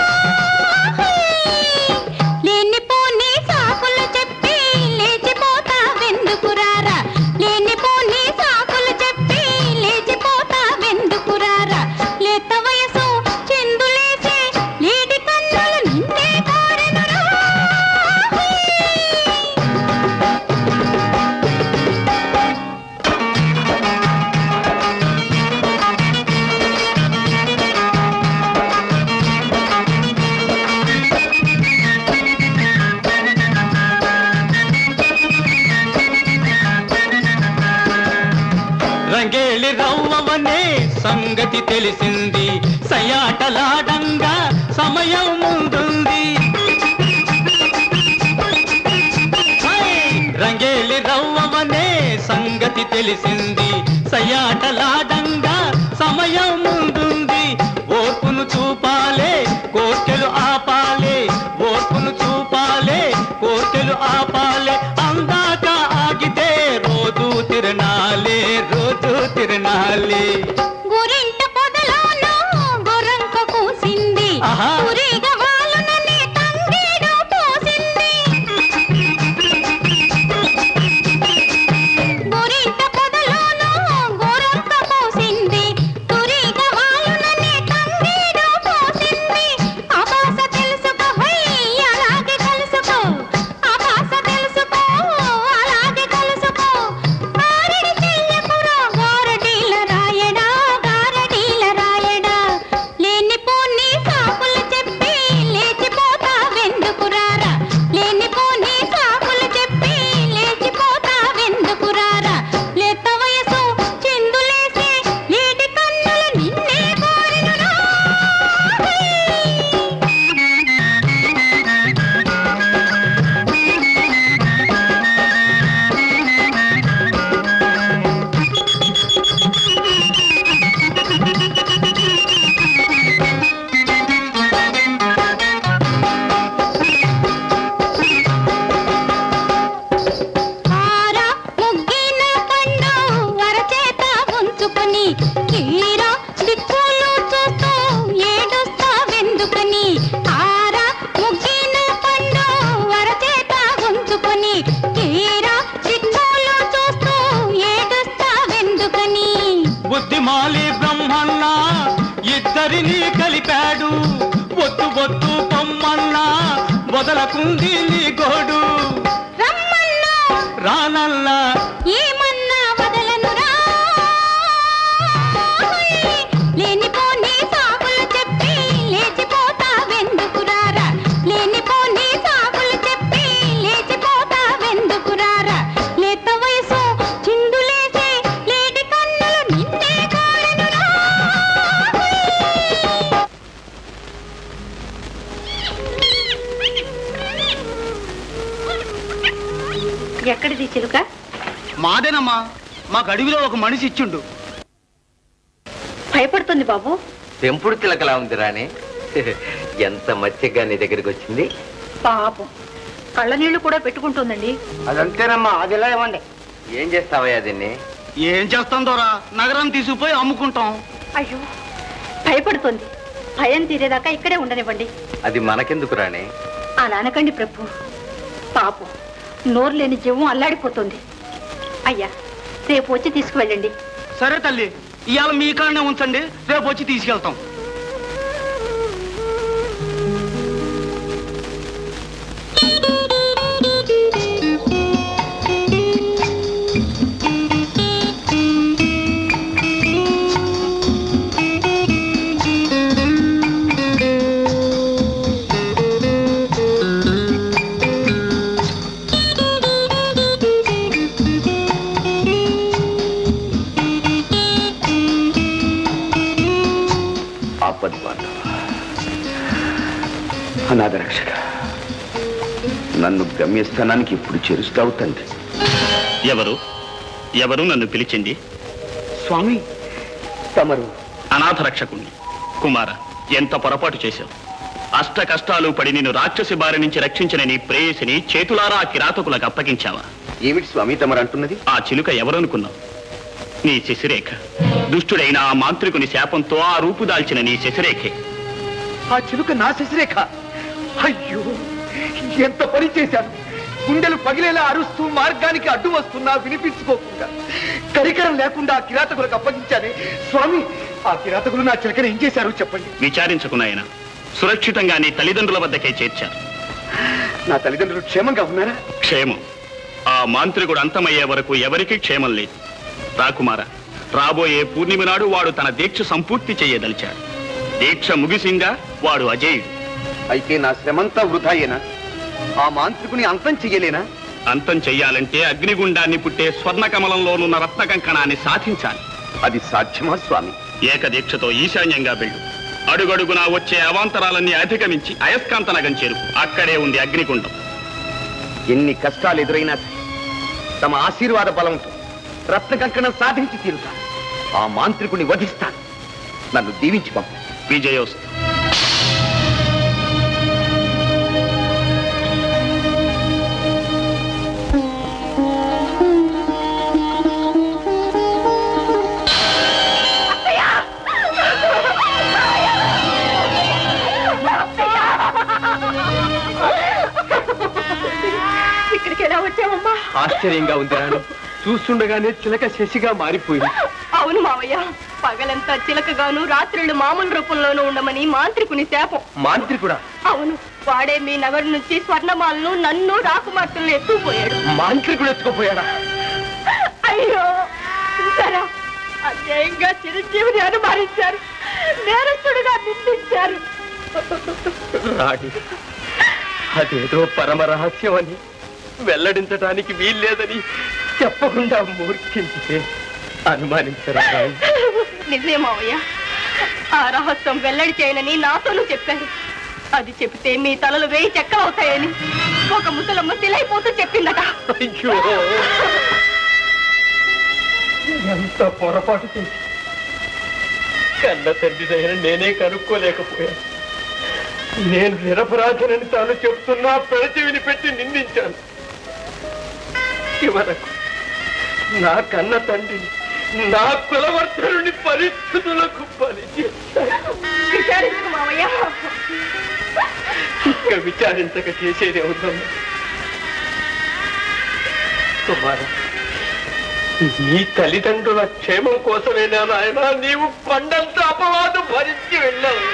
లేనిపోని సాకులు చెప్పి లేచిపోతా వెందుకురారా లేనిపోని సాకులు చెప్పి లేచిపోతా వెందుకురారా లేత వయసు చిందులేసే లేటి కన్నులు నిన్నే కోరెనురా రంగేళి రవ్వవనే సంగతి తెలిసింది సయాటలాడంగా సమయం ముందుంది హై! రంగేళి రవ్వవనే సంగతి తెలిసింది సయాటలాడంగా సమయం ముందుంది ఓర్పును చూపాలే కోర్కెలు ఆపాలే ఓర్పును చూపాలే కోర్కెలు ఆపాలే అందాక ఆగితే రోజు తిరణాలే రోజు తిరణాలే గురింట పొదలోనూ గొర్రంక కూసింది ఆహా. ఉరిగ వాలుననే తంగేడు పోసింది గురింట పొదలోనూ గొర్రంక పోసింది ఉరిగ వాలుననే తంగేడు పోసింది ఆకాశ తెలుసుకో హై అలాగే కలుసుకో ఆకాశ తెలుసుకో అలాగే కలుసుకో ఆరడి చెయ్యకురా గారడీల రాయడా గారడీల రాయడా లేనిపోని సాకులు చెప్పి లేచిపోతా వెందుకురారా లేనిపోని సాకులు చెప్పి లేచిపోతా వెందుకురారా లేత వయసు చిందులేసే లేటి కన్నులు నిన్నే కోరినురా హార ముగ్గిన పండు వరచేత ఉంచుకొని కీర దిక్కులు చూస్తూ ఏడుస్తా వెందుకని హార ముగ్గిన పండు వరచేత ఉంచుకొని కీర దిక్కులు చూస్తూ ఏడుస్తా వెందుకని బుద్ధిమాలి బ్రహ్మన్నా ఇద్దరిని కలిపాడు ఒత్తు ఒత్తు పొమ్మన్నా వదలకుంది నీ గోడు రమ్మన్నా రానల్లా ఏమన్నా వదలనురా లేనిపోని సాకులు చెప్పి లేచిపోతా వెందుకురారా లేనిపోని సాకులు చెప్పి లేచిపోతా వెందుకురారా లేత వయసు చిందులేసే లేటి కన్నులు నిన్నే కోరెనురా ఎక్కడిది చిలుక మాదేనమ్మా మాకు అడవిలో ఒక మనిషి ఇచ్చిండు భయపడుతుంది బాబు పెంపుడు తిలకలా ఉంది రాణి ఎంత మత్స్యగా నీ దగ్గరికి వచ్చింది పాపం కళ్ళ నీళ్లు కూడా పెట్టుకుంటుందండి అదంతేనమ్మా అది ఎలా ఇవ్వండి ఏం చేస్తావయ్యా దీన్ని ఏం చేస్తాం దొరా నగరం తీసుకుపోయి అమ్ముకుంటాం అయ్యో భయపడుతుంది భయం తీరేదాకా ఇక్కడే ఉండనివ్వండి అది మనకెందుకు రాణి అలా అనకండి ప్రభు పాపం నోరు లేని జీవం అల్లాడిపోతుంది అయ్యా రేపు వచ్చి తీసుకువెళ్ళండి సరే తల్లి ఇవాళ మీ కాడనే ఉంచండి రేపు వచ్చి తీసుకెళ్తాం ఆపద్బాంధవ అనాథ రక్షక నన్ను గమ్యస్థానానికి ఇప్పుడు చేరుస్తావు తండ్రి ఎవరు ఎవరు నన్ను పిలిచింది స్వామి తమరు అనాథ రక్షకుణ్ణి కుమార ఎంత పొరపాటు చేశావు అష్ట కష్టాలు పడి నిన్ను రాక్షసి బారి నుంచి రక్షించిన నీ ప్రేయసిని చేతులారా ఆ కిరాతకులకు అప్పగించావా ఏమిటి స్వామి తమరు అంటున్నది ఆ చిలుక ఎవరనుకున్నావు నీ శశిరేఖ దుష్టుడైన ఆ మాంత్రికుని శాపంతో ఆ రూపు దాల్చిన నీ శశిరేఖే ఆ చిలుక నా శశిరేఖ అయ్యో ఎంత పని చేశాను గుండెలు పగిలేలా అరుస్తూ మార్గానికి అడ్డు వస్తున్నా వినిపించుకోకుండా కరికరం లేకుండా ఆ కిరాతకులకు అప్పగించానే స్వామి ఆ కిరాతకులు నా చిలకని ఏం చేశారు చెప్పండి విచారించుకున్నాయన సురక్షితంగా నీ తల్లిదండ్రుల వద్దకే చేర్చారు నా తల్లిదండ్రులు క్షేమంగా ఉన్నారా క్షేమం ఆ మాంత్రికుడు అంతమయ్యే వరకు ఎవరికీ క్షేమం లేదు రాకుమార రాబోయే పూర్ణిమ నాడు వాడు తన దీక్ష సంపూర్తి చేయదలిచాడు దీక్ష ముగిసిందా వాడు అజేయుడు అయితే నా శ్రమంతా వృధాయేనా ఆ మాంత్రికుని అంతం చెయ్యలేనా అంతం చెయ్యాలంటే అగ్నిగుండాన్ని పుట్టే స్వర్ణ కమలంలోనున్న రత్న కంకణాన్ని సాధించాలి అది సాధ్యమా స్వామి ఏకదీక్షతో ఈశాన్యంగా వెళ్ళు అడుగడుగునా వచ్చే అవాంతరాలన్నీ అధిగమించి అయస్కాంత నగం చేరుకు అక్కడే ఉంది అగ్నిగుండం ఎన్ని కష్టాలు ఎదురైనా సరే తమ ఆశీర్వాద బలంతో రత్న కంకణం సాధించి తీరుతాను ఆ మాంత్రికుని వధిస్తాను నన్ను దీవించి పంపు విజయోస్తు ఇక్కడికి ఎలా వచ్చావమ్మా ఆశ్చర్యంగా ఉంది రాణి చూస్తుండగానే చిలక శశిగా మారిపోయింది అవును మావయ్య పగలంతా చిలకగాను రాత్రులు మామూలు రూపంలోనూ ఉండమని మాంత్రికుని శాపం మాంత్రికుడా అవును వాడే మీ నగరు నుంచి స్వర్ణమాలను నన్ను రాకుమార్తెలను ఎత్తుకుపోయాడు మాంత్రికుడు ఎత్తుకుపోయాడా అయ్యో చూసారా అన్యాయంగా చిరంజీవిని అనుమానించారు నేరస్తుడుగా నిందించారు రాణి అదేదో పరమ రహస్యం అని వెల్లడించడానికి వీల్లేదని చెప్పకుండా మూర్ఖించితే అనుమానించరా రాణి నిజమే మావయ్య ఆ రహస్యం వెల్లడి చేయనని నాతోనూ చెప్పారు అది చెబితే మీ తలలు వేయి చెక్కలవుతాయని ఒక ముసలమ్మ సిలైపోతూ చెప్పిందట అయ్యో ఎంత పొరపాటు చేసి కన్న తండ్రిదైన నేనే కనుక్కోలేకపోయాను నేను నిరపరాధనని తాను చెప్తున్నా పెడచెవిని పెట్టి నిందించాను చివరకు నా కన్న తండ్రిని నా కులవర్తనుని పరిస్థితులకు బలి చేశాను విచారించు మావయ్య ఇంకా విచారించక చేసేదే ఉందమ్మా కుమార నీ తల్లిదండ్రుల క్షేమం కోసమేనా నాయన నీవు పండంత అపవాదం భరించి వెళ్ళావు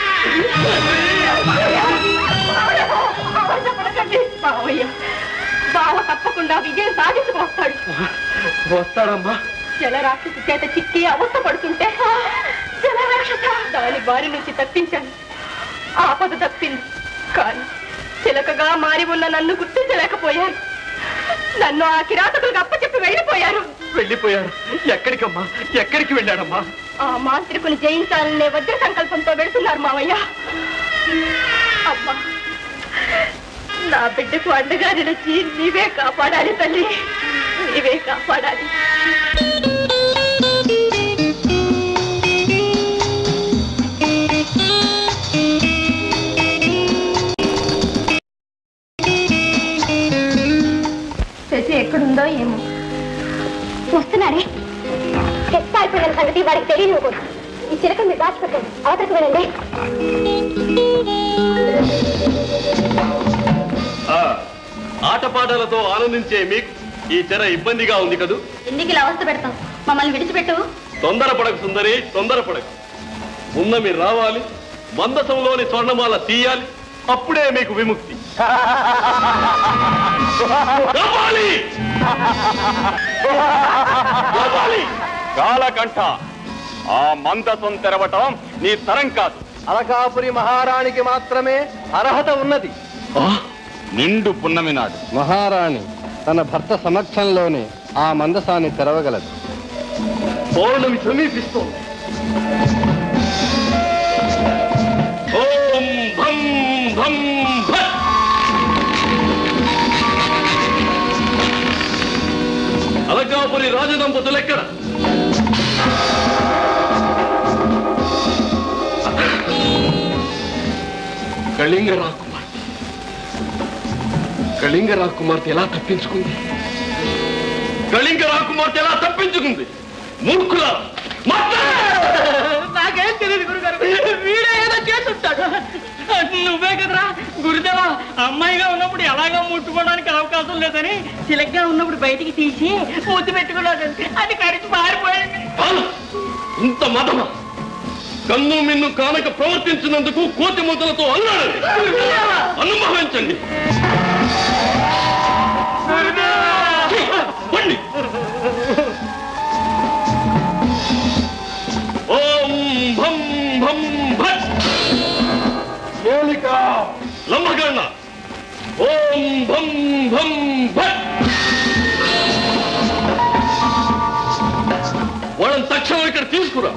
ఆవేశపడకండి, మావయ్య బావ తప్పకుండా విజయం సాధించుకొస్తాడు వస్తాడమ్మా జలరాక్షసి చేత చిక్కి అవస్థ పడుతుంటే జలరాక్షస దాని బారి నుంచి తప్పించాను ఆపద తప్పింది కానీ చిలకగా మారి ఉన్న నన్ను గుర్తించలేకపోయారు నన్ను ఆ కిరాతకులకు అప్పచెప్పి వెళ్ళిపోయారు వెళ్ళిపోయాడు ఎక్కడికమ్మా ఎక్కడికి వెళ్ళాడమ్మా ఆ మాంత్రికుని జయించాలనే వజ్ర సంకల్పంతో వెళ్తున్నారు మావయ్య అమ్మా నా బిడ్డకు అండగా నిలిచి నీవే కాపాడాలి తల్లి నీవే కాపాడాలి శశి ఎక్కడుందో ఏమో వస్తున్నాడే పారిపోయిన సంగతి వాడికి తెలియదు కూడా ఈ చిలకలు మీరు దాచిపెట్టండి అవతలకు వెళ్ళండి ఆ, ఆటపాటలతో ఆనందించే మీకు ఈ తెర ఇబ్బందిగా ఉంది కదూ ఎందుకు ఇలా అవస్థ పెడతాం మమ్మల్ని విడిచిపెట్టు తొందరపడకు సుందరి తొందరపడకు ఉన్నమి రావాలి మందసంలోని స్వర్ణమాల తీయాలి అప్పుడే మీకు విముక్తి కావాలి! కావాలి! కాలకంఠ ఆ మందసం తెరవటం నీ తరం కాదు అలకాపురి మహారాణికి మాత్రమే అర్హత ఉన్నది నిండు పున్నమి నాడు మహారాణి తన భర్త సమక్షంలోనే ఆ మందసాన్ని తెరవగలదు పౌర్ణమి సమీపిస్తోంది ఓం భం భం భట్ అలకాపురి రాజదంపతులెక్కడ కళింగ రాకుమార్తె కళింగ రాకుమార్తె ఎలా తప్పించుకుంది కళింగ రాకుమార్తె ఎలా తప్పించుకుంది మూర్ఖులా నాకేం తెలియదు గురుగారు వీడే ఏదో చేసుంటాడు నువ్వే కదరా గురుదేవా అమ్మాయిగా ఉన్నప్పుడు ఎలాగో ముట్టుకోవడానికి అవకాశం లేదని చిలగ్గా ఉన్నప్పుడు బయటికి తీసి ముద్దు పెట్టుకున్నాడు అది కడిచి పారిపోయింది ఇంత మదమ కన్ను మిన్ను కానక ప్రవర్తించినందుకు కోతి ముద్దలతో అన్నాడు అనుభవించండి పండి. ఓం భం భం భట్ లంబగణ ఓం భం భం భట్ వాళ్ళని తక్షణం ఇక్కడ తీసుకురా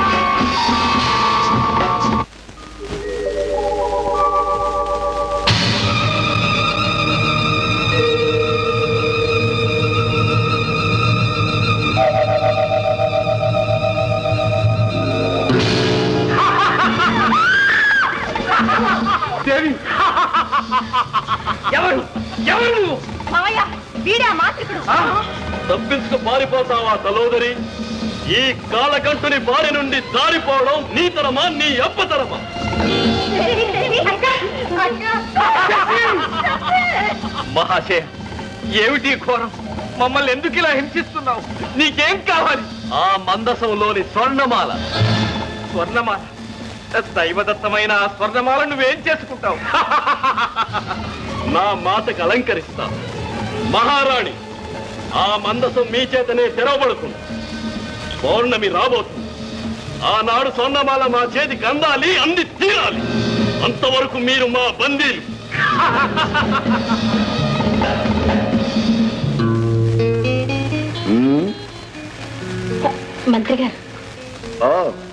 దేవి ఎవరు ఎవరు నువ్వు మావయ్య వీడా మాంత్రికుడు తప్పించుకు పారిపోతావా సలోదరి ఈ కాలకంటుని బారి నుండి జారిపోవడం నీ తరమా నీ అప్పతరమా మహాశయ ఏమిటి ఘోరం మమ్మల్ని ఎందుకు ఇలా హింసిస్తున్నావు నీకేం కావాలి ఆ మందసంలోని స్వర్ణమాల స్వర్ణమాల దైవదత్తమైన ఆ స్వర్ణమాల నువ్వేం చేసుకుంటావు నా మాటకు అలంకరిస్తా మహారాణి ఆ మందసం మీ చేతనే తెరవబడుతుంది పౌర్ణమి రాబోతుంది ఆనాడు స్వర్ణమాల మా చేతికి అందాలి అంది తీరాలి అంతవరకు మీరు మా బందీలు మంత్రి గారు ఓ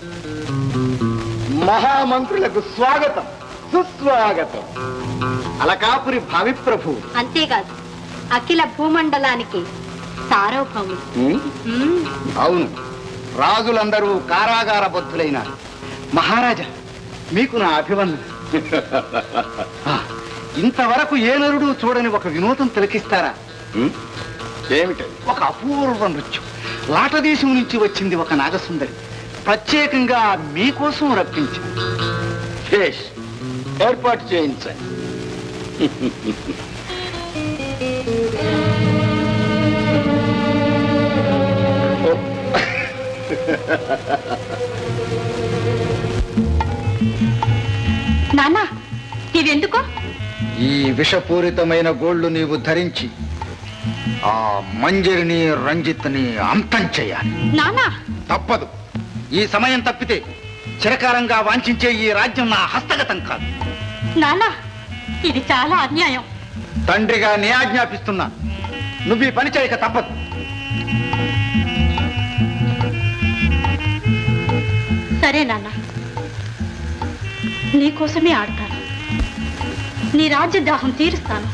మహామంత్రులకు స్వాగతం సుస్వాగతం అలకాపురి భావి ప్రభు అంతేకాదు అఖిల భూమండలానికి సార్వభౌములు మ్మ్. అవును రాజులందరూ కారాగార బద్ధులైన మహారాజా మీకు నా అభివందన ఇంతవరకు ఏ నరుడు చూడని ఒక వినోదం తిలకిస్తారా ఏమిటది ఒక అపూర్వ నృత్యం లాటదేశం నుంచి వచ్చింది ఒక నాగసుందరి ప్రత్యేకంగా మీకోసం రప్పించింది శేష్ ఏర్పాటు చేయించండి నాన్న ఇవెందుకు ఈ విషపూరితమైన గోళ్లు నీవు ధరించి ఆ మంజరిని రంజిత్ని అంతం చేయాలి నాన్న తప్పదు ఈ సమయం తప్పితే చిరకాలంగా వాంఛించే ఈ రాజ్యం నా హస్తగతం కాదు నాన్న ఇది చాలా అన్యాయం తండ్రిగా నే ఆజ్ఞాపిస్తున్నా నువ్వు ఈ పని చేయక తప్పదు సరే నాన్న నీకోసమే ఆడతాను నీ రాజ్య దాహం తీరుస్తాను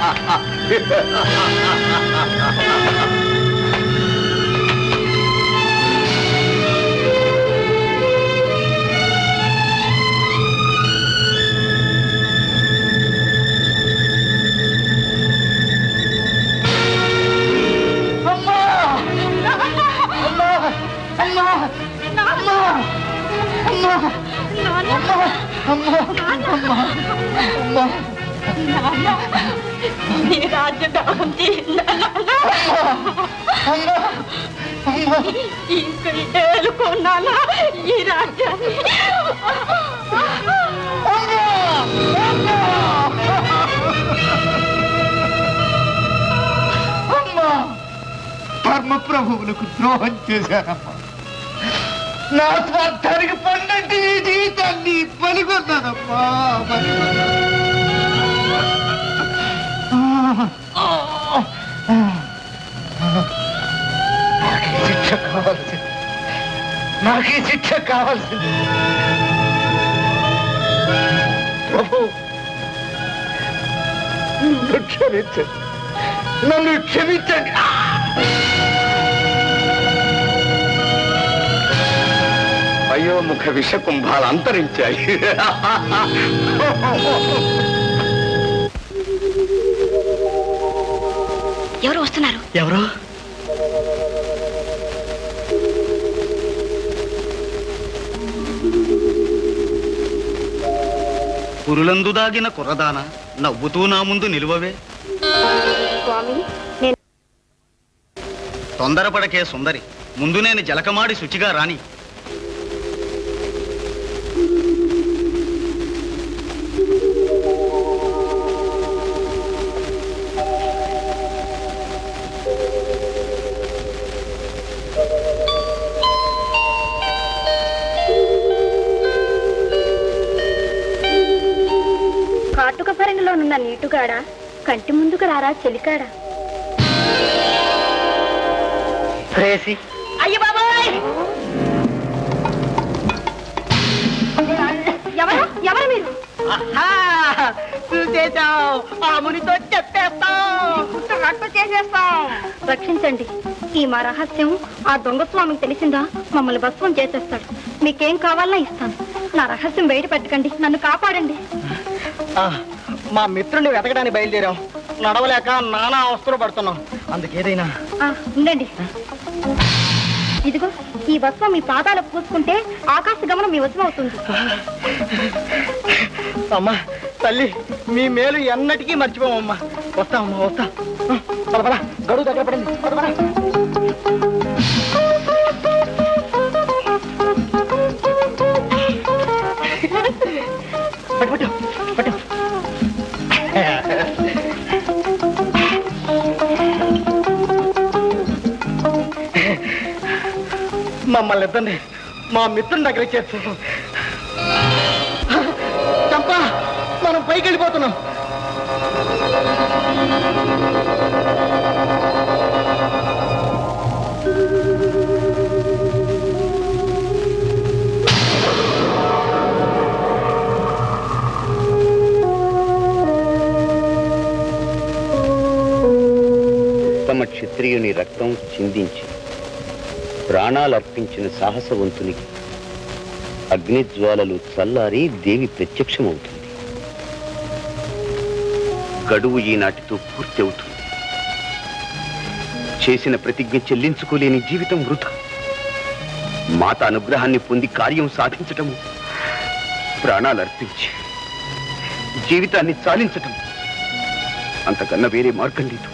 అమ్మా అమ్మా అమ్మా అమ్మా అమ్మా అమ్మా అమ్మా అమ్మా అమ్మా నీ రాజ్యదాహం ఇంకా ఏలుకున్నానా ఈ రాజ్యాన్ని అమ్మా ధర్మ ప్రభువులకు ద్రోహం చేశానమ్మా నా స్వార్థానికి పన్నెండు ఈ జీవితాన్ని పలుకొన్నానమ్మా నాకు ఈ శిక్ష కావాల్సింది నాకు ఈ శిక్ష కావాల్సింది ప్రభు నన్ను క్షమించండి నన్ను క్షమించండి అయోముఖ విషకుంభాలు అంతరించాయి ఎవరు వస్తున్నారు ఎవరు పురులందు దాగిన కుర్రదాన నవ్వుతూ నా ముందు నిలువవే స్వామి నేను తొందరపడకే సుందరి ముందు నేను జలకమాడి శుచిగా రాని కాటుక పరంగలోనున్న నీటుగాడ కంటి ముందుకు రారా చెలికాడా ప్రేసి అయ్య బాబాయ్ ఎవరు ఎవరు మీరు చూసేశావు ఆ మునితో చెప్పేస్తాం రట్టు చేసేస్తాం రక్షించండి ఈ మా రహస్యం ఆ దొంగ స్వామికి తెలిసిందా మమ్మల్ని భస్మం చేసేస్తాడు మీకేం కావాలన్నా ఇస్తాను నా రహస్యం బయట పెట్టకండి నన్ను కాపాడండి ఆ, మా మిత్రుడిని వెతకడానికి బయలుదేరాం నడవలేక నానా అవస్థలు పడుతున్నాం అందుకేదైనా ఆ, ఉండండి ఇదిగో ఈ వస్త్రం మీ పాదాలకు పూసుకుంటే ఆకాశ గమనం మీ వశం అవుతుంది అమ్మా తల్లి మీ మేలు ఎన్నటికీ మర్చిపోమమ్మా వస్తామమ్మా వస్తా ఆ, పద పద గడువు దగ్గర పడింది పద పద పట్టు పట్టు పట్టు మమ్మల్ని ఇద్దండి మా మిత్రుని దగ్గర చేస్తూ చంపా మనం పైకి వెళ్ళిపోతున్నాం ఉత్తమ క్షత్రియుని రక్తం చిందించి ప్రాణాలర్పించిన సాహసవంతునికి అగ్నిజ్వాలలు చల్లారి దేవి ప్రత్యక్షమవుతుంది గడువు ఈనాటితో పూర్తి అవుతుంది చేసిన ప్రతిజ్ఞ చెల్లించుకోలేని జీవితం వృధా మాత అనుగ్రహాన్ని పొంది కార్యం సాధించటము ప్రాణాలర్పించి జీవితాన్ని చాలించటం అంతకన్నా వేరే మార్గం లేదు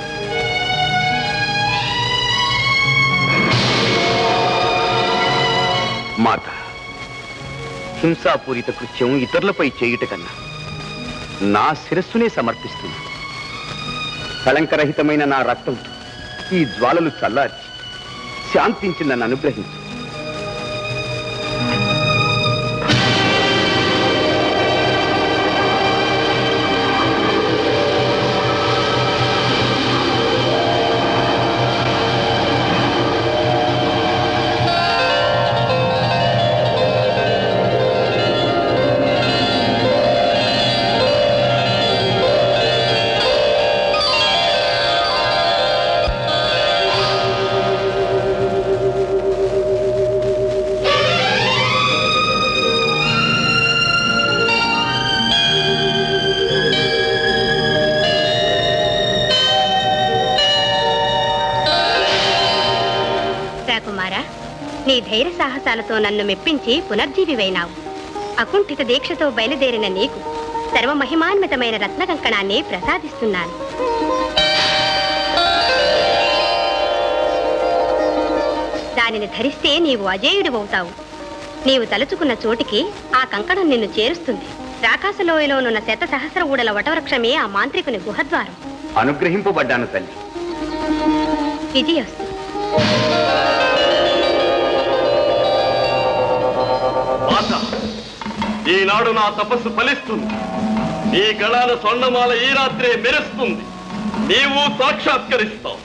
మాత హింసాపూరిత కృత్యం ఇతరులపై చేయుట కన్నా నా శిరస్సునే సమర్పిస్తుంది కళంకరహితమైన నా రక్తంతో ఈ జ్వాలలు చల్లార్చి శాంతించి నన్ను అనుగ్రహించు ధైర్య సాహసాలతో నన్ను మెప్పించి పునర్జీవివైనావు అకుంఠిత దీక్షతో బయలుదేరిన నీకు సర్వమహిమాన్వితమైన రత్న కంకణాన్ని ప్రసాదిస్తున్నాను దానిని ధరిస్తే నీవు అజేయుడివవుతావు నీవు తలుచుకున్న చోటికి ఆ కంకణం నిన్ను చేరుస్తుంది రాకాశలోయలోనున్న శత సహస్ర ఊడల వటవృక్షమే ఆ మాంత్రికుని గుహద్వారం అనుగ్రహింపబడ్డాను తల్లి విజయస్తు మాత ఈనాడు నా తపస్సు ఫలిస్తుంది నీ గళాల స్వర్ణమాల ఈ రాత్రే మెరుస్తుంది నీవు సాక్షాత్కరిస్తావు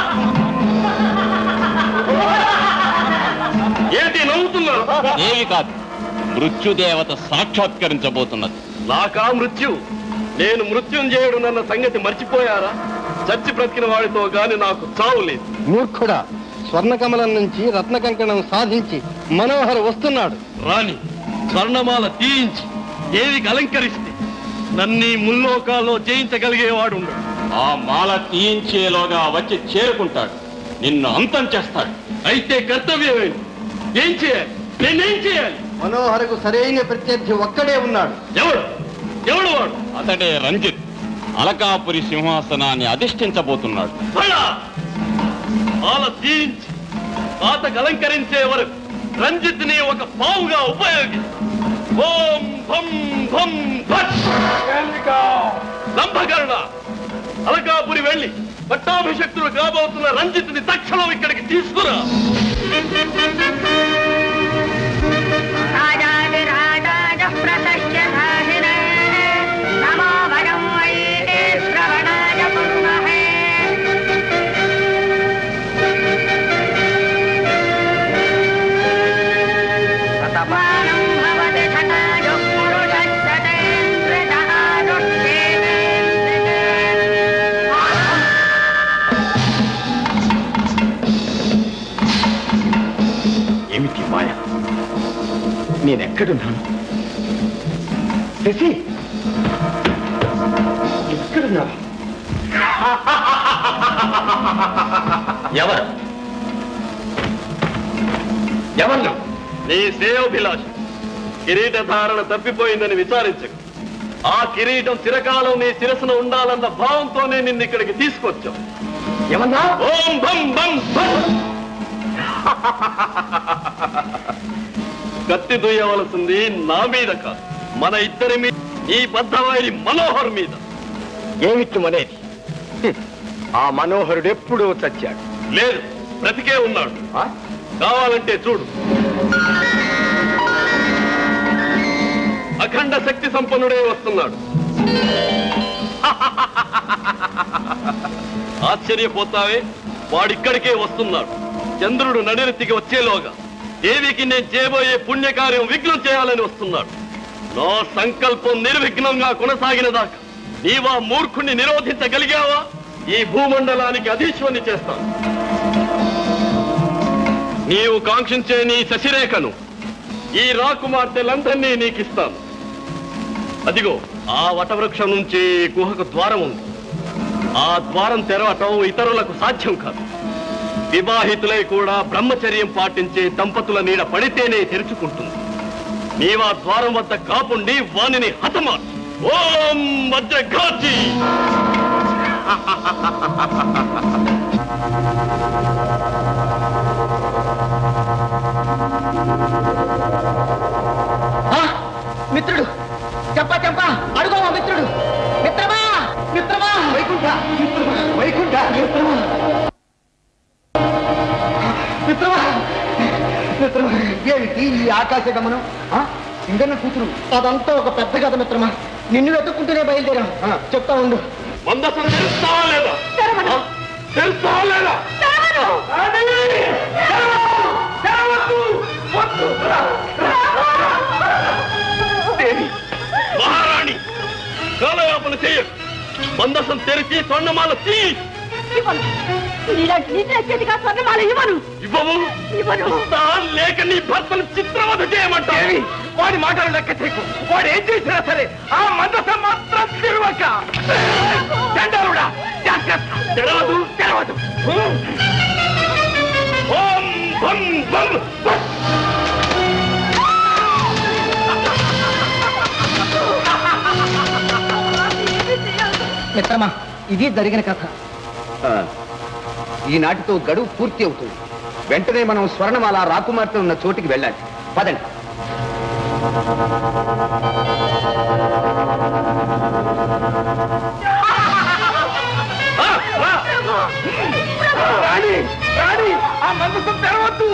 ఏంటి నవ్వుతున్నారు ఏమి కాదు మృత్యుదేవత సాక్షాత్కరించబోతున్నది నాకా మృత్యు నేను మృత్యుంజయుడు నన్న సంగతి మర్చిపోయారా చచ్చి బ్రతికిన వాడితో గాని నాకు చావు లేదు మూర్ఖుడా స్వర్ణకమలం నుంచి రత్న కంకణం సాధించి మనోహర్ వస్తున్నాడు రాణి స్వర్ణమాల తీయించి దేవికి అలంకరిస్తే నన్నీ ముల్లోకాల్లో జయించగలిగేవాడు ఉండడు ఆ మాల తీయించేలోగా వచ్చి చేరుకుంటాడు నిన్ను అంతం చేస్తాడు అయితే కర్తవ్యమేంటి ఏం చేయాలి నేనేం చేయాలి మనోహరకు సరైన ప్రత్యర్థి ఒక్కడే ఉన్నాడు ఎవడు ఎవడు వాడు అతడే రంజిత్ అలకాపురి సింహాసనాన్ని అధిష్ఠించబోతున్నాడు ఫలా! మాల తీయించి పాతకు అలంకరించే వరకు రంజిత్ ని ఒక పావుగా ఉపయోగిస్తా ఓం భం భం భట్ లంబకర్ణ అలకాపురి వెళ్ళి పట్టాభిషక్తులు కాబోతున్న రంజిత్ ని తక్షణం ఇక్కడికి తీసుకురా ఏమిటి మాయ నేనెక్కడున్నాను శశి ఎక్కడున్నావు ఎవరు ఎవరు నీ శ్రేయోభిలాష కిరీట ధారణ తప్పిపోయిందని విచారించకు ఆ కిరీటం చిరకాలం నీ శిరస్సున ఉండాలన్న భావంతోనే నిన్ను ఇక్కడికి తీసుకొచ్చాం ఏమన్నా ఓం భం భం భం కత్తి దుయ్యవలసింది నా మీద కాదు మన ఇద్దరి మీద ఈ బద్ధవారి మనోహర్ మీద ఏమిటి మనేది హ్మ్. ఆ మనోహరుడు ఎప్పుడూ చచ్చాడు లేదు బ్రతికే ఉన్నాడు కావాలంటే చూడు అఖండ శక్తి సంపన్నుడే వస్తున్నాడు ఆశ్చర్యపోతావే వాడిక్కడికే వస్తున్నాడు చంద్రుడు నడిరెత్తికి వచ్చేలోగా దేవికి నేను చేయబోయే పుణ్యకార్యం విఘ్నం చేయాలని వస్తున్నాడు నా సంకల్పం నిర్విఘ్నంగా కొనసాగిన దాకా నీవా మూర్ఖుణ్ణి నిరోధించగలిగావా ఈ భూమండలానికి అధీశ్వరుని చేస్తాను నీవు కాంక్షించే నీ శశిరేఖను ఈ రాకుమార్తెలందరినీ నీకిస్తాను అదిగో ఆ వటవృక్షం నుంచి గుహకు ద్వారం ఉంది ఆ ద్వారం తెరవటం ఇతరులకు సాధ్యం కాదు వివాహితులై కూడా బ్రహ్మచర్యం పాటించే దంపతుల నీడ పడితేనే తెరుచుకుంటుంది నీవా ద్వారం వద్ద కాపుండి వానిని హతమార్చు ఓం వజ్రఘాతి మిత్రుడు చెప్ప చెప్ప అడుగోవా మిత్రుడు మిత్రమా మిత్రమా వైకుంఠ మిత్రమా వైకుంఠ మిత్రమా మిత్రమా మిత్రమా ఏమిటి ఈ ఆకాశ గమనం ఆ? ఇంకన్న కూతురు అదంతా ఒక పెద్ద కథ మిత్రమా నిన్ను వెతుక్కుంటూనే బయలుదేరాం ఆ, చెప్తా ఉండు మందసం తెలుస్తావా లేదా ఆ? తెలుస్తావా లేదా దేవి మహారాణి కాలయాపన చెయ్య మందసం తెరిచి స్వర్ణమాల తీ ఇవ్వను నీలాంటి నీతి చేతిగా స్వర్ణమాల ఇవ్వను ఇవ్వవు ఇవ్వను ఇస్తా లేక నీ భర్తను చిత్రవధ చేయమంటావు వాడి మాటలు లెక్క చేయకు వాడు ఏం చేసినా సరే ఆ మందసం మాత్రం తిరువక చండాలుడా జాగ్రత్త తెరవదు తెరవదు ఓం బం బం బం మిత్రమా ఇది జరిగిన కథ ఆ, ఈనాటితో గడువు పూర్తి అవుతుంది వెంటనే మనం స్వర్ణమాల రాకుమార్తె ఉన్న చోటికి వెళ్ళాలి పదండి రాణి రాణి ఆ మందసం తెరవద్దు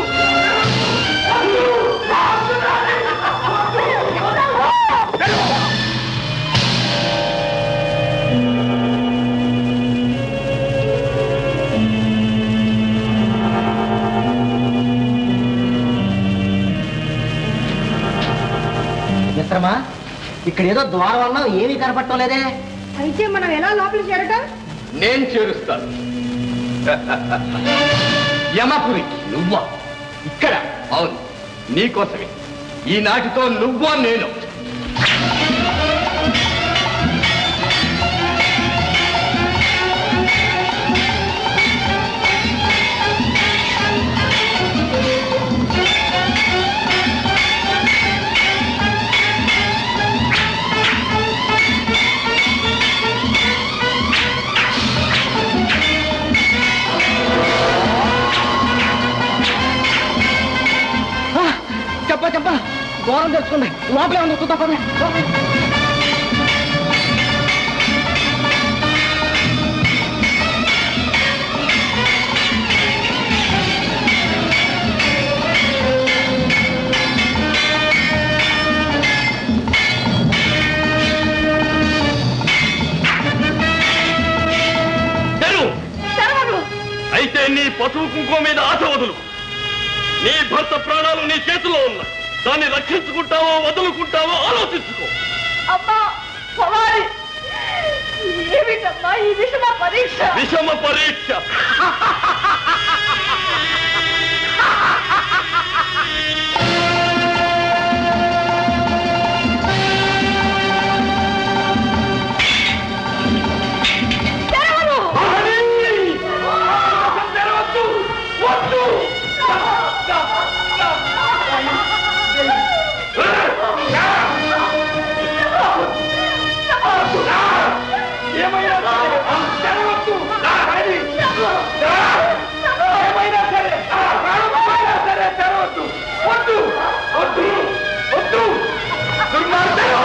మిత్రమా ఇక్కడ ఏదో ద్వారం వల్ల ఏమీ కనపడటం లేదే అయితే మనం ఎలా లోపల చేరటం నేను చేరుస్తాను యమపురికి నువ్వా ఇక్కడ అవును నీకోసమే ఈనాటితో నువ్వో నేను చెప్ప చెప్ప దూరం తెచ్చుకోండి లోపలే ఉంది చూద్దాం పద. తెరు అయితే నీ పశువు కుంకుమ మీద ఆశ వదులు నీ భర్త ప్రాణాలు నీ చేతిలో ఉన్నాయి దాన్ని రక్షించుకుంటావో వదులుకుంటావో ఆలోచించుకో అమ్మా కుమారి ఏమిటమ్మా ఈ విషమ పరీక్ష విషమ పరీక్ష ఏమైనా సరే, తెరవద్దు. రాణి, ఏమైనా సరే, ఆ ప్రాణమైనా సరే తెరవద్దు. వద్దు, వద్దు, వద్దు. దుర్మార్గుడు.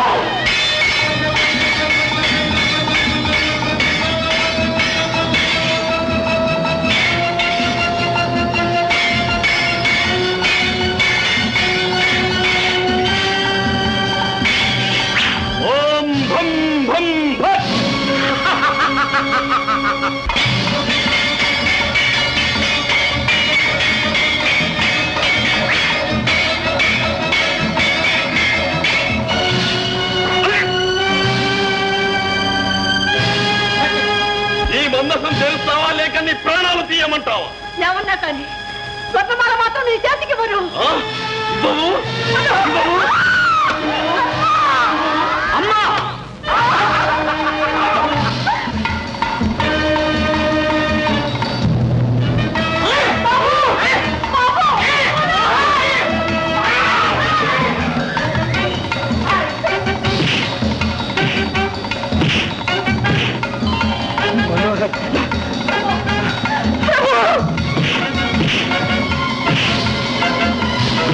ఓం భం భం భట్ ఈ మందసం తెలుస్తావా లేక నీ ప్రాణాలు తీయమంటావా ఏమన్నా కానీ స్వర్ణమాల మాత్రం నీ చేతికి వరు ఆ? ఇవ్వవు? ఇవ్వవు? అమ్మా మనోహర్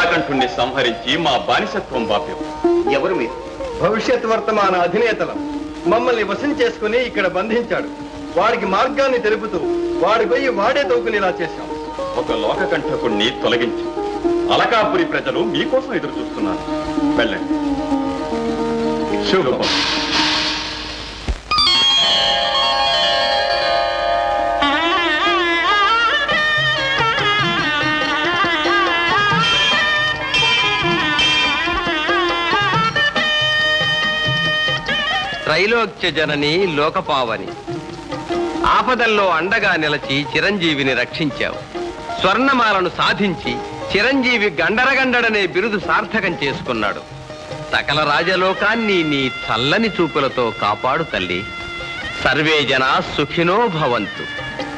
నీలకంఠుణ్ణి సంహరించి మా బానిసత్వం బాప్యం ఎవరు మీరు భవిష్యత్ వర్తమాన అధినేతలం మమ్మల్ని వశం చేసుకుని ఇక్కడ బంధించాడు వాడికి మార్గాన్ని తెలుపుతూ వాడి పోయి వాడే తోకునేలా చేశాం ఒక లోకకంఠకుణ్ణి తొలగించి అలకాపురి ప్రజలు మీకోసం ఎదురు చూస్తున్నారు వెళ్ళండి శుభం త్రైలోక్య జనని లోకపావని ఆపదల్లో అండగా నిలచి చిరంజీవిని రక్షించావు స్వర్ణమాలను సాధించి చిరంజీవి గండరగండడనే బిరుదు సార్థకం చేసుకున్నాడు సకల రాజలోకాన్ని నీ చల్లని చూపులతో కాపాడు తల్లి సర్వే జనా సుఖినో భవంతు